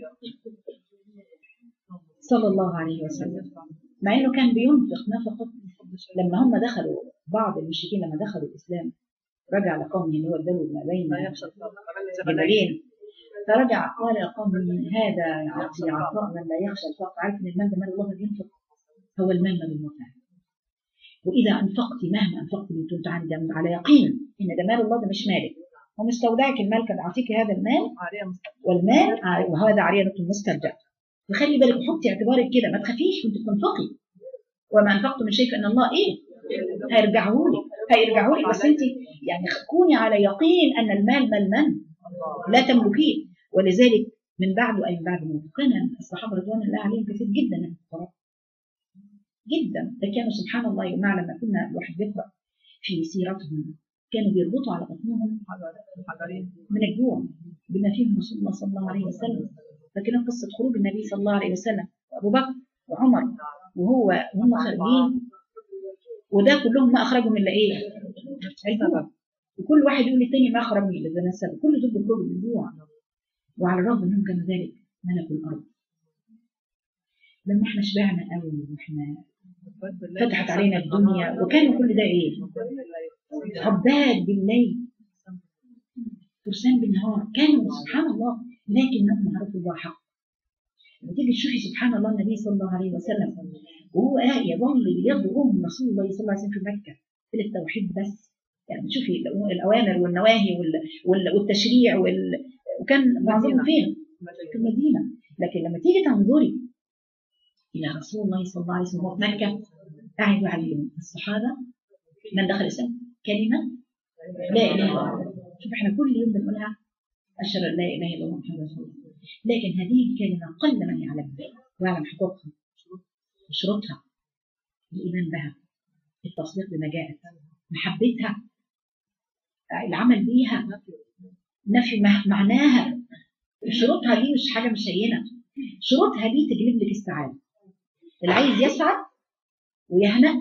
A: صلى الله عليه وسلم مع انه كان بينفق نفقه لما هم دخلوا بعض المشركين لما دخلوا الاسلام رجع لقومه اللي هو الدلو ما بين جبلين فرجع قال قومي هذا يعطي عطاء من لا يخشى الفقر عارف ان المال ده مال الله بينفق هو المال مال الله فعلا واذا انفقت مهما انفقت من كنت عندي على يقين ان ده مال الله ده مش مالك هو مستودعك المال كان اعطيك هذا المال والمال ع- وهذا عريضة مسترجع وخلي بالك حطي اعتبارك كده ما تخافيش وانت بتنفقي وما انفقتم من شيء فان الله ايه هيرجعه لك هيرجعه لك بس انت يعني كوني على يقين ان المال مال من لا تملكيه ولذلك من بعد اي من بعد موت كان الصحابه رضوان الله عليهم كثير جدا من الفقراء جدا ده كانوا سبحان الله يا جماعه لما كنا الواحد بيقرا في سيرتهم كانوا بيربطوا على بطنهم من الجوع بما فيهم رسول الله صلى الله عليه وسلم فكان قصه خروج النبي صلى الله عليه وسلم وابو بكر وعمر وهو وهم خارجين وده كلهم ما اخرجهم الا ايه؟ الجوع وكل واحد يقول للتاني ما اخرجني الا ده السبب كل دول بيخرجوا من الجوع وعلى الرغم انهم كانوا ذلك ملكوا الارض لما احنا شبعنا قوي واحنا فتحت علينا الدنيا وكان كل ده ايه؟ عباد بالليل فرسان بالنهار كانوا سبحان الله لكنهم عرفوا الله حق لما تيجي تشوفي سبحان الله النبي صلى الله عليه وسلم وهو آه يظل يدعوهم رسول الله صلى الله عليه وسلم في مكة إلى التوحيد بس يعني تشوفي الأوامر والنواهي وال- وال- والتشريع وال- وكان معظمهم فين؟ في المدينة لكن لما تيجي تنظري إلى رسول الله صلى الله عليه وسلم وهو في مكة قاعد يعلم الصحابة من دخل الإسلام كلمة لا إله إلا الله شوف احنا كل يوم بنقولها أشهد أن لا إله إلا الله محمد رسول الله لكن هذه الكلمة قل من يعلمها ويعلم حقوقها وشروطها الإيمان بها التصديق بما جاءت محبتها العمل بيها نفي مع- معناها شروطها دي مش حاجة مش هينة شروطها دي تجلب لك السعادة اللي عايز يسعد ويهنأ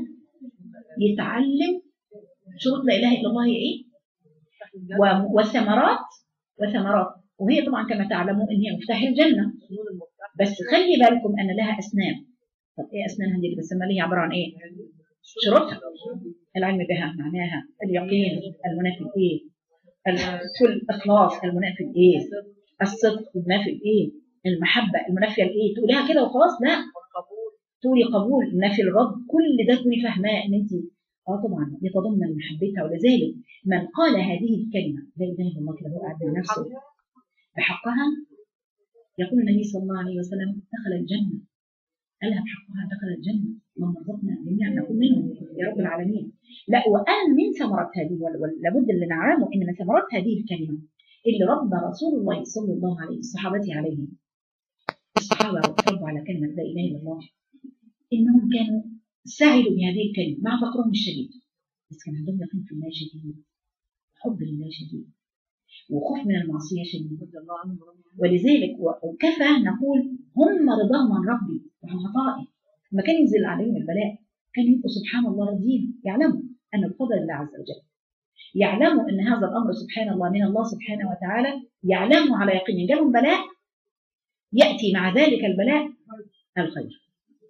A: يتعلم شروط لا إله إلا الله هي إيه و- وثمرات وثمرات وهي طبعا كما تعلموا ان هي مفتاح الجنه بس خلي بالكم ان لها اسنان طب ايه اسنانها دي اللي بنسميها اللي هي عباره عن ايه؟ شروطها العلم بها معناها اليقين المنافي الايه؟ كل الاخلاص المنافي الايه؟ الصدق المنافي الايه؟ المحبه المنافيه لايه؟ تقوليها كده وخلاص لا تقولي قبول نفي الرد كل ده تكوني فاهماه ان انت اه طبعا يتضمن محبتها ولذلك من قال هذه الكلمه لا اله الا الله كده هو قاعد مع نفسه بحقها يقول النبي صلى الله عليه وسلم دخل الجنه قالها بحقها دخل الجنه اللهم ارزقنا جميعا نكون منهم يا رب العالمين لا وان من ثمرات هذه لابد اللي نعلمه ان من ثمرات هذه الكلمه اللي رد رسول الله صلى الله عليه الصحابه عليه الصحابه ربوا على كلمه لا اله الا الله انهم كانوا سعدوا بهذه الكلمه مع فقرهم الشديد بس كان عندهم يقين في الله شديد حب لله شديد وخوف من المعصيه شديد ولذلك وكفى نقول هم رضاهم عن ربي وعن عطائي لما كان ينزل عليهم البلاء كان يبقوا سبحان الله راضيين يعلموا ان بفضل الله عز وجل يعلموا ان هذا الامر سبحان الله من الله سبحانه وتعالى يعلموا على يقين جاهم بلاء ياتي مع ذلك البلاء الخير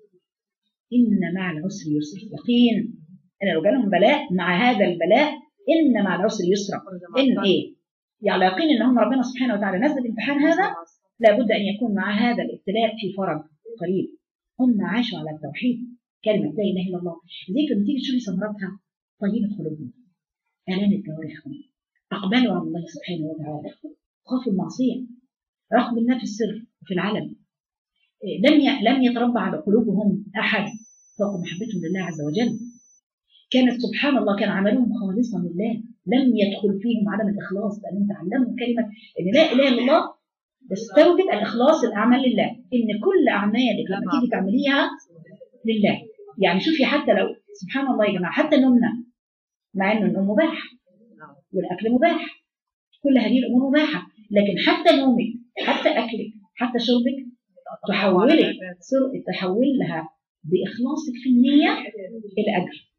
A: ان مع العسر يسر يقين ان لو جالهم بلاء مع هذا البلاء ان مع العسر يسرا ان ايه يعني يقين ان هم ربنا سبحانه وتعالى نزل الامتحان هذا لابد ان يكون مع هذا الابتلاء في فرج قريب هم عاشوا على التوحيد كلمه لا اله الا الله زي لما تيجي تشوفي ثمرتها طيبه قلوبهم الانت جوارحهم اقبلوا على الله سبحانه وتعالى خافوا المعصيه رغم الله في السر وفي العلن لم لم يتربى على قلوبهم احد فوق محبتهم لله عز وجل كانت سبحان الله كان عملهم خالصا لله لم يدخل فيهم عدم الاخلاص لانهم تعلموا كلمه ان لا اله الا الله تستوجب الاخلاص الاعمال لله ان كل اعمالك لما تيجي تعمليها لله يعني شوفي حتى لو سبحان الله يا جماعه حتى نومنا مع انه النوم مباح والاكل مباح كل هذه الامور مباحه لكن حتى نومك حتى اكلك حتى شربك تحولك تحول لها باخلاصك في النيه الى اجر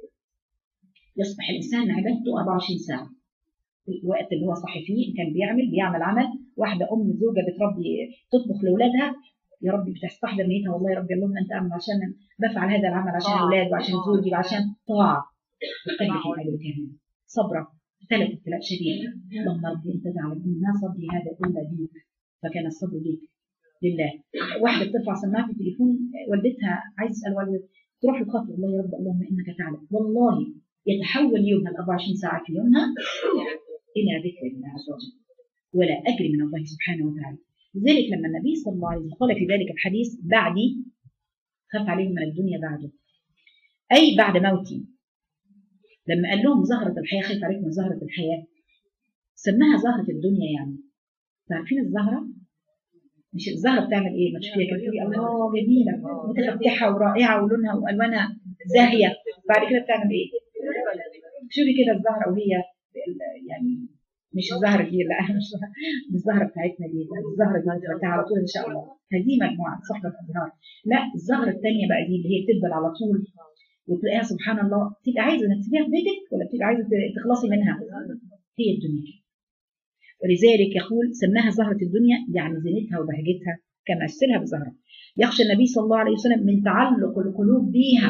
A: يصبح الانسان عبادته 24 ساعه الوقت اللي هو صاحي فيه كان بيعمل بيعمل عمل واحده ام زوجه بتربي تطبخ لاولادها يا ربي بتستحضر نيتها والله يا ربي اللهم انت اعمل عشان بفعل هذا العمل عشان الاولاد وعشان زوجي وعشان طاعه بتقدم في الاجر كامل صبرا ابتلت ابتلاء شديد اللهم ربي انت تعلم ان ما صبري هذا الا بيك فكان الصبر ليك لله واحده بترفع سماعه التليفون والدتها عايز تسال والدتها تروح لخاطر الله يا رب اللهم انك تعلم والله يتحول يومها ال 24 ساعه في يومها الى ذكر الله عز وجل ولا اجر من الله سبحانه وتعالى لذلك لما النبي صلى الله عليه وسلم قال في ذلك الحديث بعدي خاف عليهم من الدنيا بعده اي بعد موتي لما قال لهم زهرة الحياة خاف عليكم من زهرة الحياة سماها زهرة الدنيا يعني عارفين الزهرة؟ مش الزهرة بتعمل ايه؟ ما تشوفيها كده تقولي الله جميلة متفتحة ورائعة ولونها والوانها زاهية بعد كده بتعمل ايه؟ شوفي كده الزهرة وهي يعني مش الزهرة دي لا مش مش الزهرة بتاعتنا دي الزهرة دي بتاعتها على طول ان شاء الله هذه مجموعة صحبة الازهار لا الزهرة الثانية بقى دي اللي هي بتدبل على طول وتلاقيها سبحان الله تبقى عايزة انك تسيبيها في بيتك ولا بتبقى عايزة تخلصي منها هي الدنيا ولذلك يقول سماها زهرة الدنيا يعني زينتها وبهجتها كما مثلها بزهرة يخشى النبي صلى الله عليه وسلم من تعلق القلوب بيها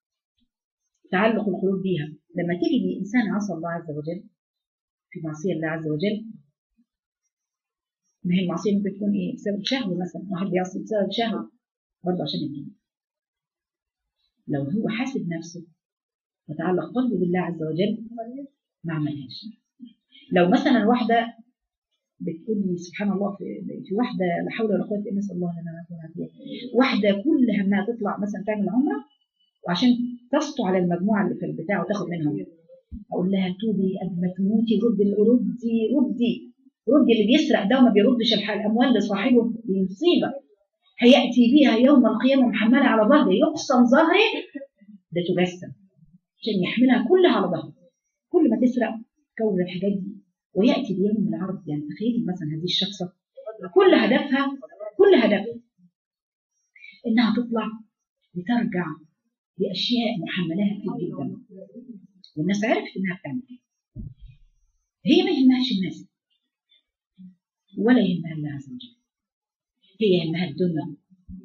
A: تعلق القلوب بيها لما تجد انسان عصى الله عز وجل في معصيه الله عز وجل ما هي المعصيه ممكن تكون ايه بسبب شهوه مثلا واحد بيعصي بسبب شهوه برضه عشان الدنيا لو هو حاسب نفسه وتعلق قلبه بالله عز وجل ما عملهاش لو مثلا واحده بتقول لي سبحان الله في, في واحده لا حول ولا قوه الا الله لنا العافيه واحده كل همها تطلع مثلا تعمل عمره وعشان تسطو على المجموعه اللي في البتاع وتاخد منهم اقول لها توبي قبل ما تموتي ردي ردي ردي ردي اللي بيسرق ده وما بيردش الاموال لصاحبه دي مصيبه هياتي بها يوم القيامه محمله على ظهره يقسم ظهره ده تجسم عشان يحملها كلها على ظهره كل ما تسرق كون الحاجات دي وياتي بيوم العرض يعني تخيلي مثلا هذه الشخصه كل هدفها كل هدفها انها تطلع لترجع باشياء محملاها كتير جدا والناس عرفت انها بتعمل كده هي ما يهمهاش الناس ولا يهمها الله عز وجل هي يهمها الدنيا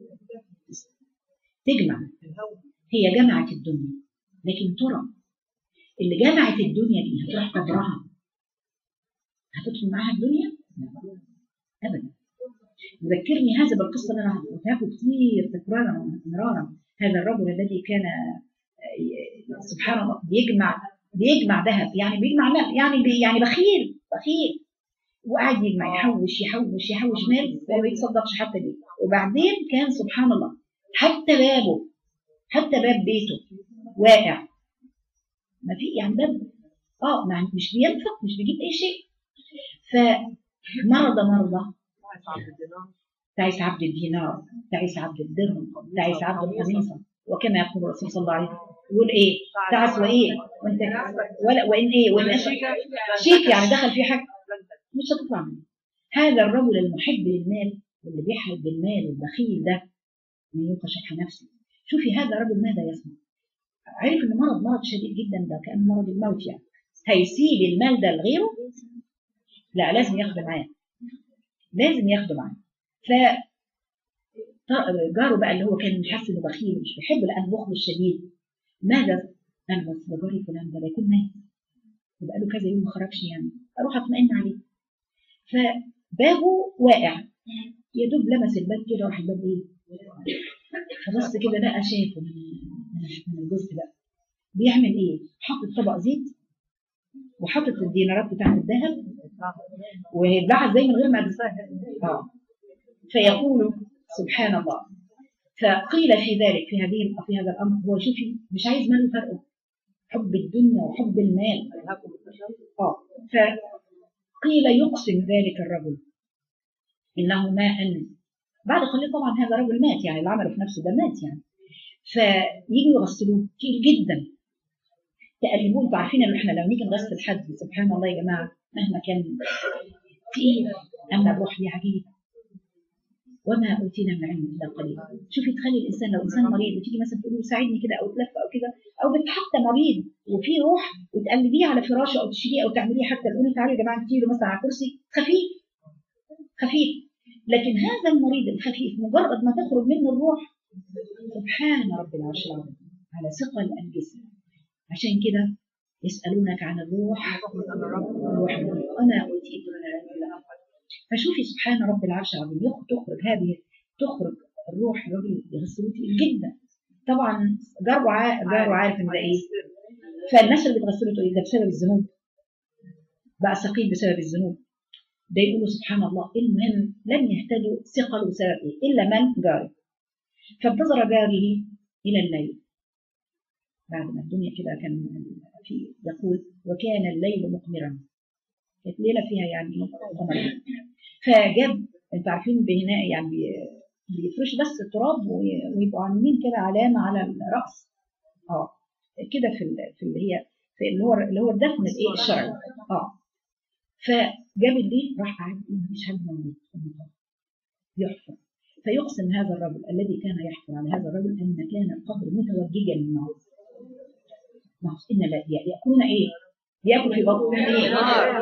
A: تجمع هي جمعت الدنيا لكن ترى اللي جمعت الدنيا دي هتروح قبرها هتدخل معاها الدنيا؟ لا ابدا يذكرني هذا بالقصه اللي انا قلتها لكم كتير تكرارا ومرارا هذا الرجل الذي كان آه، سبحان الله بيجمع بيجمع ذهب يعني بيجمع مال يعني بي يعني بخيل بخيل وقاعد يجمع يحوش يحوش يحوش مال وما بيتصدقش حتى بيه وبعدين كان سبحان الله حتى بابه حتى باب بيته واقع ما في يعني باب اه ما مش بينفق مش بيجيب اي شيء فمرض مرضى تعيس عبد الدينار تعيس عبد الدرهم تعيس عبد القميصه وكما يقول الرسول صلى الله عليه وسلم يقول ايه تعس وايه وانت ولا وان ايه وان شيك يعني دخل في حاجه مش هتطلع منه هذا الرجل المحب للمال واللي بيحب بالمال والبخيل ده من يوقع شح نفسه شوفي هذا الرجل ماذا يصنع عرف ان مرض مرض شديد جدا ده كان مرض الموت يعني هيسيب المال ده لغيره لا لازم ياخده معاه لازم ياخده معاه ف جاره بقى اللي هو كان حاسس انه بخيل مش بيحب لان بخل الشديد ماذا انا بس ده جاري فلان ده يكون مات يبقى له كذا يوم ما خرجش يعني اروح اطمئن عليه فبابه واقع يا دوب لمس الباب كده راح الباب ايه فبص كده لقى شافه من من الجزء ده بيعمل ايه حاطط طبق زيت وحاطط الدينارات بتاعت الذهب ويبلعها ازاي من غير ما اه فيقول سبحان الله فقيل في ذلك في هذه في هذا الامر هو شوفي مش عايز مال فرقه حب الدنيا وحب المال اه فقيل يقسم ذلك الرجل انه ما ان بعد قليل طبعا هذا رجل مات يعني اللي عمله في نفسه ده مات يعني فيجوا يغسلوه كتير جدا تقلبوه انتوا عارفين ان احنا لو نيجي نغسل حد سبحان الله يا جماعه مهما كان تقيل اما الروح دي عجيبه وما اوتينا من علم الا قليلا شوفي تخلي الانسان لو انسان مريض وتيجي مثلا تقول له ساعدني كده او تلف او كده او بنت حتى مريض وفي روح وتقلبيه على فراشه او تشيليه او تعمليه حتى تقولي تعالوا يا جماعه تجيله مثلا على كرسي خفيف خفيف لكن هذا المريض الخفيف مجرد ما تخرج منه الروح سبحان رب العرش العظيم على ثقل الجسم عشان كده يسألونك عن الروح الروح وما أوتيت من العلم إلا فشوفي سبحان رب العرش العظيم تخرج هذه تخرج الروح الراجل يغسلوه جدا طبعا جاره عارف جاره عارف ان ده ايه فالناس اللي بتغسله تقول ده بسبب الذنوب بقى ثقيل بسبب الذنوب ده يقولوا سبحان الله المهم لم يهتدوا ثقلوا بسبب ايه الا من جاره فانتظر جاره الى الليل بعد ما الدنيا كده كان في يقول وكان الليل مقمرا كانت ليله فيها يعني قمرين فجاب انتوا عارفين بهناء يعني بيفرشوا بس التراب ويبقوا عاملين كده علامه على الراس اه كده في في اللي هي في اللي هو اللي هو الدفن الايه الشرعي اه فجاب الليل راح قاعد مفيش حد موجود يحفر فيقسم هذا الرجل الذي كان يحفر على هذا الرجل ان كان القبر متوججا للنار ان لا ياكلون ايه؟ ياكل في بطن ايه؟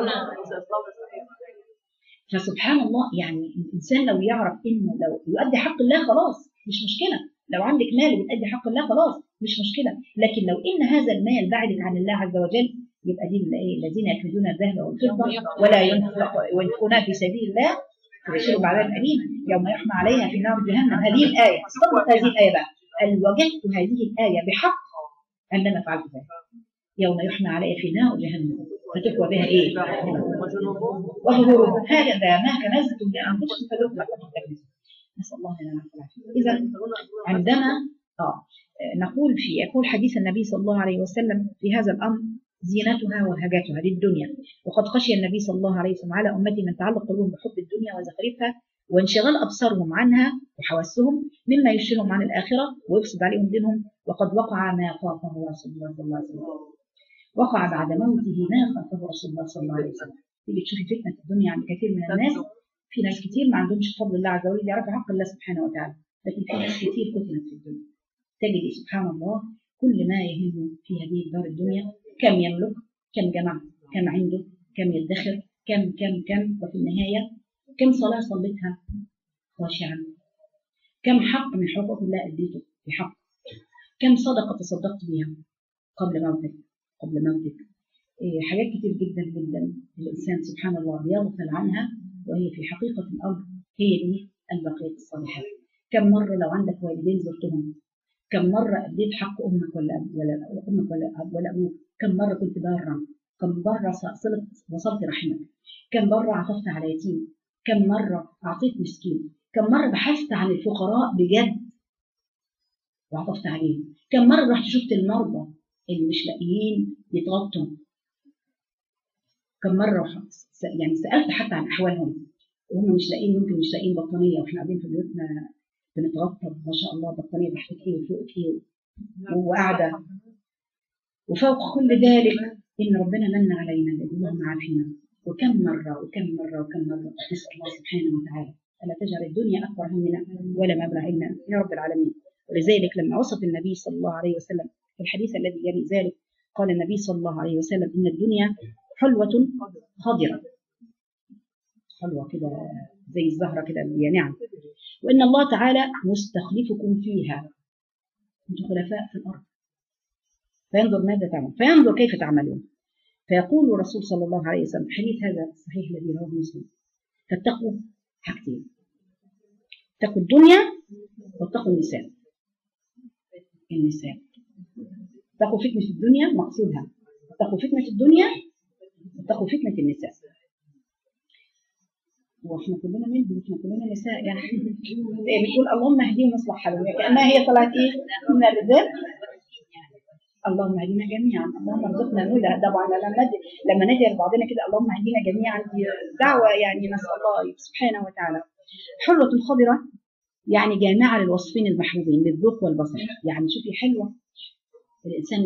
A: فسبحان الله يعني الانسان لو يعرف انه لو يؤدي حق الله خلاص مش مشكله لو عندك مال بتأدي حق الله خلاص مش مشكله لكن لو ان هذا المال بعدك عن الله عز وجل يبقى دي الذين يكنزون الذهب والفضه ولا ينفقون في سبيل الله فبشروا بعذاب اليم يوم يحمى عليها في نار جهنم هذه الايه استنبط هذه الايه بقى قال وجدت هذه الايه بحق انما فعلت ذلك يوم يحمى عليها في نار جهنم فتكوى بها ايه؟ وظهورهم هكذا ما كنزتم لانفسكم فذوقوا ما كنتم تكنزون نسال الله لنا العافيه اذا عندما اه نقول في يقول حديث النبي صلى الله عليه وسلم في هذا الامر زينتها وهجتها للدنيا وقد خشي النبي صلى الله عليه وسلم على امتي من تعلق قلوبهم بحب الدنيا وزخرفها وانشغال ابصارهم عنها وحواسهم مما يشغلهم عن الاخره ويفسد عليهم دينهم وقد وقع ما خافه رسول الله صلى الله عليه وسلم وقع بعد موته ما خافه رسول الله صلى الله عليه وسلم تيجي تشوفي فتنه الدنيا عند كثير من الناس في ناس كتير ما عندهمش فضل الله عز وجل يعرفوا حق الله سبحانه وتعالى لكن في ناس كتير فتنت في الدنيا تجدي سبحان الله كل ما يهم في هذه الدار الدنيا كم يملك كم جمع كم عنده كم يدخر كم كم كم وفي النهاية كم صلاة صليتها خاشعا كم حق من حقوق الله أديته في حق كم صدقة تصدقت بها قبل موتك قبل موتك إيه حاجات كتير جدا جدا الإنسان سبحان الله بيغفل عنها وهي في حقيقة الأمر هي دي البقية الصالحات كم مرة لو عندك والدين زرتهم كم مرة أديت حق أمك ولا أب ولا أمك ولا أب ولا أبوك كم مرة كنت بارا كم مرة صلت وصلت رحمك كم مرة عطفت على يتيم كم مرة أعطيت مسكين كم مرة بحثت عن الفقراء بجد وعطفت عليهم كم مرة رحت شفت المرضى اللي مش لاقيين يتغطوا كم مرة يعني سألت حتى عن أحوالهم وهم مش لاقيين ممكن مش لاقيين بطانية واحنا قاعدين في بيوتنا بنتغطى ما شاء الله بطانية تحتك ايه وفوقك ايه وقاعدة وفوق كل ذلك إن ربنا من علينا اللهم عافينا وكم مرة وكم مرة وكم مرة نسأل الله سبحانه وتعالى ألا تجعل الدنيا أكبر همنا ولا مبلغ علمنا يا رب العالمين ولذلك لما وصف النبي صلى الله عليه وسلم في الحديث الذي يلي ذلك قال النبي صلى الله عليه وسلم إن الدنيا حلوة خضرة حلوة كده زي الزهرة كده هي نعم وإن الله تعالى مستخلفكم فيها أنتم خلفاء في الأرض فينظر ماذا تعمل فينظر كيف تعملون فيقول الرسول صلى الله عليه وسلم الحديث هذا الصحيح الذي رواه مسلم فاتقوا حاجتين اتقوا الدنيا واتقوا النساء النساء اتقوا فتنة الدنيا مقصودها اتقوا فتنة الدنيا واتقوا فتنة النساء واحنا كلنا من احنا كلنا نساء يعني بتقول اللهم اهديهم واصلح حالهم كانها هي طلعت ايه من الرجال اللهم اهدينا جميعا اللهم ارزقنا الهدى طبعا لما ندعي لما ندعي لبعضنا كده اللهم اهدينا جميعا دي دعوه يعني نسال الله سبحانه وتعالى حلوه خضره يعني جامعه للوصفين المحبوبين للذوق والبصر يعني شوفي حلوه الانسان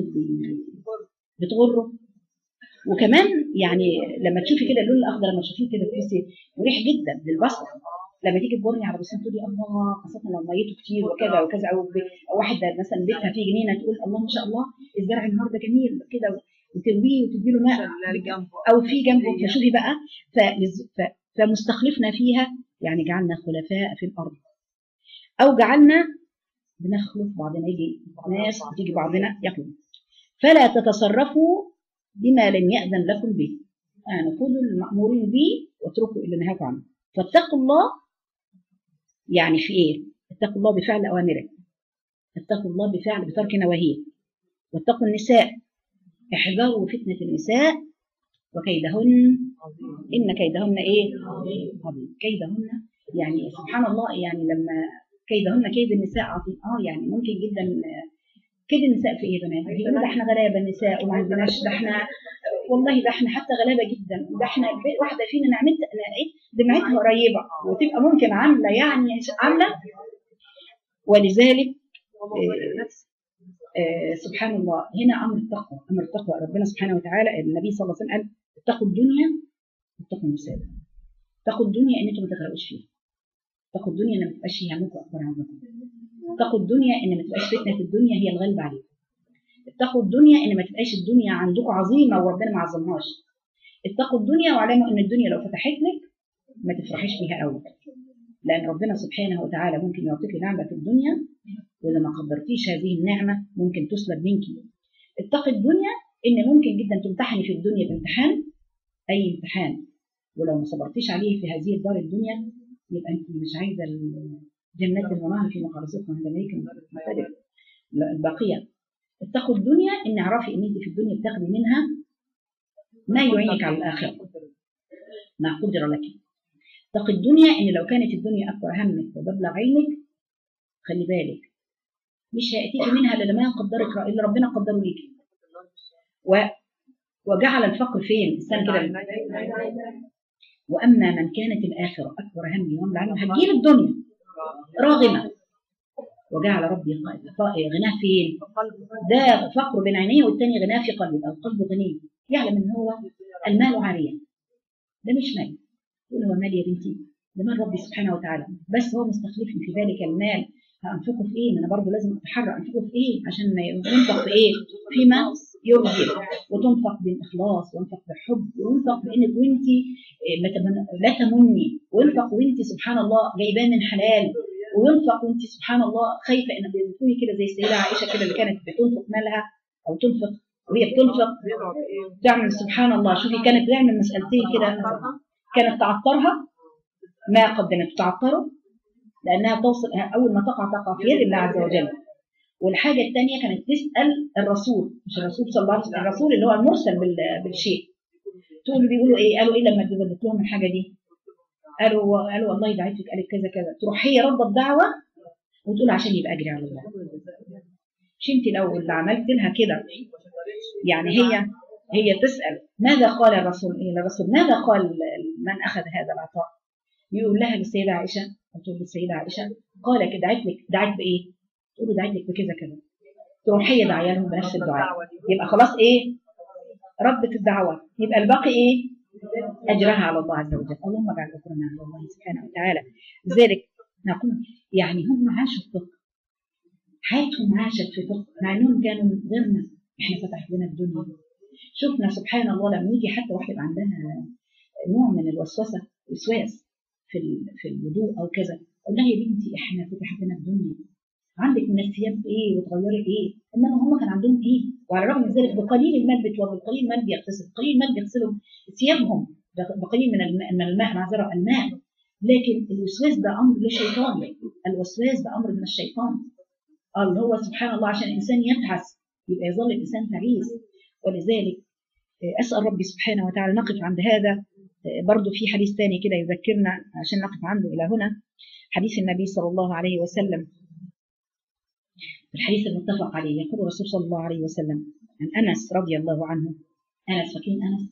A: بتغره وكمان يعني لما تشوفي كده اللون الاخضر لما تشوفيه كده تحسي مريح جدا للبصر لما تيجي تبرني على بسيط تقولي الله خاصه لو ميته كتير وكذا وكذا او واحده مثلا بيتها فيه جنينه تقول الله ما شاء الله الزرع النهارده جميل كده وترويه وتدي له ماء او في جنبه فشوفي بقى فمستخلفنا فيها يعني جعلنا خلفاء في الارض او جعلنا بنخلف بعضنا يجي ناس تيجي بعضنا ياكلوا فلا تتصرفوا بما لم يأذن لكم به أنا كونوا المأمورين به واتركوا اللي نهاكم عنه فاتقوا الله يعني في إيه؟ اتقوا الله بفعل أوامره اتقوا الله بفعل بترك نواهيه واتقوا النساء احذروا فتنة النساء وكيدهن إن كيدهن إيه؟ عظيم كيدهن يعني سبحان الله يعني لما كيدهن كيد النساء عظيم اه يعني ممكن جدا كده النساء في ايه يا بنات؟ يقولوا ده احنا غلابه النساء وما عندناش ده احنا والله ده احنا حتى غلابه جدا ده احنا واحده فينا نعمت دمعتها قريبه وتبقى ممكن عامله يعني عامله ولذلك آه آه سبحان الله هنا امر التقوى امر التقوى ربنا سبحانه وتعالى النبي صلى الله عليه وسلم قال اتقوا الدنيا واتقوا النساء اتقوا الدنيا ان انتم ما تغرقوش فيها اتقوا الدنيا ان ما تبقاش هي همكم اكبر عنكم اتقوا الدنيا ان ما تبقاش فتنه الدنيا هي الغالب عليكم اتقوا الدنيا ان ما تبقاش الدنيا عندكم عظيمه وربنا ما عظمهاش اتقوا الدنيا واعلموا ان الدنيا لو فتحت لك ما تفرحيش بيها قوي لان ربنا سبحانه وتعالى ممكن يعطيك نعمه في الدنيا واذا ما قدرتيش هذه النعمه ممكن تسلب منك اتقي الدنيا ان ممكن جدا تمتحني في الدنيا بامتحان اي امتحان ولو ما صبرتيش عليه في هذه الدار الدنيا يبقى انت مش عايزه جنات المناهر في مقارصتها عند ملك المقتدر الباقيه اتقوا الدنيا ان اعرفي ان انت في الدنيا بتاخدي منها ما يعينك على الاخره ما قدر لك اتقي الدنيا ان لو كانت الدنيا اكبر همك ومبلغ علمك خلي بالك مش هياتيكي منها الا ما قدرك اللي ربنا قدره ليك و وجعل الفقر فين استنى كده واما من كانت الاخره اكبر همي ومبلغ علمه هتجيب الدنيا راغمه وجعل ربي غناه فين؟ ده فقر بين عينيه والتاني غناه في قلبه القلب غني يعلم ان هو المال عاريا ده مش مال يقول هو مال يا بنتي ده مال ربي سبحانه وتعالى بس هو مستخلفني في ذلك المال هانفقه في ايه؟ ما انا برضه لازم اتحرى انفقه في ايه؟ عشان ينفق في ايه؟ فيما يرضي وتنفق بالاخلاص وينفق بحب وينفق بانك وانت لا تمن- لا تمني وينفق وانت سبحان الله جايباه من حلال وينفق وانت سبحان الله خايفه انك تكوني كده زي السيده عائشه كده اللي كانت بتنفق مالها او تنفق وهي بتنفق تعمل سبحان الله شوفي كانت تعمل مسألتين كده كانت تعطرها ما قدمت تعطره لأنها توصل أول ما تقع تقع في يد الله عز وجل والحاجة الثانية كانت تسأل الرسول مش الرسول صلى الله عليه وسلم الرسول اللي هو المرسل بال- بالشيء تقول بيقولوا ايه قالوا ايه لما جبت لهم الحاجة دي قالوا قالوا والله دعيتك قالت كذا كذا تروح هي رد الدعوة وتقول عشان يبقى اجري على الله مش انت لو اللي عملت لها كده يعني هي هي تسأل ماذا قال الرسول إيه الرسول ماذا قال من أخذ هذا العطاء يقول لها للسيدة عائشة تقول للسيدة عائشة قال كده دعيت لك دعيت بإيه تقول له دعيت لك بكذا كذا تروح هي داعية لهم بنفس الدعاء يبقى خلاص إيه ردت الدعوة يبقى الباقي إيه أجرها على الله عز وجل اللهم اجعل أجرنا على الله سبحانه وتعالى لذلك نقول يعني هم عاشوا الفقه حياتهم عاشت في فقه مع انهم كانوا من غيرنا احنا فتحت لنا الدنيا شفنا سبحان الله لما يجي حتى واحد عندها نوع من الوسوسه وسواس في ال- في الوضوء او كذا قول لها يا بنتي احنا فتحت لنا الدنيا عندك من الثياب ايه وتغيري ايه انما هم كان عندهم ايه وعلى الرغم من ذلك بقليل المال بتوضوا بقليل المال بيغتسل بقليل المال بيغسلوا ثيابهم بقليل من الماء من الماء معذره الماء لكن الوسواس ده امر للشيطان الوسواس ده امر من الشيطان قال اللي هو سبحان الله عشان الانسان يبحث يبقى يظل الانسان تعيس ولذلك آه، اسال ربي سبحانه وتعالى نقف عند هذا آه، برضو في حديث ثاني كده يذكرنا عشان نقف عنده الى هنا حديث النبي صلى الله عليه وسلم الحديث المتفق عليه يقول الرسول صلى الله عليه وسلم عن انس رضي الله عنه انس فاكرين انس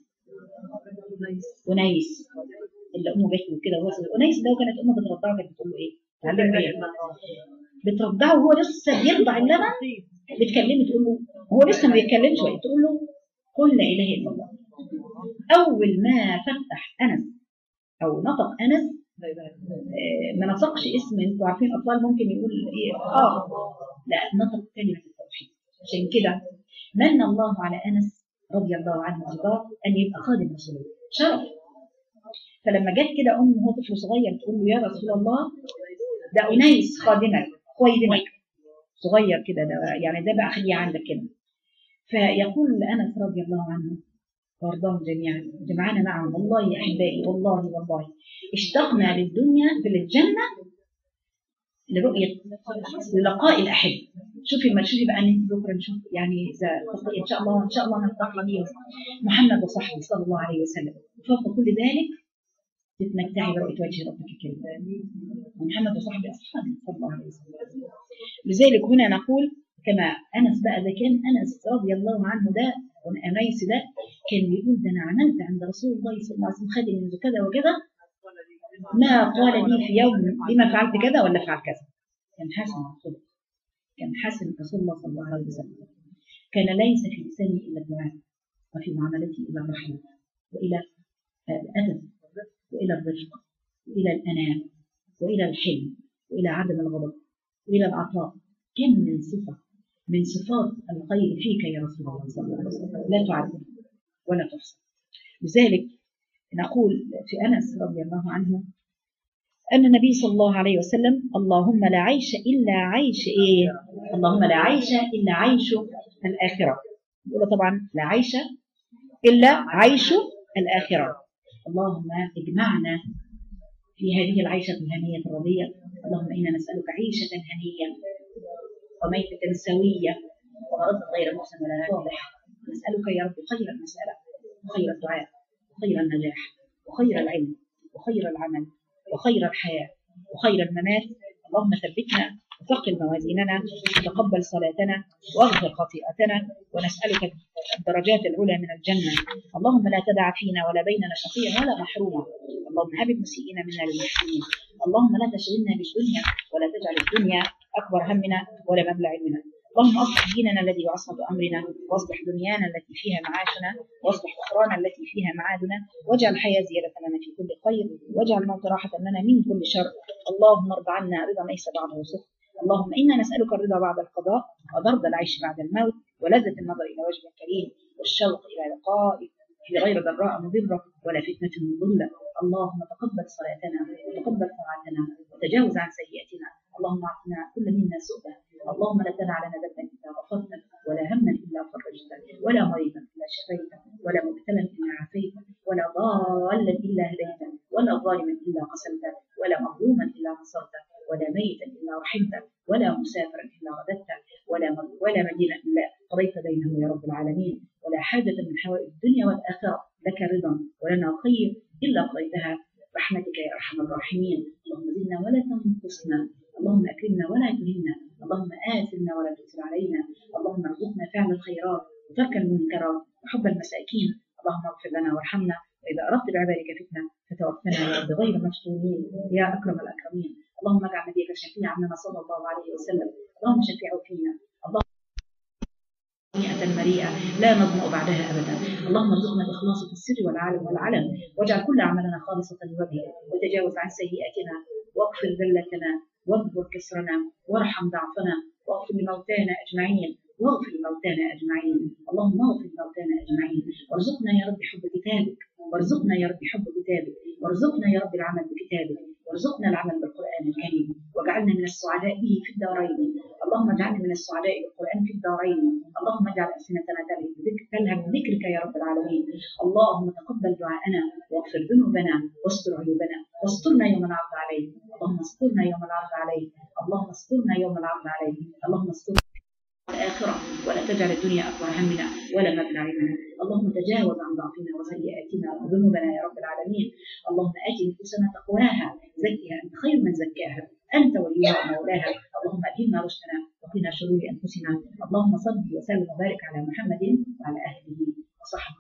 A: انيس اللي امه جت له كده وهو انيس ده وكانت امه بترضعه كانت بتقول له ايه؟ تعلمه ايه؟ بترضعه وهو لسه بيرضع اللبن بتكلمه تقول له هو لسه ما بيتكلمش وهي تقول له قل لا اله الا الله اول ما فتح انس او نطق انس آه، ما نطقش اسم انتوا عارفين الاطفال ممكن يقول ايه اه لا نطق كلمه التوحيد عشان كده من الله على انس رضي الله عنه وارضاه ان يبقى خادم رسول الله شرف فلما جت كده ام وهو طفل صغير تقول له يا رسول الله ده انيس خادمك خويدمك صغير كده ده يعني ده بقى خليه عندك كده فيقول انس رضي الله عنه وارضاهم جميعا جمعنا معهم والله يا احبائي والله والله اشتقنا للدنيا للجنه لرؤيه للقاء الاحب شوفي ما تشوفي بقى انت بكره نشوف يعني اذا ان شاء الله ان شاء الله نلتقي بيهم محمد وصحبه صلى الله عليه وسلم فوق كل ذلك تتمتعي برؤيه وجه ربك الكريم ومحمد وصحبه اصحابه صلى الله عليه وسلم لذلك هنا نقول كما انس بقى ده كان انس رضي الله عنه ده انيس ده كان بيقول ده انا عملت عند رسول الله صلى الله عليه وسلم خادم منذ كذا وكذا ما قال لي في يوم لما فعلت كذا ولا فعل كذا كان حسن الخلق كان حسن رسول الله صلى الله عليه وسلم كان ليس في لسانه الا الدعاء وفي معاملته الى الرحمه والى الادب والى الرفق والى الانام والى الحلم والى عدم الغضب والى العطاء كم من صفه من صفات الخير فيك يا رسول الله صلى الله عليه وسلم لا تعد ولا تحصى لذلك نقول في انس رضي الله عنه ان النبي صلى الله عليه وسلم اللهم لا عيش الا عيش ايه؟ اللهم لا عيش الا عيش الاخره. يقول طبعا لا عيش الا عيش الاخره. اللهم اجمعنا في هذه العيشه الهنيه الرضيه، اللهم انا نسالك عيشه هنيه وميتة سوية ومرض غير محسن ولا فاضح نسألك يا رب خير المسألة وخير الدعاء وخير النجاح وخير العلم وخير العمل وخير الحياة وخير الممات اللهم ثبتنا وثقل موازيننا وتقبل صلاتنا واغفر خطيئتنا ونسألك الدرجات العلى من الجنة اللهم لا تدع فينا ولا بيننا شقيا ولا محروما اللهم هب المسيئين منا للمحسنين اللهم لا تشغلنا بالدنيا ولا تجعل الدنيا أكبر همنا ولا مبلغ علمنا اللهم اصلح ديننا الذي هو عصمة امرنا واصلح دنيانا التي فيها معاشنا واصلح اخرانا التي فيها معادنا واجعل الحياه زياده لنا في كل خير واجعل الموت راحه لنا من كل شر اللهم ارض عنا رضا ليس بعده سخط اللهم إنا نسألك الرضا بعد القضاء وضرب العيش بعد الموت ولذة النظر إلى وجهك الكريم والشوق إلى لقائك في غير ضراء مضرة ولا فتنة مضلة اللهم تقبل صلاتنا وتقبل طاعتنا وتجاوز عن سيئاتنا اللهم اعطنا كل منا سؤلا اللهم لا تدع لنا ذنبا الا غفرته ولا هما الا فرجته ولا مريضا الا شفيته ولا مبتلا الا عافيته ولا ضالا الا هديته ولا ظالما الا قسمته ولا مظلوما الا نصرته ولا ميتا الا رحمته ولا مسافرا الا رددته ولا ولا مدينا الا قضيت بينه يا رب العالمين ولا حاجه من حوائج الدنيا والاخره لك رضا ولنا خير الا قضيتها رحمتك يا ارحم الراحمين اللهم زدنا ولا تنقصنا اللهم اكرمنا ولا تهنا اللهم آثرنا ولا تؤثر علينا اللهم ارزقنا فعل الخيرات وترك المنكرات وحب المساكين اللهم اغفر لنا وارحمنا واذا اردت بعبادك فتنه فتوفنا يا رب غير مفتونين يا اكرم الاكرمين اللهم اجعل نبيك شفيعا لنا صلى الله عليه وسلم اللهم شفيعه فينا اللهم مئة مريئة لا نظمأ بعدها أبدا اللهم ارزقنا الإخلاص في السر والعالم والعلم واجعل كل أعمالنا خالصة لوجهك وتجاوز عن سيئاتنا واغفر ذلتنا واكبر كسرنا وارحم ضعفنا واغفر لموتانا أجمعين واغفر لموتانا أجمعين اللهم اغفر لموتانا أجمعين وارزقنا يا رب حب كتابك وارزقنا يا رب حب كتابك وارزقنا يا رب العمل بكتابك وارزقنا العمل بالقرآن الكريم واجعلنا من السعداء به في الدارين اللهم اجعلنا من السعداء بالقرآن في الدارين اللهم اجعل ألسنتنا تلهب بذكرك يا رب العالمين اللهم تقبل دعاءنا واغفر ذنوبنا واستر عيوبنا واسترنا يوم العرض عليك اللهم استرنا يوم العرض عليك اللهم استرنا يوم العرض عليك اللهم استرنا الآخرة ولا تجعل الدنيا أكبر همنا ولا مبلغ علمنا اللهم تجاوز عن ضعفنا وسيئاتنا وذنوبنا يا رب العالمين اللهم آت نفوسنا تقواها زكها أنت خير من زكاها أنت وليها ومولاها اللهم ألهمنا رشدنا وقنا شرور أنفسنا اللهم صل وسلم وبارك على محمد وعلى أهله وصحبه